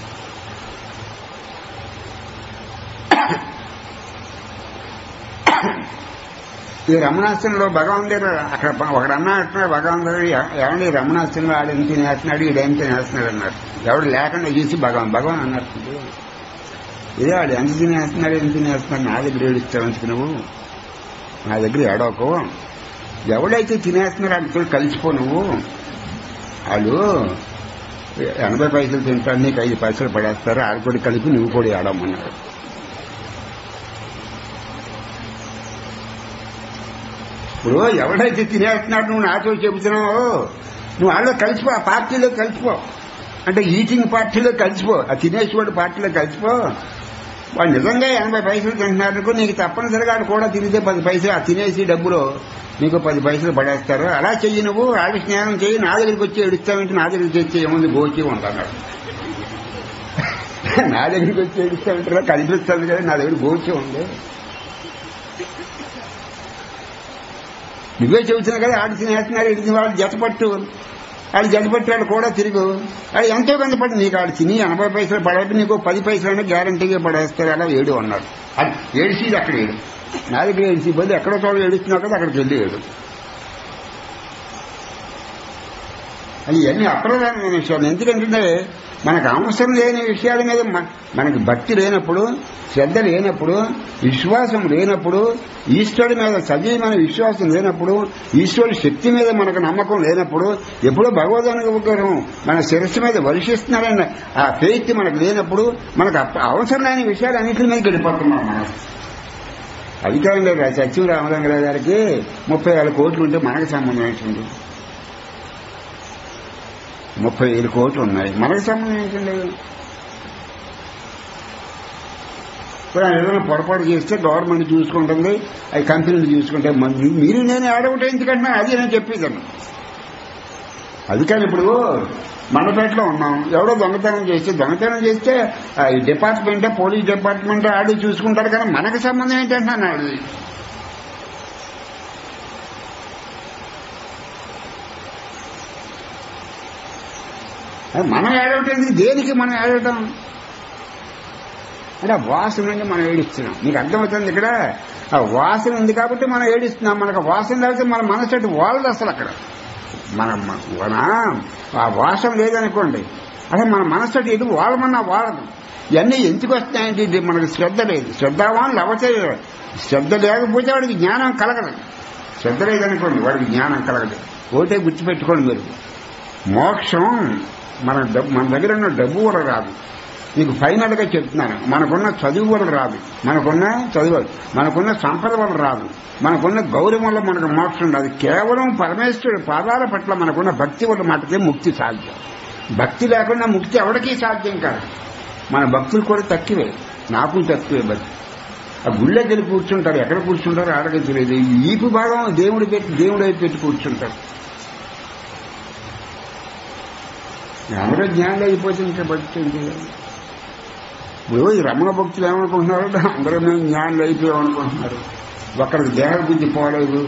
ఈ రమణాశ్రంలో భగవంతుడు అక్కడ ఒకడు అన్నా అంటున్నాడు భగవంతుడు ఏమండి రమణాశ్రంలో ఆడు ఎంత తినేస్తున్నాడు ఈడు ఏం తినేస్తున్నాడు అన్నారు ఎవడు లేకుండా చూసి భగవాన్ భగవాన్ అన్నారు ఇదే వాడు ఎంత తినేస్తున్నాడు ఎంత తినేస్తున్నాడు నా దగ్గర ఏడుస్తావు నువ్వు నా దగ్గర ఏడవకు ఎవడైతే తినేస్తున్నారో అడితో కలిసిపో నువ్వు వాళ్ళు ఎనభై పైసలు తింటాడు నీకు ఐదు పైసలు పడేస్తారు ఆడు కూడా కలిపి నువ్వు కూడా ఏడవమన్నాడు ఇప్పుడు ఎవడైతే తినేస్తున్నాడు నువ్వు నాతో చెబుతున్నావు నువ్వు వాళ్ళు కలిసిపో ఆ పార్టీలో కలిసిపో అంటే ఈటింగ్ పార్టీలో కలిసిపో ఆ తినేసేవాడు పార్టీలో కలిసిపో వాడు నిజంగా ఎనభై పైసలు తింటున్నారు నీకు తప్పనిసరిగా ఆడు కూడా తిరిగితే పది పైసలు ఆ తినేసి డబ్బులో నీకు పది పైసలు పడేస్తారు అలా చెయ్యి నువ్వు ఆడి స్నేహం చెయ్యి నా దగ్గరికి వచ్చి ఏడుస్తావంటే నా దగ్గరికి తెచ్చి ఏముంది గోచి ఉంటాడు నా దగ్గరికి వచ్చి ఏడుస్తామంటారా కనిపిస్తుంది కదా నా దగ్గర గోచి ఉంది నువ్వే చెబుతున్నావు కదా ఆడి తినేస్తున్నారు ఇడిచిన వాళ్ళు జతపట్టు వాళ్ళు జతపట్టు వాళ్ళు కూడా తిరుగు వాళ్ళు ఎంతో కొంత పడి నీకు ఆడు తిని ఎనభై పైసలు పడేట్టు నీకు పది పైసలు గ్యారంటీగా పడేస్తారు అలా ఏడు అన్నాడు అది ఏడిసి అక్కడ ఏడు నా దగ్గర ఏడిసి పోతే ఎక్కడో చోట ఏడుస్తున్నావు కదా అక్కడికి వెళ్ళి ఏడు అది ఇవన్నీ అప్రధానమైన విషయాలు ఎందుకంటే మనకు అవసరం లేని విషయాల మీద మ- మనకి భక్తి లేనప్పుడు శ్రద్ధ లేనప్పుడు విశ్వాసం లేనప్పుడు ఈశ్వరుడి మీద సజీవమైన విశ్వాసం లేనప్పుడు ఈశ్వరుడి శక్తి మీద మనకు నమ్మకం లేనప్పుడు ఎప్పుడో భగవద్ అనుగ్రహం మన శిరస్సు మీద వర్షిస్తున్నారన్న ఆ ఫెయిత్ మనకు లేనప్పుడు మనకు అప్ప- అవసరం లేని విషయాలు అన్నింటి మీద గడిపోతున్నాం మనం అధికారం లేదు సత్యం రామలింగరావు గారికి ముప్పై వేల కోట్లు ఉంటే మనకు సంబంధం ఏంటండి ముప్పై వేల కోట్లు ఉన్నాయి మనకు సంబంధం ఏంటండి ఇప్పుడు ఆయన ఏదైనా పొరపాటు చేస్తే గవర్నమెంట్ చూసుకుంటుంది అవి కంపెనీలు చూసుకుంటే మన- మీరు నేను ఆడవుట ఎందుకంటున్నా అది నేను చెప్పేదాన్ని అది కానీ ఇప్పుడు మండపేటలో ఉన్నాం ఎవడో దొంగతనం చేస్తే దొంగతనం చేస్తే ఆ ఈ డిపార్ట్మెంట్ పోలీస్ డిపార్ట్మెంట్ ఆడు చూసుకుంటారు కానీ మనకు సంబంధం ఏంటంటున్నాను అది అది మనం ఏడవటం ఎందుకు? దేనికి మనం ఏడవటం అంటే ఆ వాసన నుండి మనం ఏడుస్తున్నాం మీకు అర్థమవుతుంది ఇక్కడ ఆ వాసన ఉంది కాబట్టి మనం ఏడుస్తున్నాం మనకు వాసన లేకపోతే మన మనసు అటు వాళ్ళదు అసలు అక్కడ మన మన ఆ వాసన లేదనుకోండి అసలు మన మనసు అటు ఎటు వాళ్ళమన్నా వాడదు ఇవన్నీ ఎందుకు వస్తున్నాయంటే ఇది మనకు శ్రద్ధ లేదు శ్రద్ధావాన్ లవతే శ్రద్ధ లేకపోతే వాడికి జ్ఞానం కలగదు శ్రద్ధ లేదనుకోండి వాడికి జ్ఞానం కలగదు ఒకటే గుర్తుపెట్టుకోండి మీరు మోక్షం మన డబ్బు మన దగ్గర ఉన్న డబ్బు వల్ల రాదు మీకు ఫైనల్ గా చెప్తున్నాను మనకున్న చదువు వల్ల రాదు మనకున్న చదువు మనకున్న సంపద వల్ల రాదు మనకున్న గౌరవం వల్ల మనకు మోక్షం రాదు కేవలం పరమేశ్వరుడు పాదాల పట్ల మనకున్న భక్తి వల్ల మటుకే ముక్తి సాధ్యం భక్తి లేకుండా ముక్తి ఎవరికీ సాధ్యం కాదు మన భక్తులు కూడా తక్కువే నాకు తక్కువే భక్తి ఆ గుళ్ళకి వెళ్ళి కూర్చుంటారు ఎక్కడ కూర్చుంటారో ఆడగా తెలియదు ఈ ఈపు భాగం దేవుడు పెట్టి దేవుడు వైపు పెట్టి కూర్చుంటారు అందరూ జ్ఞానం అయిపోతే ఇంకా భక్తి ఉంది ఇప్పుడు ఈ రమణ భక్తులు ఏమనుకుంటున్నారు అందరూ మేము జ్ఞానులు అయిపోయామనుకుంటున్నారు ఒక్కరికి దేహ బుద్ధి పోలేదు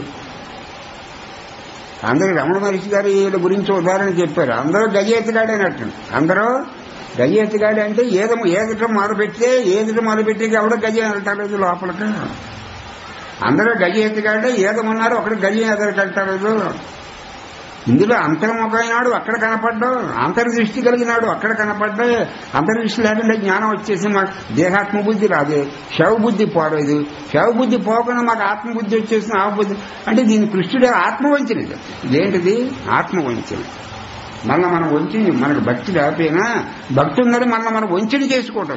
అందరూ రమణ మహర్షి గారు వీళ్ళ గురించి ఉదాహరణ చెప్పారు అందరూ గజెత్తుగాడేనట్టు అందరూ గజెత్తుగాడి అంటే ఏదో ఏదట మొదలుపెడితే ఏదట మొదలుపెట్టి ఎవడో గజం వెళ్తారు లోపలికి అందరూ గజ ఎత్తుగాడే ఏదమన్నారు ఒకటి గజం ఎదరకెళ్తారు ఇందులో అంతర్ముఖమైనాడు అక్కడ కనపడ్డావు అంతర్దృష్టి కలిగినాడు అక్కడ కనపడ్డా అంతర్దృష్టి లేకుండా జ్ఞానం వచ్చేసి మాకు దేహాత్మ బుద్ధి రాదు శవ బుద్ధి పోలేదు శవ బుద్ధి పోకుండా మాకు ఆత్మబుద్ధి వచ్చేసిన ఆత్మబుద్ధి అంటే దీని కృష్ణుడే ఆత్మవంచన ఇది ఇదేంటిది ఆత్మవంచన మళ్ళా మనం వంచి మనకు భక్తి లేకపోయినా భక్తి ఉందని మళ్ళీ మనం వంచన చేసుకోవటం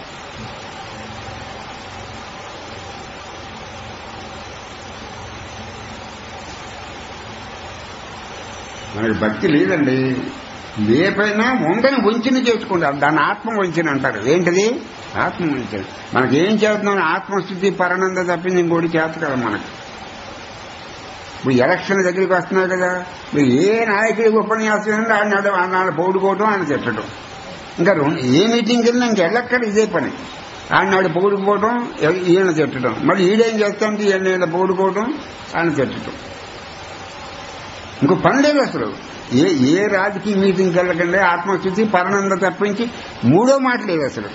మనకి భక్తి లేదండి లేపైనా ఉందని వంచిన చేసుకుంటారు దాన్ని ఆత్మ వంచిన అంటారు ఏంటిది ఆత్మ వంచిన మనకి ఏం చేస్తున్నాం ఆత్మస్థితి పరానంద తప్పింది ఇంకోటి చేత కదా మనకి ఇప్పుడు ఎలక్షన్ దగ్గరికి వస్తున్నాయి కదా మీరు ఏ నాయకుడికి ఉపన్యాసం ఉంటే ఆయన ఆయన పౌడుకోవటం ఆయన తిట్టడం ఇంకా రెండు ఏ మీటింగ్కి వెళ్ళినా ఇంక వెళ్ళక్కడ ఇదే పని ఆయన పౌడుకోవటం ఈయన తిట్టడం మళ్ళీ ఈడేం చేస్తాంటే ఈయన పౌడుకోవటం ఆయన తిట్టడం ఇంకో పని లేదు అసలు ఏ ఏ రాజకీయ మీటింగ్కి వెళ్ళకండి ఆత్మస్థితి పరనంద తప్పించి మూడో మాట లేదు అసలు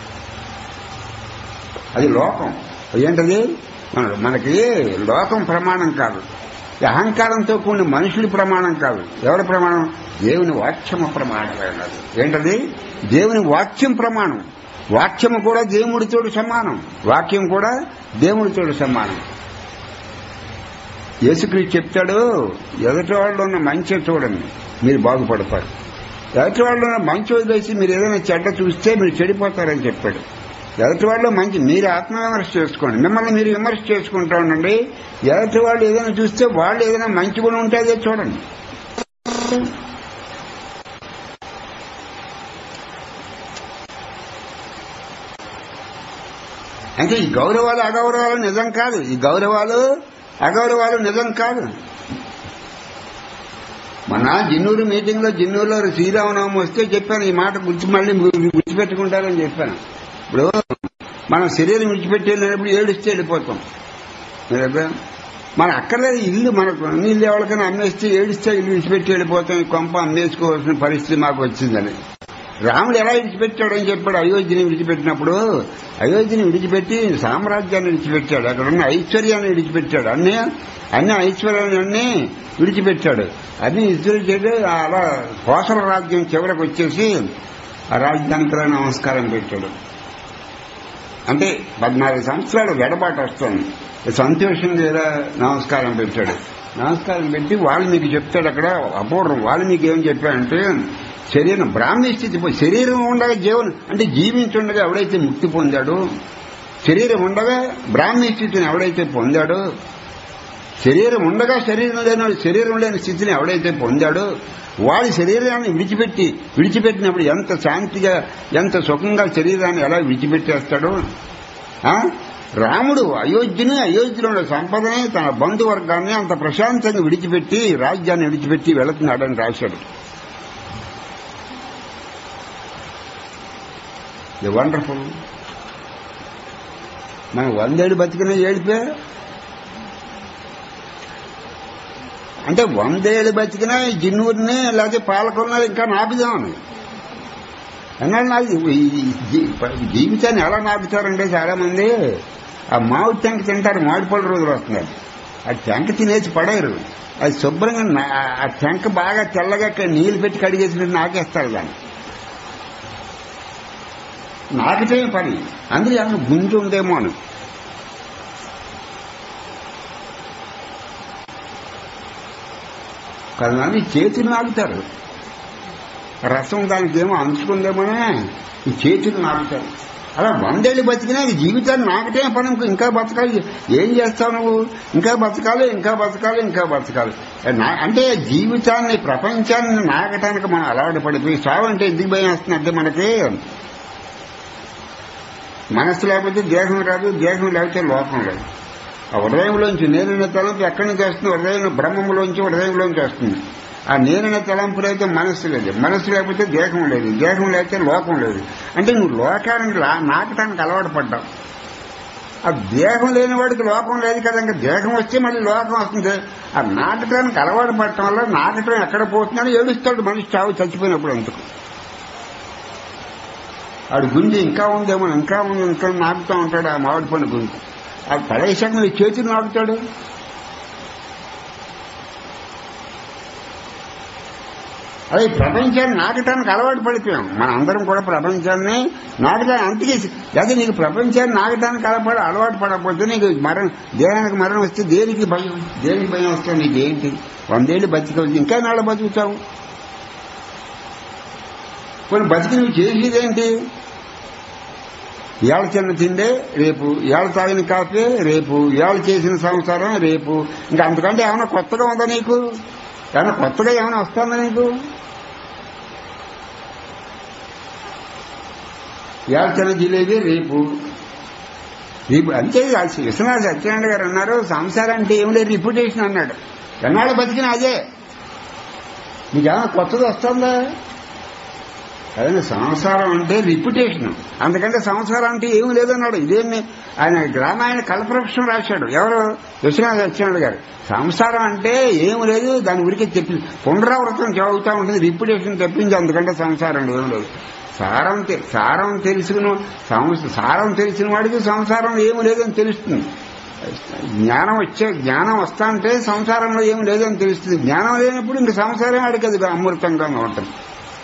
అది లోకం ఏంటది మన- మనకి లోకం ప్రమాణం కాదు ఈ అహంకారంతో కూడిన మనుషుల ప్రమాణం కాదు ఎవరి ప్రమాణం దేవుని వాక్యము ప్రమాణం అన్నది ఏంటది దేవుని వాక్యం ప్రమాణం వాక్యము కూడా దేవుడితోడు సమానం వాక్యం కూడా దేవుడితోడు సమానం యేసుక్రీస్తు చెప్తాడు ఎదుటి వాళ్ళు ఉన్న మంచి చూడండి మీరు బాగుపడతారు ఎదుటి వాళ్ళు ఉన్న మంచి వదిలేసి మీరు ఏదైనా చెడ్డ చూస్తే మీరు చెడిపోతారని చెప్పాడు ఎదుటి వాళ్ళు మంచి మీరు ఆత్మవిమర్శ చేసుకోండి మిమ్మల్ని మీరు విమర్శ చేసుకుంటా ఉండండి ఎదుటి వాళ్ళు ఏదైనా చూస్తే వాళ్ళు ఏదైనా మంచి గుణం ఉంటే అదే చూడండి అంటే ఈ గౌరవాలు అగౌరవాలు నిజం కాదు ఈ గౌరవాలు అగౌరవాలు నిజం కాదు మన జిన్నూరు మీటింగ్ లో జిన్నూరులో శ్రీరామనవమి వస్తే చెప్పాను ఈ మాట గుర్తు మళ్ళీ మీరు గుర్తుపెట్టుకుంటారని చెప్పాను ఇప్పుడు మనం శరీరం విడిచిపెట్టి వెళ్ళినప్పుడు ఏడుస్తే వెళ్ళిపోతాం మీరు ఎప్పుడైనా- మన అక్కర్లేదు ఇల్లు మనకు అన్ని ఇల్లు ఎవరికైనా అమ్మేస్తే ఏడిస్తే ఇల్లు విడిచిపెట్టి వెళ్ళిపోతాం ఈ కొంప అమ్మేసుకోవాల్సిన పరిస్థితి మాకు వచ్చిందని రాముడు ఎలా విడిచిపెట్టాడని చెప్పాడు అయోధ్యని విడిచిపెట్టినప్పుడు అయోధ్యని విడిచిపెట్టి సామ్రాజ్యాన్ని విడిచిపెట్టాడు అక్కడ ఉన్న ఐశ్వర్యాన్ని విడిచిపెట్టాడు అన్ని అన్ని ఐశ్వర్యాన్ని విడిచిపెట్టాడు అన్ని విడిచిపెట్టాడు అలా కోసల రాజ్యం చివరకు వచ్చేసి ఆ రాజ్యానికి రా నమస్కారం పెట్టాడు అంటే పద్నాలుగు సంవత్సరాలు వెడబాటు వస్తుంది సంతోషంగా ఇలా నమస్కారం పెట్టాడు నమస్కారం పెట్టి వాల్మీకి చెప్తాడు అక్కడ అపూర్వం వాల్మీకి ఏం చెప్పాడంటే శరీరం బ్రాహ్మీ స్థితి పోయి శరీరం ఉండగా జీవనం అంటే జీవించుండగా ఎవడైతే ముక్తి పొందాడో శరీరం ఉండగా బ్రాహ్మీ స్థితిని ఎవడైతే పొందాడో శరీరం ఉండగా శరీరం లేని శరీరం లేని స్థితిని ఎవడైతే పొందాడో వాడి శరీరాన్ని విడిచిపెట్టి విడిచిపెట్టినప్పుడు ఎంత శాంతిగా ఎంత సుఖంగా శరీరాన్ని ఎలా విడిచిపెట్టేస్తాడో ఆ? రాముడు అయోధ్యని అయోధ్యలో ఉన్న సంపదని తన బంధువర్గాన్ని అంత ప్రశాంతంగా విడిచిపెట్టి రాజ్యాన్ని విడిచిపెట్టి వెళుతున్నాడని రాశాడు వండర్ఫుల్ మనం వందేళ్ళు బతికిన ఏడిపే అంటే వందేళ్ళు బతికినా ఈ జిన్నూరిని లేకపోతే పాలకొన్నా ఇంకా నాపుదామని అన్నాడు నాకు ఈ జీ- జీవితాన్ని ఎలా నాపుతారంటే చాలా మంది ఆ మామిడి టెంక తింటారు మామిడి పళ్ళు రోజులు వస్తున్నారు ఆ టెంక తినేసి పడేరు అది శుభ్రంగా నా- ఆ టెంక బాగా తెల్లగా క- నీళ్లు పెట్టి కడిగేసినట్టు నాకేస్తారు దాన్ని నాకితే పని అందులో ఏమైనా గుంజు ఉందేమో అని కొంతమంది చేతులు నాగుతారు రసం దానికి ఏమో అంచుకుందేమోనే ఈ చేతులు నాగుతారు అలా వందేళ్ళు బతికినా ఈ జీవితాన్ని నాకటే పని ఇంకో- ఇంకా బతకాలి ఏం చేస్తావు నువ్వు ఇంకా బతకాలి ఇంకా బతకాలి ఇంకా బతకాలి నా- అంటే జీవితాన్ని ప్రపంచాన్ని నాకటానికి మనం అలవాటు పడిపోయి సావు అంటే ఎందుకు భయం వస్తుందంటే మనకి మనస్సు లేకపోతే దేహం రాదు దేహం లేకపోతే లోకం లేదు ఆ హృదయంలోంచి నేననే తలంపు ఎక్కడి నుంచి వస్తుంది హృదయం బ్రహ్మంలోంచి హృదయంలోంచి వస్తుంది ఆ నేననే తలంపులు అయితే మనస్సు లేదు మనస్సు లేకపోతే దేహం లేదు దేహం లేకపోతే లోకం లేదు అంటే నువ్వు లోకానికి లా- నాటకానికి అలవాటు పడ్డావు ఆ దేహం లేని వాడికి లోకం లేదు కదా ఇంకా దేహం వస్తే మళ్ళీ లోకం వస్తుంది ఆ నాటకానికి అలవాటు పడటం వల్ల నాటకం ఎక్కడ పోతుందని ఏడుస్తాడు మనిషి చావు చచ్చిపోయినప్పుడు అందుకు ఆడు గుంజి ఇంకా ఉందేమో ఇంకా ఉంది ఇంకా నాకుతూ ఉంటాడు ఆ మామిడి పండు గుంజి ఆ పడేసాక నీ చేతులు నాకుతాడు అదే ప్రపంచాన్ని నాటకానికి అలవాటు పడిపోయాం మన అందరం కూడా ప్రపంచాన్ని నాటకాన్ని అంతకేసి అదే నీకు ప్రపంచాన్ని నాటకానికి అలవాటు అలవాటు పడకపోతే నీకు మరణం దేహానికి మరణం వస్తే దేనికి భయం దేనికి భయం వస్తే నీకు ఏంటి వందేళ్ళు బతికవచ్చు ఇంకా నాళ్ళు బతుకుతావు కొన్ని బతికి నువ్వు చేసేదేంటి ఇవాళ చిన్న తిండే రేపు ఇవాళ తాగిన కాఫీ రేపు ఇవాళ చేసిన సంసారం రేపు ఇంకా అంతకంటే ఏమైనా కొత్తగా ఉందా నీకు ఏమైనా కొత్తగా ఏమైనా వస్తుందా నీకు ఇవాళ చిన్న జిలేబీ రేపు రేపు అంతే కాదు విశ్వనాథ సత్యనారాయణ గారు అన్నారు సంసారం అంటే ఏం లేదు రిప్యుటేషన్ అన్నాడు ఎన్నాళ్ళు బతికిన అదే నీకేమైనా కొత్తది వస్తుందా అదే సంసారం అంటే రిప్యుటేషన్ అందుకంటే సంసారం అంటే ఏమి లేదన్నాడు ఇదేమి ఆయన గ్రామాయణ కల్పవృక్షం రాశాడు ఎవరు విశ్వనాథ సత్యనారాయణ గారు సంసారం అంటే ఏమి లేదు దాని ఉరికి చెప్పి పునరావృతం చదువుతూ ఉంటుంది రిప్యుటేషన్ తెప్పించి అందుకంటే సంసారం ఏమి లేదు సారం తె- సారం తెలుసుకున్న సంస- సారం తెలిసిన వాడికి సంసారం ఏమి లేదని తెలుస్తుంది జ్ఞానం వచ్చే జ్ఞానం వస్తా అంటే సంసారంలో ఏమి లేదని తెలుస్తుంది జ్ఞానం లేనప్పుడు ఇంక సంసారం వాడికి అది అమృతంగా ఉంటుంది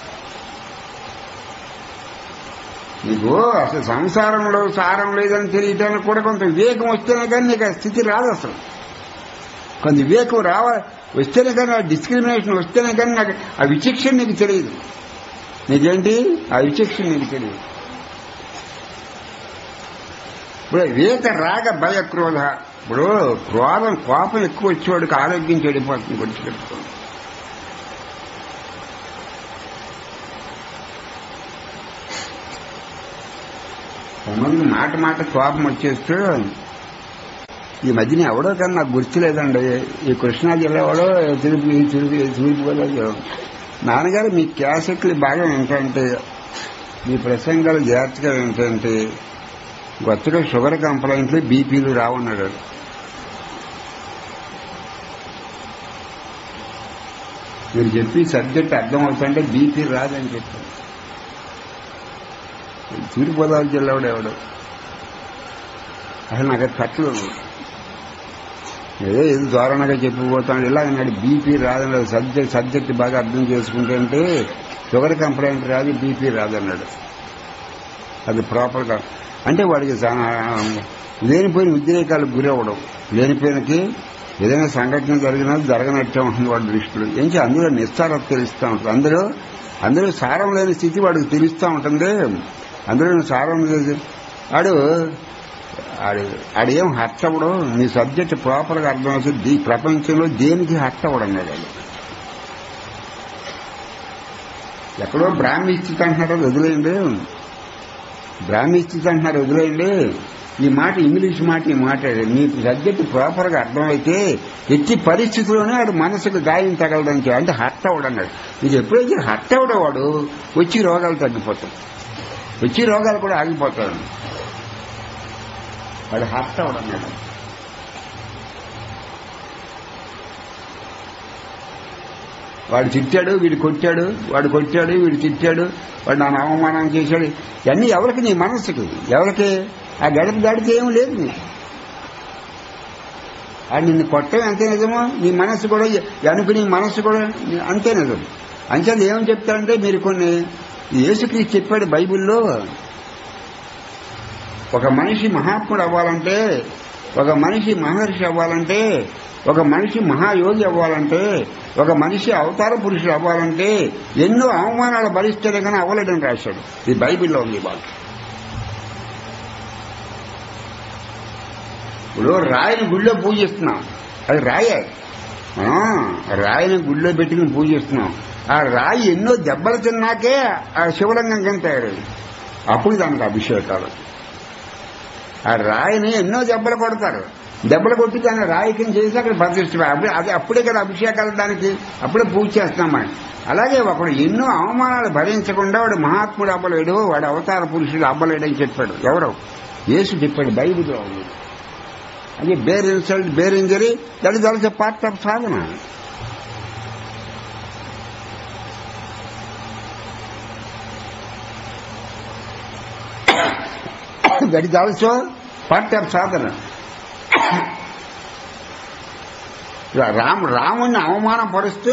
నీకు అసలు సంసారంలో సారం లేదని తెలియటానికి కూడా కొంత వివేకం వస్తేనే కానీ నీకు ఆ స్థితి రాదు అసలు కొంత వివేకం రావ వస్తేనే కానీ ఆ డిస్క్రిమినేషన్ వస్తేనే కానీ నాకు ఆ విచక్షణ నీకు తెలియదు నీకేంటి ఆ విచక్షణ నీకు తెలియదు ఇప్పుడు వివేక రాగ భయ క్రోధ ఇప్పుడు క్రోధం కోపం ఎక్కువ వచ్చేవాడికి ఆరోగ్యం చెడిపోతుంది గుర్తుపెట్టుకోండి కొంతమంది మాట మాట కోపం వచ్చేస్తూ ఈ మధ్యన ఎవడో కానీ నాకు గుర్తులేదండి ఈ కృష్ణా జిల్లా వాడో తిరుపతి తిరుపతి తూర్పు గోదావరి నాన్నగారు మీ క్యాసెట్లు బాగా ఏంటంటే మీ ప్రసంగాలు జాగ్రత్తగా ఏంటంటే కొత్తగా షుగర్ కంప్లైంట్లు బీపీలు రావన్నాడు మీరు చెప్పి సబ్జెక్ట్ అర్థం అవుతుంటే బీపీ రాదని చెప్పారు తూర్పుగోదావరి జిల్లా వాడు ఎవడు అసలు నాకు అది తట్టలేదు ఏదో ఏదో దారుణంగా చెప్పిపోతాడు ఇలా అన్నాడు బీపీ రాదన్నాడు సబ్జెక్ట్ సబ్జెక్ట్ బాగా అర్థం చేసుకుంటే అంటే షుగర్ కంప్లైంట్ రాదు బీపీ రాదన్నాడు అది ప్రాపర్గా అంటే వాడికి సా- లేనిపోయిన ఉద్రేకాలకు గురవ్వడం లేనిపోయినకి ఏదైనా సంఘటన జరిగినా జరగనట్టే ఉంటుంది వాడి దృష్టిలో ఏంటి అందులో నిస్సారత తెలుస్తూ ఉంటుంది అందులో అందులో సారం లేని స్థితి వాడికి తెలుస్తూ ఉంటుంది అందులో సారం లేదు వాడు ఆడు ఆడేం హర్ట్ అవ్వడం నీ సబ్జెక్ట్ ప్రాపర్ గా అర్థం అవుతుంది ఈ ప్రపంచంలో దేనికి హర్ట్ అవ్వడం లేదు వాడు. ఎక్కడో బ్రాహ్మీ స్థితి అంటున్నారో వదిలేయండి బ్రాహ్మీ స్థితి అంటున్నారు వదిలేయండి ఈ మాట ఇంగ్లీష్ మాట ఈ మాట నీ సబ్జెక్ట్ ప్రాపర్ గా అర్థమైతే ఎట్టి పరిస్థితిలోనే వాడు మనసుకు గాయం తగలడం చే- అంటే హర్ట్ అవ్వడన్నాడు ఇది ఎప్పుడైతే హర్ట్ అవ్వడవాడు వచ్చి రోగాలు తగ్గిపోతాయి వచ్చి రోగాలు కూడా ఆగిపోతాడు వాడు హర్ట్ అవడం మేడం వాడు తిట్టాడు వీడు కొట్టాడు వాడు కొట్టాడు వీడు తిట్టాడు వాడు నన్ను అవమానం చేశాడు ఇవన్నీ ఎవరికి నీ మనస్సుకి ఎవరికి ఆ గడప దాడితే ఏం లేదు నీకు అది నిన్ను కొట్టడం అంతే నిజమో నీ మనస్సు కూడా అనుకు నీ మనస్సు కూడా అంతే నిజం అంచేది ఏమని చెప్తారంటే మీరు కొన్ని యేసుక్రీస్తు చెప్పాడు బైబిల్లో ఒక మనిషి మహాత్ముడు అవ్వాలంటే ఒక మనిషి మహర్షి అవ్వాలంటే ఒక మనిషి మహాయోగి అవ్వాలంటే ఒక మనిషి అవతార పురుషుడు అవ్వాలంటే ఎన్నో అవమానాలు భరిస్తేనే కానీ అవ్వలేడని రాశాడు ఇది బైబిల్లో ఉంది బాగా ఇప్పుడు రాయిని గుళ్ళో పూజిస్తున్నాం అది రాయే ఆ, రాయిని గుళ్ళో పెట్టుకుని పూజిస్తున్నాం ఆ రాయి ఎన్నో దెబ్బలు తిన్నాకే ఆ శివలింగం కింద తయారైంది అప్పుడు దానికి అభిషేకాలు ఆ రాయిని ఎన్నో దెబ్బలు కొడతారు దెబ్బలు కొట్టి దాన్ని రాయి కింద చేసి అక్కడ ప్రతిష్ట అప్పుడే అది అప్పుడే కదా అభిషేకాలు దానికి అప్పుడే పూజ చేస్తున్నాం మనం అలాగే ఒకడు ఎన్నో అవమానాలు భరించకుండా వాడు మహాత్ముడు అవ్వలేడు వాడు అవతార పురుషుడు అవ్వలేడని చెప్పాడు ఎవరు యేసు చెప్పాడు బైబిల్లో ఉంది అది bear insult bear injury that is also part of sadhana that is also part of sadhana Ramu రాముణ్ణి అవమానపరుస్తూ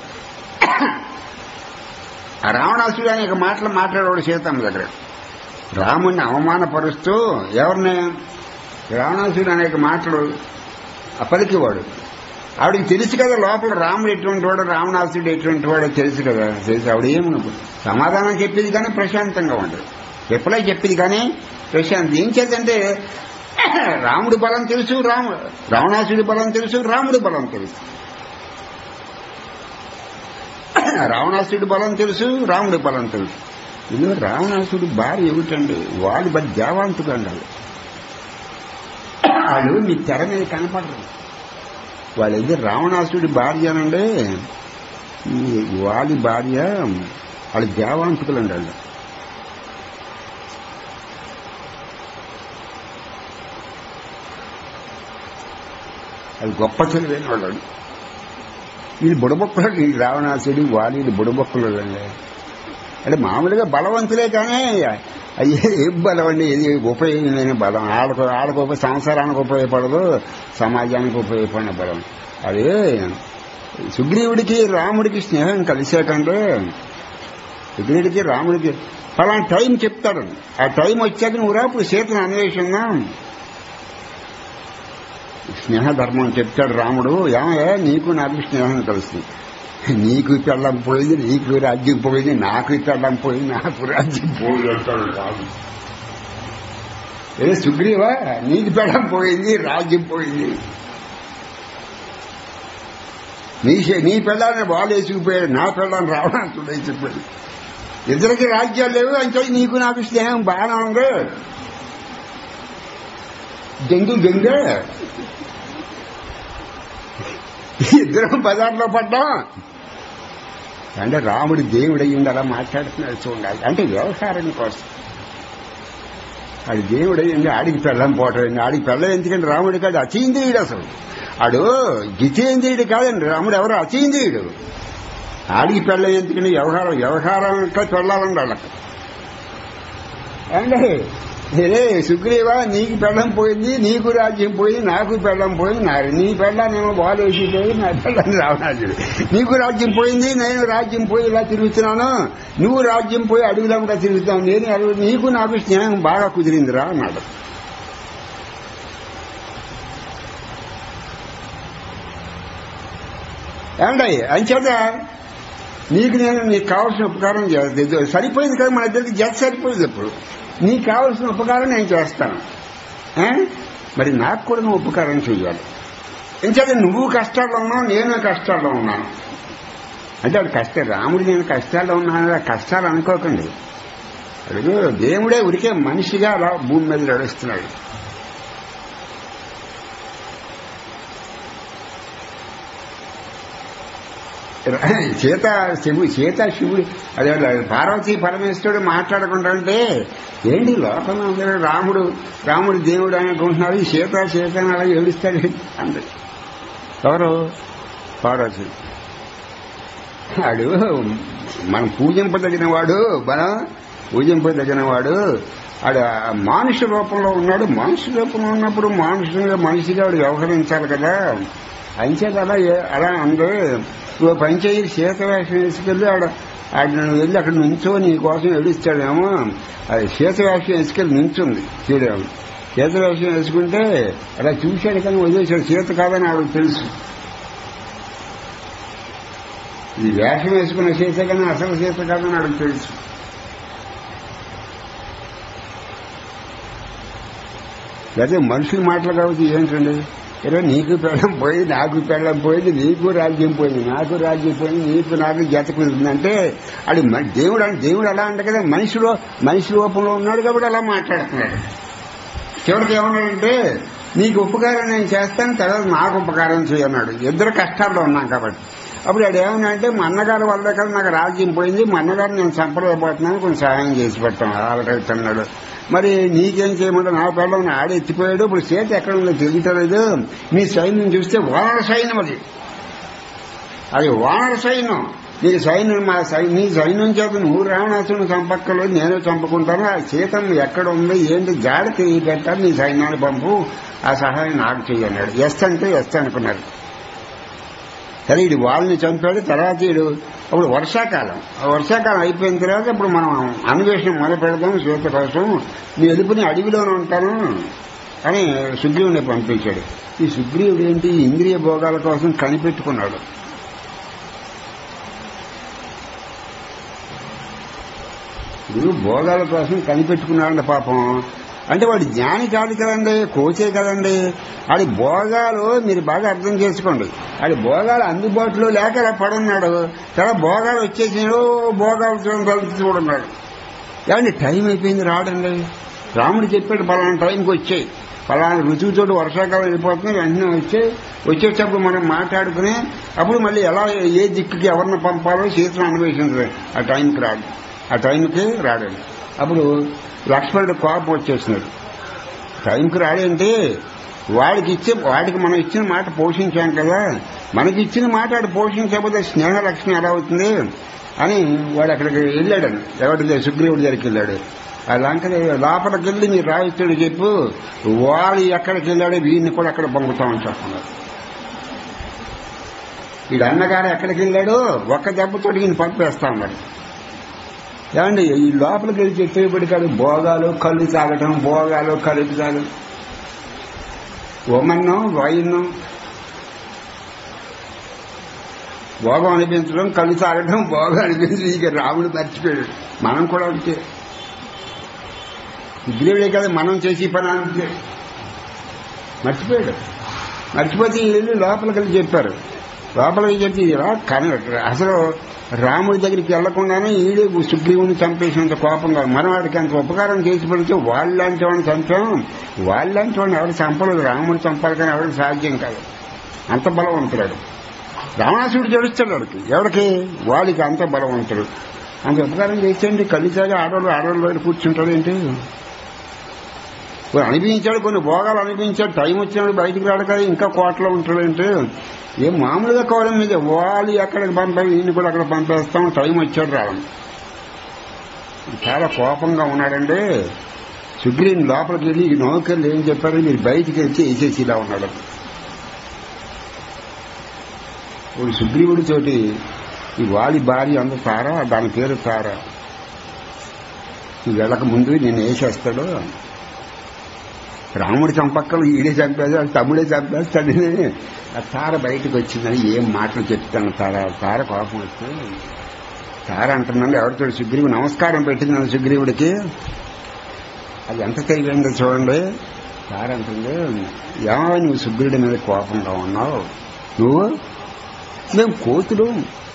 ఆ రావణాసుడు అనేక మాటలు మాట్లాడేవాడు సీతమ్మ దగ్గర రాముణ్ణి అవమానపరుస్తూ ఎవరిని రావణాసుడు అనేక మాటలు పలికేవాడు ఆవిడకి తెలుసు కదా లోపల రాముడు ఎటువంటి వాడు రావణాసుడు ఎటువంటి వాడో తెలుసు కదా తెలుసు ఆవిడ ఏమి సమాధానం చెప్పేది కానీ ప్రశాంతంగా ఉండదు ఎప్పుడై చెప్పింది కానీ ప్రశాంత్ ఏం చేద్దంటే రాముడి బలం తెలుసు రాము రావణాసుడి బలం తెలుసు రాముడి బలం తెలుసు రావణాసుడి బలం తెలుసు రాముడి బలం తెలుసు ఇది రావణాసుడి భార్య ఏమిటండి వాళ్ళు బట్ దేవాంతుడు అండాలి వాళ్ళు మీ తెర మీద కనపడరు వాళ్ళైతే రావణాసుడి భార్య అనండి వాళ్ళ భార్య వాళ్ళు దేవాంతుకులు అండి వాళ్ళు అది గొప్ప తెలివైన వాళ్ళు ఇది బుడబొక్కలు ఈ రావణాసుడి వాళ్ళు ఇది బుడబొక్కలు అండి అంటే మామూలుగా బలవంతులే కానీ అయ్యే ఏం బలం అండి ఇది ఉపయోగమైన బలం ఆడకు ఆడకు సంసారానికి ఉపయోగపడదు సమాజానికి ఉపయోగపడిన బలం అది సుగ్రీవుడికి రాముడికి స్నేహం కలిసాకంటే సుగ్రీవుడికి రాముడికి ఫలానా టైం చెప్తాడు ఆ టైం వచ్చాక నువ్వు రా ఇప్పుడు సీతను అన్వేషిందాం స్నేహ ధర్మం చెప్తాడు రాముడు ఏమయ్యా నీకు నాకు స్నేహం కలుస్తుంది నీకు పెళ్ళం పోయింది నీకు రాజ్యం పోయింది నాకు పెళ్ళం పోయింది నాకు రాజ్యం పోయింది అంటాడు రాదు ఏ సుగ్రీవా నీకు పెళ్ళం పోయింది రాజ్యం పోయింది నీ నీ పెళ్ళాన్ని వాళ్ళు వేసుకుపోయాడు నా పెళ్ళాన్ని రావణాసుడు వేసుకుపోయాడు ఇద్దరికి రాజ్యాలు లేవు అంటే నీకు నాకు స్నేహం బాగానే ఉంది జంగు జంగే ఇద్దరం బజార్లో పడ్డాం అంటే రాముడు దేవుడు అయ్యింది అలా మాట్లాడుతున్నాడు చూడాలి అంటే వ్యవహారం కోసం ఆడి దేవుడు అయ్యింది ఆడికి పెళ్ళం పోవటం ఆడికి పెళ్ళం ఎందుకంటే రాముడు కాదు అచీంద్రియుడు అసలు ఆడు జితేంద్రియుడు కాదండి రాముడు ఎవరు అచీంద్రియుడు ఆడికి పెళ్ళం ఎందుకంటే వ్యవహారం వ్యవహారం పెళ్ళాలండి వాళ్ళకి అంటే రే సుగ్రీవా నీకు పెళ్ళం పోయింది నీకు రాజ్యం పోయింది నాకు పెళ్ళం పోయింది నా నీ పెళ్ళానేమో బాలు వేసిపోయి నా పెళ్ళని రావణాజుడు నీకు రాజ్యం పోయింది నేను రాజ్యం పోయి ఇలా తిరుగుతున్నాను నువ్వు రాజ్యం పోయి అడవిలో కూడా తిరుగుతావు నేను అడవి నీకు నాకు స్నేహం బాగా కుదిరిందిరా అన్నాడు ఏమండి అంచేత నీకు నేను నీకు కావాల్సిన ఉపకారం చేస్తాను సరిపోయింది కదా మన ఇద్దరికి జత సరిపోయింది ఇప్పుడు నీకు కావాల్సిన ఉపకారం నేను చేస్తాను మరి నాకు కూడా నువ్వు ఉపకారం చేయాలి ఎంచేత నువ్వు కష్టాల్లో ఉన్నావు నేను కష్టాల్లో ఉన్నాను అంటే అది కష్టం రాముడు నేను కష్టాల్లో ఉన్నాను ఆ కష్టాలు అనుకోకండి అడుగు దేవుడే ఉరికే మనిషిగా అలా భూమి మీద నడుస్తున్నాడు సీత శివుడు సీత శివుడు అదే పార్వతీ పరమేశ్వరుడు మాట్లాడకుండా అంటే ఏంటి లోకంలో అందరూ రాముడు రాముడు దేవుడు అనుకుంటున్నారు ఈ సీత సీత అని అలా ఏడుస్తాడు అందరు ఎవరు పార్వతి వాడు మనం పూజింపదగిన వాడు మనం పూజింపదగిన వాడు ఆడ మానుష రూపంలో ఉన్నాడు మనుషు రూపంలో ఉన్నప్పుడు మానుషుగా మనిషిగా వాడు వ్యవహరించాలి కదా అంచేత అలా అలా అందు నువ్వు పనిచేయి సీత వేషం వేసుకెళ్ళి ఆడ ఆయన నువ్వు వెళ్ళి అక్కడ నుంచో నీ కోసం ఏడుస్తాడేమో అది శీతవేషం వేసుకెళ్ళి నుంచుంది చూడేమో శీతవేషం వేసుకుంటే అలా చూశాడు కానీ వదిలేశాడు సీత కాదని ఆవిడకి తెలుసు ఈ వేషం వేసుకున్న సీత కానీ అసలు సీత కాదని ఆవిడకి తెలుసు లేదా మనుషుల మాటలు కాబట్టి ఏంటండి ఏదో నీకు పెళ్ళం పోయింది నాకు పెళ్ళం పోయింది నీకు రాజ్యం పోయింది నాకు రాజ్యం పోయింది నీకు నాకు జత కుదిరిందంటే అది మ- దేవుడు అంటే దేవుడు అలా అంటే కదా మనిషిలో మనిషి రూపంలో ఉన్నాడు కాబట్టి అలా మాట్లాడుతున్నాడు చివరికి ఏమన్నాడంటే నీకు ఉపకారం నేను చేస్తాను తర్వాత నాకు ఉపకారం చేయన్నాడు ఇద్దరు కష్టాల్లో ఉన్నాం కాబట్టి అప్పుడు ఆడు ఏమన్నా అంటే మా అన్నగారి వల్ల కదా నాకు రాజ్యం పోయింది మా అన్నగారు నేను చంపలేకపోతున్నాను కొంచెం సహాయం చేసి పెట్టాను ఆలకైతున్నాడు మరి నీకేం చేయమంటే నా పిల్లలు ఆడ ఎత్తిపోయాడు ఇప్పుడు చేతి ఎక్కడ ఉందో తెలియటలేదు నీ సైన్యం చూస్తే వానర సైన్యం అది అది వానర సైన్యం నీ సైన్యం మా సై నీ సైన్యం చేత నువ్వు రావణాసుని చంపక్కలేదు నేనే చంపుకుంటాను ఆ సీతం ఎక్కడ ఉంది ఏంటి జాడ పెట్టాలి నీ సైన్యాన్ని పంపు ఆ సహాయం నాకు చెయ్యన్నాడు ఎస్ అంటే ఎస్ అనుకున్నాడు సరే ఇడు వాళ్ళని చంపాడు తర్వాత ఇడు అప్పుడు వర్షాకాలం ఆ వర్షాకాలం అయిపోయిన తర్వాత ఇప్పుడు మనం అన్వేషణ మొదలు పెడదాం సీత కోసం నీ ఎలుపుని అడవిలోనే ఉంటాను అని సుగ్రీవుని పంపించాడు ఈ సుగ్రీవుడు ఏంటి ఈ ఇంద్రియ భోగాల కోసం కనిపెట్టుకున్నాడు ఇప్పుడు భోగాల కోసం కనిపెట్టుకున్నాడంట పాపం అంటే వాడు జ్ఞాని కాదు కదండి కోచే కదండి వాడి భోగాలు మీరు బాగా అర్థం చేసుకోండి వాడి భోగాలు అందుబాటులో లేక ఇలా పడున్నాడు చాలా భోగాలు వచ్చేసినాడు భోగాలు చూడగలిగి చూడన్నాడు ఏమండి టైం అయిపోయింది రాడండి రాముడు చెప్పాడు పలానా టైంకి వచ్చాయి పలానా రుచువుతోటి వర్షాకాలం వెళ్ళిపోతుంది వెంటనే వచ్చాయి వచ్చేటప్పుడు మనం మాట్లాడుకుని అప్పుడు మళ్ళీ ఎలా ఏ దిక్కుకి ఎవరిని పంపాలో సీతను అన్వేషించదు ఆ టైంకి రాడు ఆ టైంకి రాడండి అప్పుడు లక్ష్మణుడు కోపం వచ్చేసినాడు టైంకి రాడంటే వాడికి ఇచ్చే వాడికి మనం ఇచ్చిన మాట పోషించాం కదా మనకి ఇచ్చిన మాట వాడు పోషించకపోతే స్నేహ లక్ష్మి ఎలా అవుతుంది అని వాడు అక్కడికి వెళ్ళాడని ఎవరి సుగ్రీవుడి దగ్గరికి వెళ్ళాడు ఆ లంక లోపలికి వెళ్ళి మీరు రాయిస్తుడు చెప్పు వాడు ఎక్కడికి వెళ్ళాడో వీడిని కూడా అక్కడ పంపుతామని చెప్తున్నారు వీడు అన్నగారు ఎక్కడికి వెళ్ళాడో ఒక్క దెబ్బతోటి ఈయన పంపేస్తా ఉన్నాడు ఏమండి ఈ లోపలికి వెళ్ళి చెప్పేపటి కాదు భోగాలు కళ్ళు తాగటం భోగాలు కలుపు తాగటం ఒమన్నం వాయున్నం భోగం అనిపించడం కళ్ళు తాగటం భోగం అనిపించడం ఇక రాముడు మర్చిపోయాడు మనం కూడా అంతే విగ్రహుడే కదా మనం చేసి పని అంతే మర్చిపోయాడు మర్చిపోతే వెళ్ళి లోపలికి వెళ్ళి చెప్పారు లోపలికి చెప్పి ఇలా కన అసలు రాముడి దగ్గరికి వెళ్లకుండానే ఈడే సుగ్రీవుని చంపేసినంత కోపంగా మనం వాడికి అంత ఉపకారం చేసి పెడితే వాళ్ళంటి వాడిని చంపాం వాళ్ళంటి వాడిని ఎవరు చంపలేదు రాముడు చంపాలి కానీ ఎవరికి సాధ్యం కాదు అంత బలవంతుడు రావణాసుడు జడుస్తాడు వాడికి ఎవరికి వాడికి అంత బలవంతుడు అంత ఉపకారం చేసేయండి కళ్ళిసాగా ఆడవాళ్ళు ఆడవాళ్ళు బయట కూర్చుంటాడు ఏంటి కొన్ని అనిపించాడు కొన్ని భోగాలు అనిపించాడు టైం వచ్చినప్పుడు బయటికి రాడు కదా ఇంకా కోటలో ఉంటాడంటే ఏం మామూలుగా కవరం మీద వాళ్ళు ఎక్కడికి పంపాలి ఈయన కూడా అక్కడ పంపేస్తాం టైం వచ్చాడు రావడం చాలా కోపంగా ఉన్నాడండి సుగ్రీని లోపలికి వెళ్ళి ఈ నౌకర్లు ఏం చెప్పారు మీరు బయటికి వచ్చి వేసేసి ఇలా ఉన్నాడు ఇప్పుడు సుగ్రీవుడి తోటి ఈ వాలి భార్య అంత తారా దాని పేరు తారా వెళ్ళక ముందు నేను వేసేస్తాడు రాముడు చంపక్కలు ఈడే చంపేది తమ్ముడే చంపేస్తాడని ఆ తార బయటకు వచ్చిందని ఏం మాటలు చెప్తాను తార తార కోపం వస్తే తార అంటున్నాను ఎవరితో సుగ్రీవు నమస్కారం పెట్టింది సుగ్రీవుడికి అది ఎంత తెలియందో చూడండి తార అంటుంది ఏమో నువ్వు సుగ్రీవుడి మీద కోపంగా ఉన్నావు నువ్వు మేము కోతులు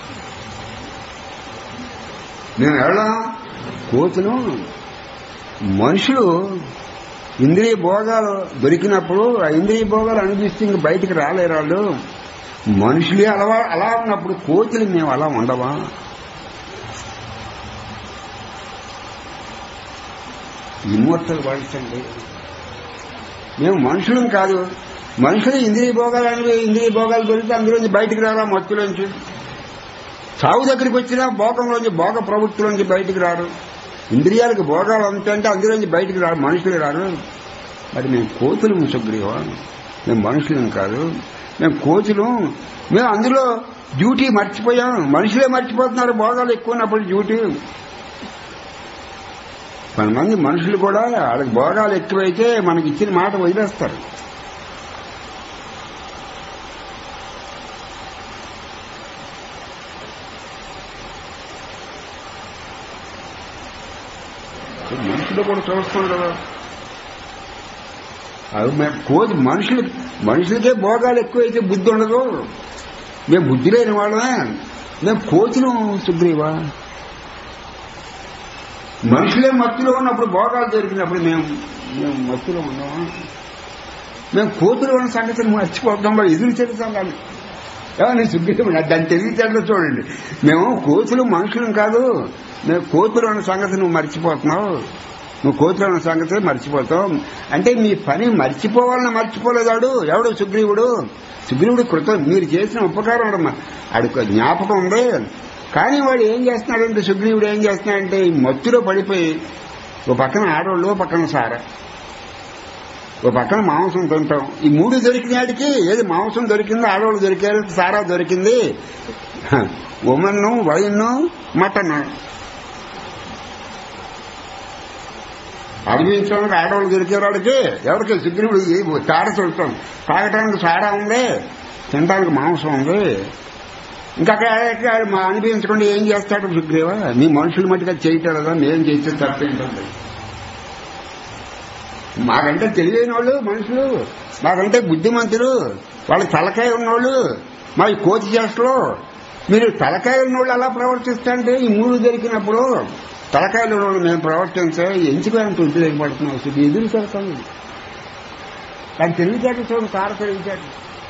మేము ఎవడం కోతులు మనుషులు ఇంద్రియ భోగాలు దొరికినప్పుడు ఆ ఇంద్రియ భోగాలు అనిపిస్తే ఇంక బయటికి రాలేరు వాళ్ళు మనుషులే అలా అలా ఉన్నప్పుడు కోతులు మేము అలా ఉండవా ఇమ్మోర్టల్ వాడించండి మేము మనుషులం కాదు మనుషులు ఇంద్రియ భోగాలు అనేవి ఇంద్రియ భోగాలు దొరికితే అందులోంచి బయటికి రారా మత్తులోంచి చావు దగ్గరికి వచ్చినా భోగంలోంచి భోగ ప్రవృత్తిలోంచి బయటికి రారు ఇంద్రియాలకు భోగాలు అంతే అంటే అందులోంచి బయటికి రారు మనుషులు రారు మరి మేము కోతులు సుగ్రీవ మేము మనుషులం కాదు మేము కోచులు మేము అందులో డ్యూటీ మర్చిపోయాం మనుషులే మర్చిపోతున్నారు భోగాలు ఎక్కువ ఉన్నప్పుడు డ్యూటీ కొంతమంది మనుషులు కూడా వాళ్ళకి భోగాలు ఎక్కువైతే మనకి ఇచ్చిన మాట వదిలేస్తారు మనుషులు కూడా చూస్తాం కదా అవి మేము కోతి మనుషులు మనుషులకే భోగాలు ఎక్కువైతే బుద్ధి ఉండదు మేము బుద్ధి లేని వాళ్ళమే మేము కోతులు సుగ్రీవా మనుషులే మత్తులో ఉన్నప్పుడు భోగాలు దొరికినప్పుడు మేము మేము మత్తులో ఉన్నామా మేము కోతులు ఉన్న సంగతిని మర్చిపోతాం వాళ్ళు ఎదురు చెడుతాం కానీ ఏమని సుగ్రీవుడు దాన్ని తెలియచేట్లు చూడండి మేము కోతులు మనుషులం కాదు మేము కోతులు ఉన్న సంగతి నువ్వు మర్చిపోతున్నావు నువ్వు కోతులు ఉన్న సంగతి మర్చిపోతావు అంటే మీ పని మర్చిపోవాలని మర్చిపోలేదాడు ఎవడు సుగ్రీవుడు సుగ్రీవుడు కృతం మీరు చేసిన ఉపకారం అడమ్మా ఆడికి జ్ఞాపకం ఉంది కానీ వాడు ఏం చేస్తున్నాడంటే సుగ్రీవుడు ఏం చేస్తున్నాడంటే ఈ మత్తులో పడిపోయి ఓ పక్కన ఆడవాళ్ళు ఓ పక్కన సారా ఓ పక్కన మాంసం తింటాం ఈ మూడు దొరికినాడికి ఏది మాంసం దొరికిందో ఆడవాళ్ళు దొరికారు సారా దొరికింది ఉమెన్ వైన్ మటన్ అనుభవించడానికి ఆడవాళ్ళు దొరికేవాడికి ఎవరికి సుగ్రీవుడు తార చూడటం తాగటానికి సారా ఉంది తినడానికి మాంసం ఉంది ఇంకా అక్కడ మా అనిపించకుండా ఏం చేస్తాడు సుగ్రీవ మీ మనుషులు మట్టుగా చేయటం కదా మేము చేస్తే తప్పేంటండి మాకంటే తెలియని వాళ్ళు మనుషులు మాకంటే బుద్ధిమంతులు వాళ్ళ తలకాయ ఉన్నోళ్ళు మా ఈ కోతి చేష్టలో మీరు తలకాయ ఉన్నోళ్ళు అలా ప్రవర్తిస్తుంటే ఈ మూడు దొరికినప్పుడు తలకాయలు ఉన్నోళ్ళు మేము ప్రవర్తించే ఎందుకు ఆయన తులసి లేకపోతున్నాం అసలు ఎదురు చెడతాం కానీ తెలివితేట చూడండి తార తెలివితేట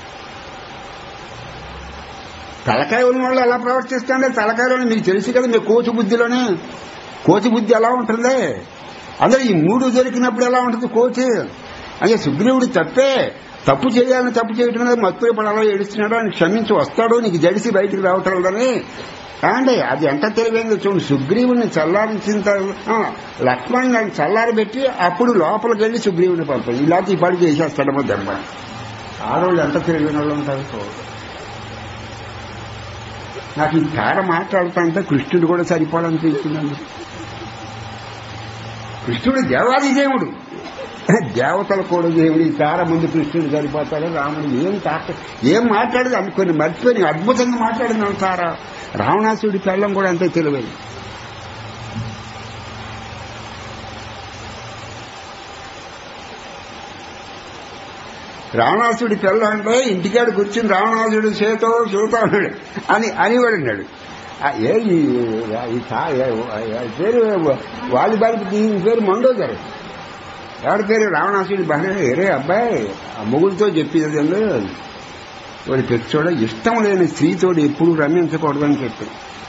తలకాయ ఉన్న వాళ్ళు ఎలా ప్రవర్తిస్తుంటే తలకాయలోనే మీకు తెలుసు కదా మీ కోతి బుద్ధిలోనే కోతి బుద్ధి ఎలా ఉంటుంది అందులో ఈ మూడు దొరికినప్పుడు ఎలా ఉంటుంది కోతి అంటే సుగ్రీవుడు తప్పే తప్పు చేయాలని తప్పు చేయటం మీద మత్తులు పడాలో ఏడుస్తున్నాడు అని క్షమించి వస్తాడు నీకు జడిసి బయటికి రావటం కాండి అది ఎంత తెలివైందో చూడు సుగ్రీవుని చల్లారించిన తర్వాత లక్ష్మణ్ గారిని చల్లారి పెట్టి అప్పుడు లోపలికి వెళ్ళి సుగ్రీవుని పంపాడు ఇలా ఈ పాడు చేసేస్తాడమో దెబ్బ ఆడవాళ్ళు ఎంత తెలివైన వాళ్ళు ఉంటారు చూడు నాకు ఈ తార మాట్లాడుతుంటే కృష్ణుడు కూడా సరిపోవాలనిపించిందండి కృష్ణుడు దేవాది దేవుడు దేవతలు కూడా దేవుడు ఈ తార ముందు కృష్ణుడు సరిపోతాడు రాముడు ఏం తాట ఏం మాట్లాడదు అనుకుని మర్చిపోయి అద్భుతంగా మాట్లాడింది తార రావణాసుడి పెళ్ళం కూడా అంతే తెలివైంది రావణాసుడి పిల్ల అంటే ఇంటికాడ కూర్చుని రావణాసుడు చేతో చూతా ఉన్నాడు అని అనివాడు అన్నాడు ఏ ఈ పేరు వాలిబాలికి దీని పేరు మండోదరు ఎవరి పేరు రావణాసుడి బాగా ఎరే అబ్బాయి ఆ మొగుడితో చెప్పేది వాడి పెచ్చోడ ఇష్టం లేని స్త్రీతోడు ఎప్పుడు రమ్మించకూడదని చెప్పి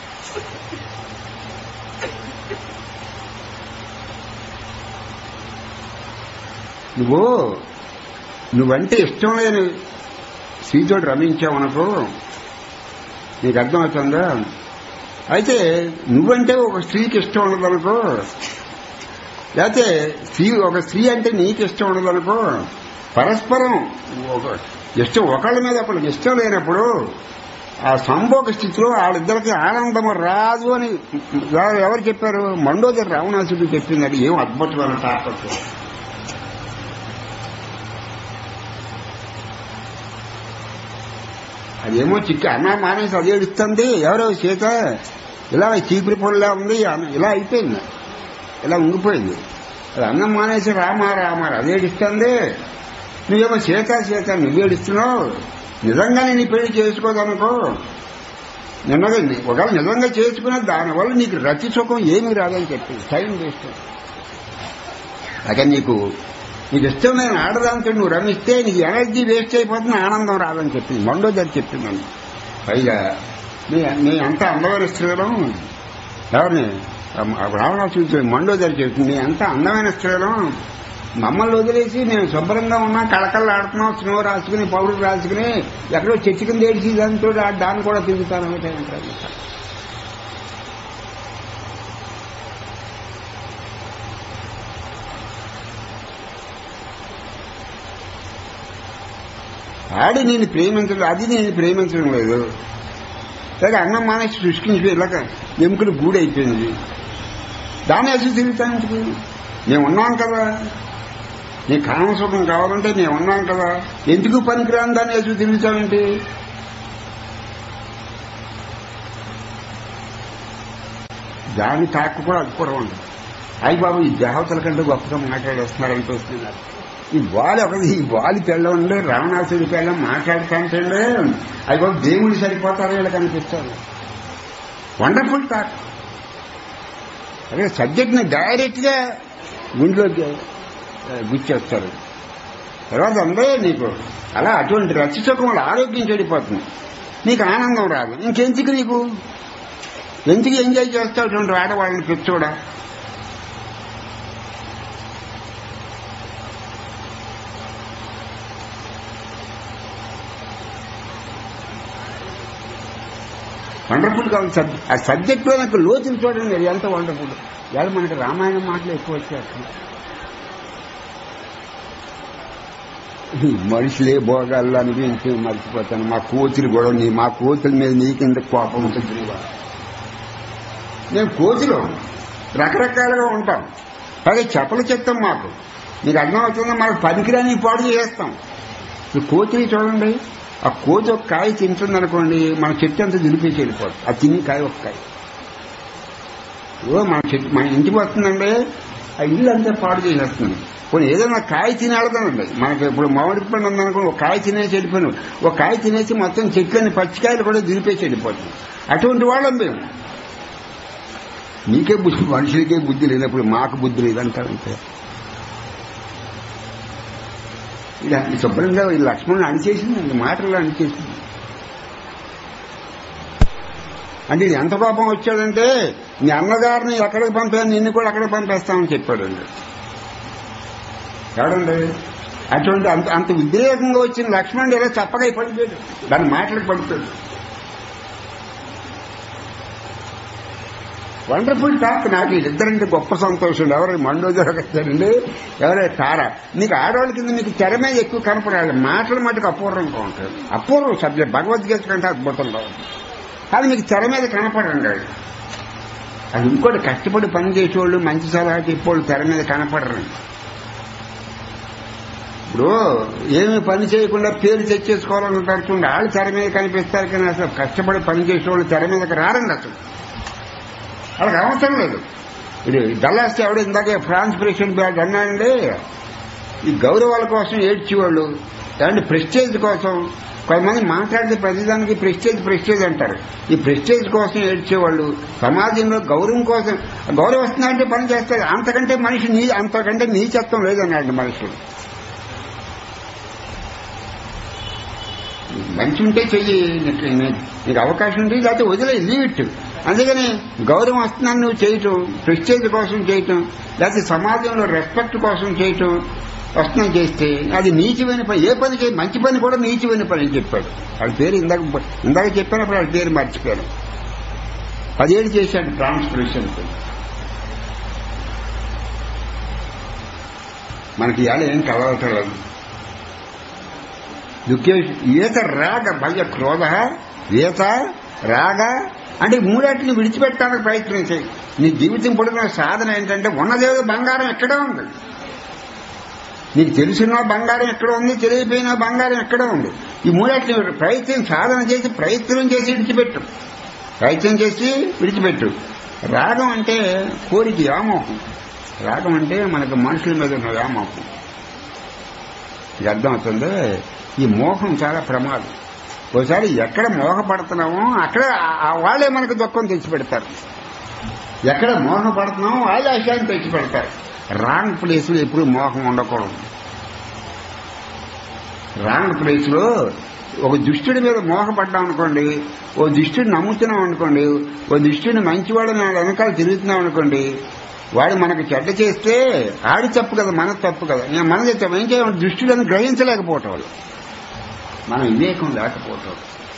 నువ్వు నువ్వంటే ఇష్టం లేని స్త్రీతోటి రమించావనుకో నీకు అర్థమవుతుందా అయితే నువ్వంటే ఒక స్త్రీకి ఇష్టం ఉండదనుకో లేకపోతే స్త్రీ ఒక స్త్రీ అంటే నీకు ఇష్టం ఉండదనుకో పరస్పరం ఒక ఇష్టం ఒకళ్ళ మీద ఒకళ్ళకి ఇష్టం లేనప్పుడు ఆ సంభోగ స్థితిలో వాళ్ళిద్దరికి ఆనందం రాదు అని ఎవరు చెప్పారు మండోదరి రావణాసుడు చెప్పింది అది ఏం అద్భుతమైన తాపత్రం అదేమో చిక్కి అన్న మానేసి అది ఏడుస్తుంది ఎవరో సీత ఇలా చీపురి పొడిలా ఉంది ఇలా అయిపోయింది ఇలా ఉండిపోయింది అది అన్నం మానేసి రామా రామా అది ఏడుస్తుంది నువ్వేమో సీత సీత నువ్వు ఏడుస్తున్నావు నిజంగానే నీ పెళ్లి చేసుకోదనుకో నిన్నగా ఒకవేళ నిజంగా చేసుకున్నా దానివల్ల నీకు రతి సుఖం ఏమీ రాదని చెప్పి టైం వేస్ట్ అక్కడ నీకు నీకు ఇష్టం లేని ఆడదాంతో నువ్వు రమిస్తే నీకు ఎనర్జీ వేస్ట్ అయిపోతుంది ఆనందం రాదని చెప్పింది మండోదరి చెప్పిందని పైగా నీ నీ అంత అందమైన స్త్రీలు ఎవరిని రావణాసు మండోదరి చెప్తుంది అంత అందమైన స్త్రీలు మమ్మల్ని వదిలేసి మేము శుభ్రంగా ఉన్నాం కళకళ్ళు ఆడుతున్నాం స్నో రాసుకుని పౌడర్ రాసుకుని ఎక్కడో చెట్టు కింద ఏడిచి దాంతో దాన్ని కూడా తిరుగుతాను అంటే ఆడి నేను ప్రేమించడం అది నేను ప్రేమించడం లేదు లేక అన్నం మానేసి సృష్టించి ఇలాగ ఎముకలు గూడైపోయింది దాన్ని అసలు తిరుగుతానికి మేము ఉన్నాం కదా నీ కామసుఖం కావాలంటే మేము ఉన్నాం కదా ఎందుకు పనికిరాని దాన్ని అసలు తిరుగుతామేంటి దాని తాకు కూడా అది కూడా ఉండదు అయ్యి బాబు ఈ దేవతల కంటే గొప్పగా మాట్లాడేస్తున్నారంటూ వస్తున్నారు ఈ బాలి ఒకటి ఈ బాలి పెళ్ళండి రావణాసుడి పెళ్ళం మాట్లాడుతుంటే అవి బాబు దేవుడు సరిపోతారు వీళ్ళకి అనిపిస్తారు వండర్ఫుల్ టాక్ అదే సబ్జెక్ట్ ని డైరెక్ట్ గా గుండెలోకి ఆ, గుచ్చేస్తారు తర్వాత అంటే నీకు అలా అటువంటి రచ్చసుఖం వల్ల ఆరోగ్యం చెడిపోతుంది నీకు ఆనందం రాదు ఇంకెందుకు నీకు ఎందుకు ఎంజాయ్ చేస్తావు అటువంటి ఆడవాళ్ళని పిచ్చోడా వండర్ఫుల్ గా ఉంది సబ్జెక్ట్ ఆ సబ్జెక్ట్ లో నాకు లోతులు చూడండి అది ఎంత వండర్ఫుల్ ఇవాళ మనకి రామాయణం మాటలు ఎక్కువ వచ్చేస్తున్నాయి ఈ మనుషులే భోగాల్లో అనిపించి మర్చిపోతాను మా కోతులు కూడా నీ మా కోతుల మీద నీకింత కోపం ఉంటుంది మేము కోతులు రకరకాలుగా ఉంటాం పైగా చెప్పలు చెప్తాం మాకు మీకు అర్థం అవుతుందో మాకు పనికిరాని పాడు చేస్తాం ఈ కోతిని చూడండి ఆ కోతి ఒక కాయ తింటుందనుకోండి మన చెట్టు అంతా దులిపేసి వెళ్ళిపోతుంది ఆ తిని కాయ ఒక కాయ ఓ మన చెట్టు మన ఇంటికి వస్తుందండి ఆ ఇల్లు అంతా పాడు చేసేస్తుంది కొన్ని ఏదైనా కాయ తినేడతానండి మనకి ఇప్పుడు మామిడి పండు ఉందనుకో ఒక కాయ తినేసి వెళ్ళిపోయాను ఒక కాయ తినేసి మొత్తం చెట్లని పచ్చికాయలు కూడా దులిపేసి వెళ్ళిపోతుంది అటువంటి వాళ్ళం మేము నీకే బుద్ధి మనుషులకే బుద్ధి లేనప్పుడు మాకు బుద్ధి లేదంటారంటే ఇలా ఈ శుభ్రంగా ఈ లక్ష్మణుని అణిచేసింది మాటల్లో అణిచేసింది అంటే ఇది ఎంత కోపం వచ్చాడంటే నీ అన్నగారిని ఎక్కడికి పంపాను నిన్ను కూడా అక్కడికి పంపేస్తామని చెప్పాడండి ఎవడండి అటువంటి అంత అంత ఉద్రేకంగా వచ్చిన లక్ష్మణుడు ఎలా చప్పగా పడిపోయాడు దాని మాటలకు పడిపోయాడు వండర్ఫుల్ టాక్ నాకు వీళ్ళిద్దరంటే గొప్ప సంతోషం ఎవరు మండో జరగచ్చారండి ఎవరై తార నీకు ఆడవాళ్ళ కింద మీకు తెర మీద ఎక్కువ కనపడాలి మాటలు మటుకు అపూర్వంగా ఉంటాయి అపూర్వం సబ్జెక్ట్ భగవద్గీత కంటే అద్భుతంగా ఉంటుంది కానీ మీకు తెర మీద కనపడండి అది. అది ఇంకోటి కష్టపడి పని చేసేవాళ్ళు మంచి సలహా చెప్పేవాళ్ళు తెర మీద కనపడరు ఇప్పుడు ఏమి పని చేయకుండా పేరు తెచ్చేసుకోవాలంటారు చూడండి వాళ్ళు తెర మీద కనిపిస్తారు కానీ అసలు కష్టపడి పని చేసేవాళ్ళు తెర మీదకి రారండి అసలు వాళ్ళకి అవసరం లేదు ఇది డల్లాస్ ఎవడు ఇందాకే ఫ్రాన్స్ ప్రెసిడెంట్ బ్యాగ్ అన్నాడండి ఈ గౌరవాల కోసం ఏడ్చేవాళ్ళు ఏమంటే ప్రెస్టేజ్ కోసం కొంతమంది మాట్లాడితే ప్రతిదానికి ప్రెస్టేజ్ ప్రెస్టేజ్ అంటారు ఈ ప్రెస్టేజ్ కోసం ఏడ్చేవాళ్ళు సమాజంలో గౌరవం కోసం గౌరవం వస్తుందంటే పని చేస్తారు అంతకంటే మనిషి నీ అంతకంటే నీచత్వం లేదన్నాడు మనుషులు మంచి ఉంటే చెయ్యి నీకు నీకు అవకాశం ఉంది లేకపోతే వదిలే లీవ్ ఇట్ అందుకని గౌరవం వస్తుందని నువ్వు చేయటం ప్రెస్టేజ్ కోసం చేయటం లేకపోతే సమాజంలో రెస్పెక్ట్ కోసం చేయటం వస్తుందని చేస్తే అది నీచమైన పని ఏ పని చేయ మంచి పని కూడా నీచమైన పని అని చెప్పాడు వాడి పేరు ఇందాక ఇందాక చెప్పినప్పుడు వాడి పేరు మర్చిపోయాను పదేళ్ళు చేశాడు ట్రాన్స్పరేషన్ మనకి ఇవాళ ఏం కలవటలేదు దుఃఖేష్ ఈత రాగ భయ క్రోధ ఈత రాగ అంటే ఈ మూడాటిని విడిచిపెట్టడానికి ప్రయత్నం చేయి నీ జీవితం పొడిన సాధన ఏంటంటే ఉన్నదేదో బంగారం ఎక్కడే ఉంది నీకు తెలిసిన బంగారం ఎక్కడ ఉంది తెలియపోయిన బంగారం ఎక్కడ ఉంది ఈ మూడాటిని ప్రయత్నం సాధన చేసి ప్రయత్నం చేసి విడిచిపెట్టు ప్రయత్నం చేసి విడిచిపెట్టు రాగం అంటే కోరిక వ్యామోహం రాగం అంటే మనకు మనుషుల మీద ఉన్న వ్యామోహం ఇది అర్థమవుతుంది ఈ మోహం చాలా ప్రమాదం ఒకసారి ఎక్కడ మోహపడుతున్నామో అక్కడ ఆ వాళ్ళే మనకు దుఃఖం తెచ్చిపెడతారు ఎక్కడ మోహపడుతున్నామో వాళ్ళే అశాన్ని తెచ్చిపెడతారు రాంగ్ ప్లేస్ లో ఎప్పుడు మోహం ఉండకూడదు రాంగ్ ప్లేస్ లో ఒక దుష్టుడి మీద మోహపడ్డాం అనుకోండి ఓ దుష్టుడిని నమ్ముతున్నాం అనుకోండి ఓ దుష్టుడిని మంచివాడు నా వెనకాల తిరుగుతున్నాం అనుకోండి వాడు మనకు చెడ్డ చేస్తే ఆడి తప్పు కదా మన తప్పు కదా నేను మన తప్పు ఏం చేయాలి దృష్టిలను గ్రహించలేకపోవటం వాళ్ళు మనం వివేకం లేకపోవటం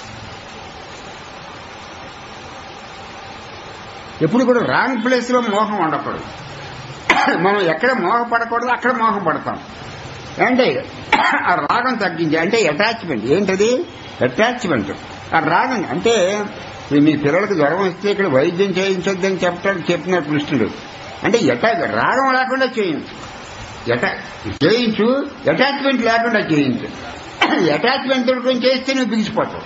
ఎప్పుడు కూడా రాంగ్ ప్లేస్ లో మోహం ఉండకూడదు మనం ఎక్కడ మోహపడకూడదు అక్కడ మోహం పడతాం అంటే ఆ రాగం తగ్గించి అంటే అటాచ్మెంట్ ఏంటది అటాచ్మెంట్ ఆ రాగం అంటే ఇప్పుడు మీ పిల్లలకు జ్వరం వస్తే ఇక్కడ వైద్యం చేయించొద్దని చెప్తాడు చెప్పినాడు కృష్ణుడు అంటే ఎటా రాగం లేకుండా చేయించు ఎటా చేయించు అటాచ్మెంట్ లేకుండా చేయించు అటాచ్మెంట్ తోడుకొని చేస్తే నువ్వు బిగిసిపోతావు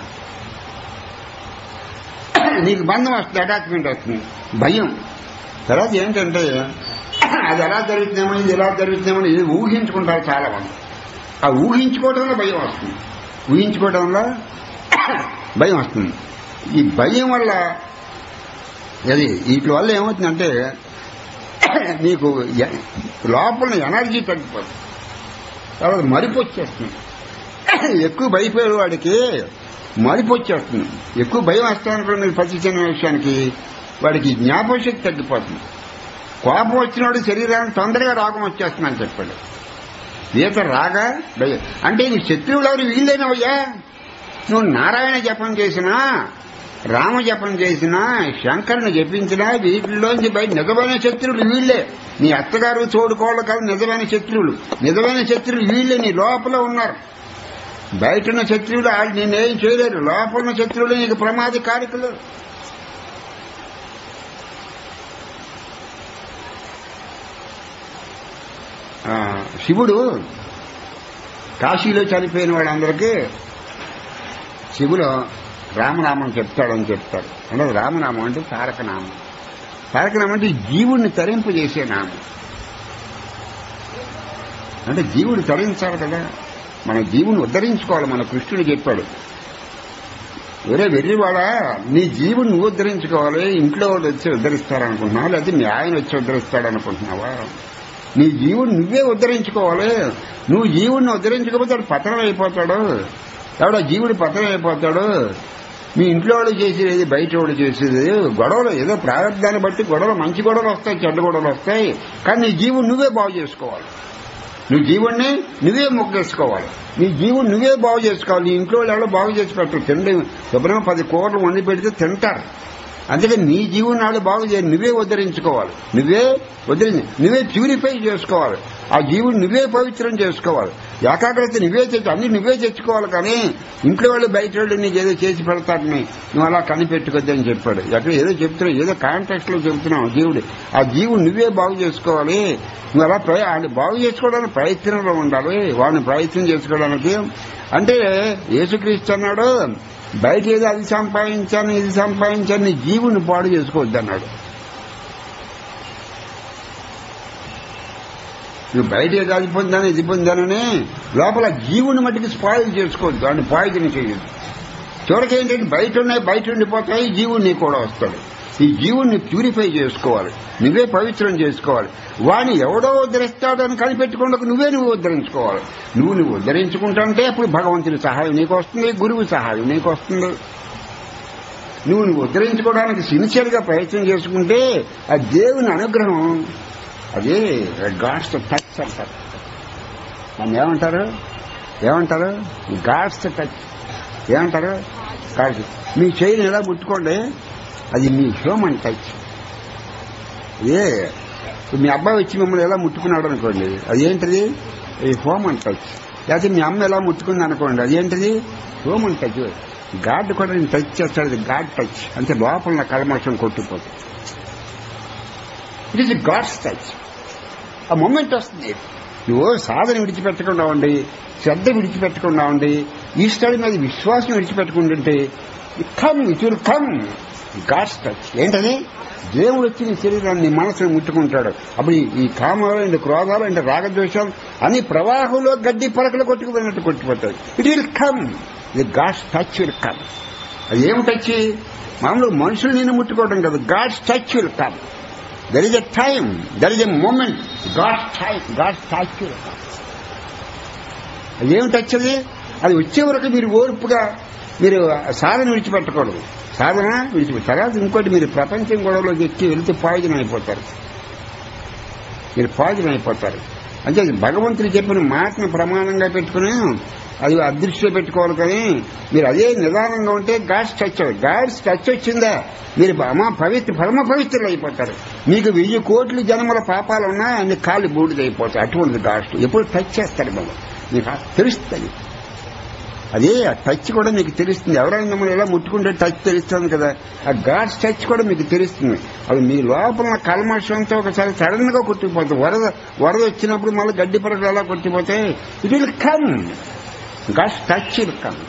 నీకు బంధం వస్తుంది అటాచ్మెంట్ వస్తుంది భయం తర్వాత ఏంటంటే అది ఎలా జరుగుతుందేమో ఇది ఎలా జరుగుతుందేమో ఇది ఊహించుకుంటారు చాలా మంది ఆ ఊహించుకోవడంలో భయం వస్తుంది ఊహించుకోవడంలో భయం వస్తుంది ఈ భయం వల్ల అది వీటి వల్ల ఏమవుతుందంటే నీకు ఎ- లోపల ఎనర్జీ తగ్గిపోతుంది తర్వాత మరిపు వచ్చేస్తుంది ఎక్కువ భయపోయే వాడికి మరిపు వచ్చేస్తుంది ఎక్కువ భయం వస్తాను మీరు ప్రతి చిన్న విషయానికి వాడికి జ్ఞాపకశక్తి తగ్గిపోతుంది కోపం వచ్చినవాడు శరీరానికి తొందరగా రోగం వచ్చేస్తుందని చెప్పాడు ఈత రాగా భయం అంటే నీ శత్రువులు ఎవరు వీళ్ళేనవయ్యా నువ్వు నారాయణ జపం చేసినా రామ జపం చేసినా శంకరుని జపించినా వీటిలోంచి బయట నిజమైన శత్రువులు వీళ్ళే నీ అత్తగారు తోడుకోళ్ళు కాదు నిజమైన శత్రువులు నిజమైన శత్రువులు వీళ్ళే నీ లోపల ఉన్నారు బయట ఉన్న శత్రువులు వాళ్ళు నేనేం చేయలేరు లోపల ఉన్న శత్రువులు నీకు ప్రమాదకారికులు ఆ, శివుడు కాశీలో చనిపోయిన వాళ్ళందరికీ శివుడు రామనామం చెప్తాడని చెప్తాడు అంటే రామనామం అంటే తారకనామం తారకనామం అంటే జీవుడిని తరింపజేసే నామం అంటే జీవుడు తరించాలి కదా మన జీవుని ఉద్ధరించుకోవాలి మన కృష్ణుడు చెప్పాడు ఒరే వెర్రివాడా నీ జీవుని నువ్వు ఉద్ధరించుకోవాలి ఇంట్లో వాడు వచ్చి ఉద్ధరిస్తారనుకుంటున్నావా లేకపోతే మీ ఆయన వచ్చి ఉద్ధరిస్తాడనుకుంటున్నావా నీ జీవుని నువ్వే ఉద్ధరించుకోవాలి నువ్వు జీవుడిని ఉద్ధరించకపోతే వాడు పతనం అయిపోతాడు ఎవడో జీవుడు పతనం అయిపోతాడు మీ ఇంట్లో వాడు చేసేది బయట వాడు చేసేది గొడవలు ఏదో ప్రారంభాన్ని బట్టి గొడవలు మంచి గొడవలు వస్తాయి చెడ్డ గొడవలు వస్తాయి కానీ నీ జీవుని నువ్వే బాగు చేసుకోవాలి నువ్వు జీవుణ్ణి నువ్వే మొగ్గేసుకోవాలి నీ జీవుని నువ్వే బాగు చేసుకోవాలి నీ ఇంట్లో వాళ్ళు ఎవరో బాగు చేసి పెట్టరు తిండి శుభ్రంగా పది కూరలు వండి పెడితే తింటారు అందుకని నీ జీవుని వాళ్ళు బాగు చేయాలి నువ్వే ఉద్ధరించుకోవాలి నువ్వే ఉద్ధరించి నువ్వే ప్యూరిఫై చేసుకోవాలి ఆ జీవుని నువ్వే పవిత్రం చేసుకోవాలి ఏకాగ్రత నువ్వే తెచ్చు అన్ని నువ్వే తెచ్చుకోవాలి కానీ ఇంట్లో వాళ్ళు బయట వాళ్ళు నీకు ఏదో చేసి పెడతారని నువ్వు అలా కనిపెట్టుకోద్దని చెప్పాడు ఎక్కడ ఏదో చెప్తున్నావు ఏదో కాంటాక్ట్ లో చెప్తున్నావు జీవుడు ఆ జీవుడు నువ్వే బాగు చేసుకోవాలి నువ్వు అలా ప్రయ- ఆయన బాగు చేసుకోవడానికి ప్రయత్నంలో ఉండాలి వాడిని ప్రయత్నం చేసుకోవడానికి అంటే యేసుక్రీస్తు అన్నాడు బయట ఏదో అది సంపాదించాను ఇది సంపాదించాను నీ జీవుని పాడు చేసుకోవద్దు అన్నాడు నువ్వు బయట ఏదో అది పొందాను ఇది పొందానని లోపల జీవుని మట్టికి స్పాయిల్ చేసుకోవద్దు వాడిని పాయిజన్ చేయొద్దు చివరికి ఏంటంటే బయట ఉన్నాయి బయట ఉండిపోతాయి జీవుని కూడా వస్తాడు ఈ జీవుణ్ణి ప్యూరిఫై చేసుకోవాలి నువ్వే పవిత్రం చేసుకోవాలి వాడిని ఎవడో ఉద్ధరిస్తాడని కనిపెట్టుకుంటూ నువ్వే నువ్వు ఉద్ధరించుకోవాలి నువ్వు నువ్వు ఉద్ధరించుకుంటుంటే అప్పుడు భగవంతుని సహాయం నీకు వస్తుంది గురువు సహాయం నీకు వస్తుంది నువ్వు నువ్వు ఉద్ధరించుకోవడానికి సిన్సియర్ గా ప్రయత్నం చేసుకుంటే ఆ దేవుని అనుగ్రహం అది గాడ్స్ టచ్ అంటారు దాన్ని ఏమంటారు ఏమంటారు గాడ్స్ టచ్ ఏమంటారు గాడ్స్ మీ చేయిని ఎలా ముట్టుకోండి అది మీ హ్యూమన్ టచ్ ఏ మీ అబ్బాయి వచ్చి మిమ్మల్ని ఎలా ముట్టుకున్నాడు అనుకోండి అది ఏంటిది ఈ హ్యూమన్ టచ్ లేకపోతే మీ అమ్మ ఎలా ముట్టుకుంది అనుకోండి అది ఏంటిది హ్యూమన్ టచ్ గాడ్ కూడా నేను టచ్ చేస్తాడు అది గాడ్ టచ్ అంటే లోపల నా కల్మషం కొట్టుకుపోతుంది ఇట్ ఈస్ గాడ్స్ టచ్ ఆ మూమెంట్ వస్తుంది నువ్వు సాధన విడిచిపెట్టకుండా ఉండి శ్రద్ధ విడిచిపెట్టకుండా ఉండి ఈశ్వరుడి మీద విశ్వాసం విడిచిపెట్టుకుంటుంటే come it will come God's touch ఏంటది దేవుడు వచ్చి నీ శరీరాన్ని నీ మనసును ముట్టుకుంటాడు అప్పుడు ఈ- ఈ కామాలు అండ్ క్రోధాలు అండ్ రాగద్వేషాలు అన్ని ప్రవాహంలో గడ్డి పలకలు కొట్టుకుపోయినట్టు కొట్టిపోతాయి ఇట్ విల్ కమ్ ఇది గాడ్స్ టచ్ విల్ కమ్ అది ఏం టచ్ మామూలు మనుషులు నేను ముట్టుకోవడం కదా God's touch will come there is a time there is a moment God's time God's touch will come అది ఏం టచ్ అది అది వచ్చే వరకు మీరు ఓర్పుగా మీరు సాధన విడిచిపెట్టకూడదు సాధన విడిచిపెట్టు తర్వాత ఇంకోటి మీరు ప్రపంచం గొడవలోకి ఎక్కి వెళితే పాయిజన్ అయిపోతారు మీరు పాయిజన్ అయిపోతారు అంటే భగవంతుడు చెప్పిన మాటను ప్రమాణంగా పెట్టుకుని అది అదృష్టిలో పెట్టుకోవాలి కానీ మీరు అదే నిదానంగా ఉంటే గాడ్స్ టచ్ అవ్వదు గాడ్స్ టచ్ వచ్చిందా మీరు అమ్మ పవిత్ర పరమ పవిత్రులు అయిపోతారు మీకు వెయ్యి కోట్ల జన్మల పాపాలు ఉన్నా అన్ని కాళ్ళు బూడిద అయిపోతాయి అటువంటి గాడ్స్ ఎప్పుడు టచ్ చేస్తారు మనం మీకు ఆ తెలుస్తుంది అదే ఆ టచ్ కూడా మీకు తెలుస్తుంది ఎవరైనా మిమ్మల్ని ఎలా ముట్టుకుంటే టచ్ తెలుస్తుంది కదా ఆ గాడ్స్ టచ్ కూడా మీకు తెలుస్తుంది అది మీ లోపల ఉన్న కల్మషంతో ఒకసారి సడన్ గా కొట్టిపోతుంది వరద వరద వచ్చినప్పుడు మళ్ళీ గడ్డి పరకలు ఎలా కొట్టిపోతే it will come God's touch will come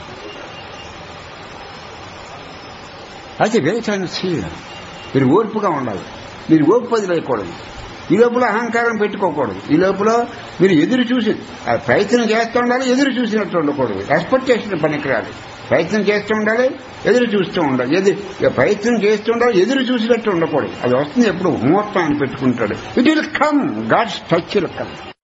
అది వెయిట్ అండ్ సీ మీరు ఓర్పుగా ఉండాలి మీరు ఓర్పు వదిలేయకూడదు ఈ లోపల అహంకారం పెట్టుకోకూడదు ఈ లోపల మీరు ఎదురు చూసి ఆ ప్రయత్నం చేస్తూ ఉండాలి ఎదురు చూసినట్టు ఉండకూడదు ఎక్స్పెక్టేషన్ పనికిరాదు ప్రయత్నం చేస్తూ ఉండాలి ఎదురు చూస్తూ ఉండాలి ఎదురు ప్రయత్నం చేస్తూ ఉండాలి ఎదురు చూసినట్టు ఉండకూడదు అది వస్తుంది ఎప్పుడు ముహూర్తం ఆయన పెట్టుకుంటాడు it will come God's touch will come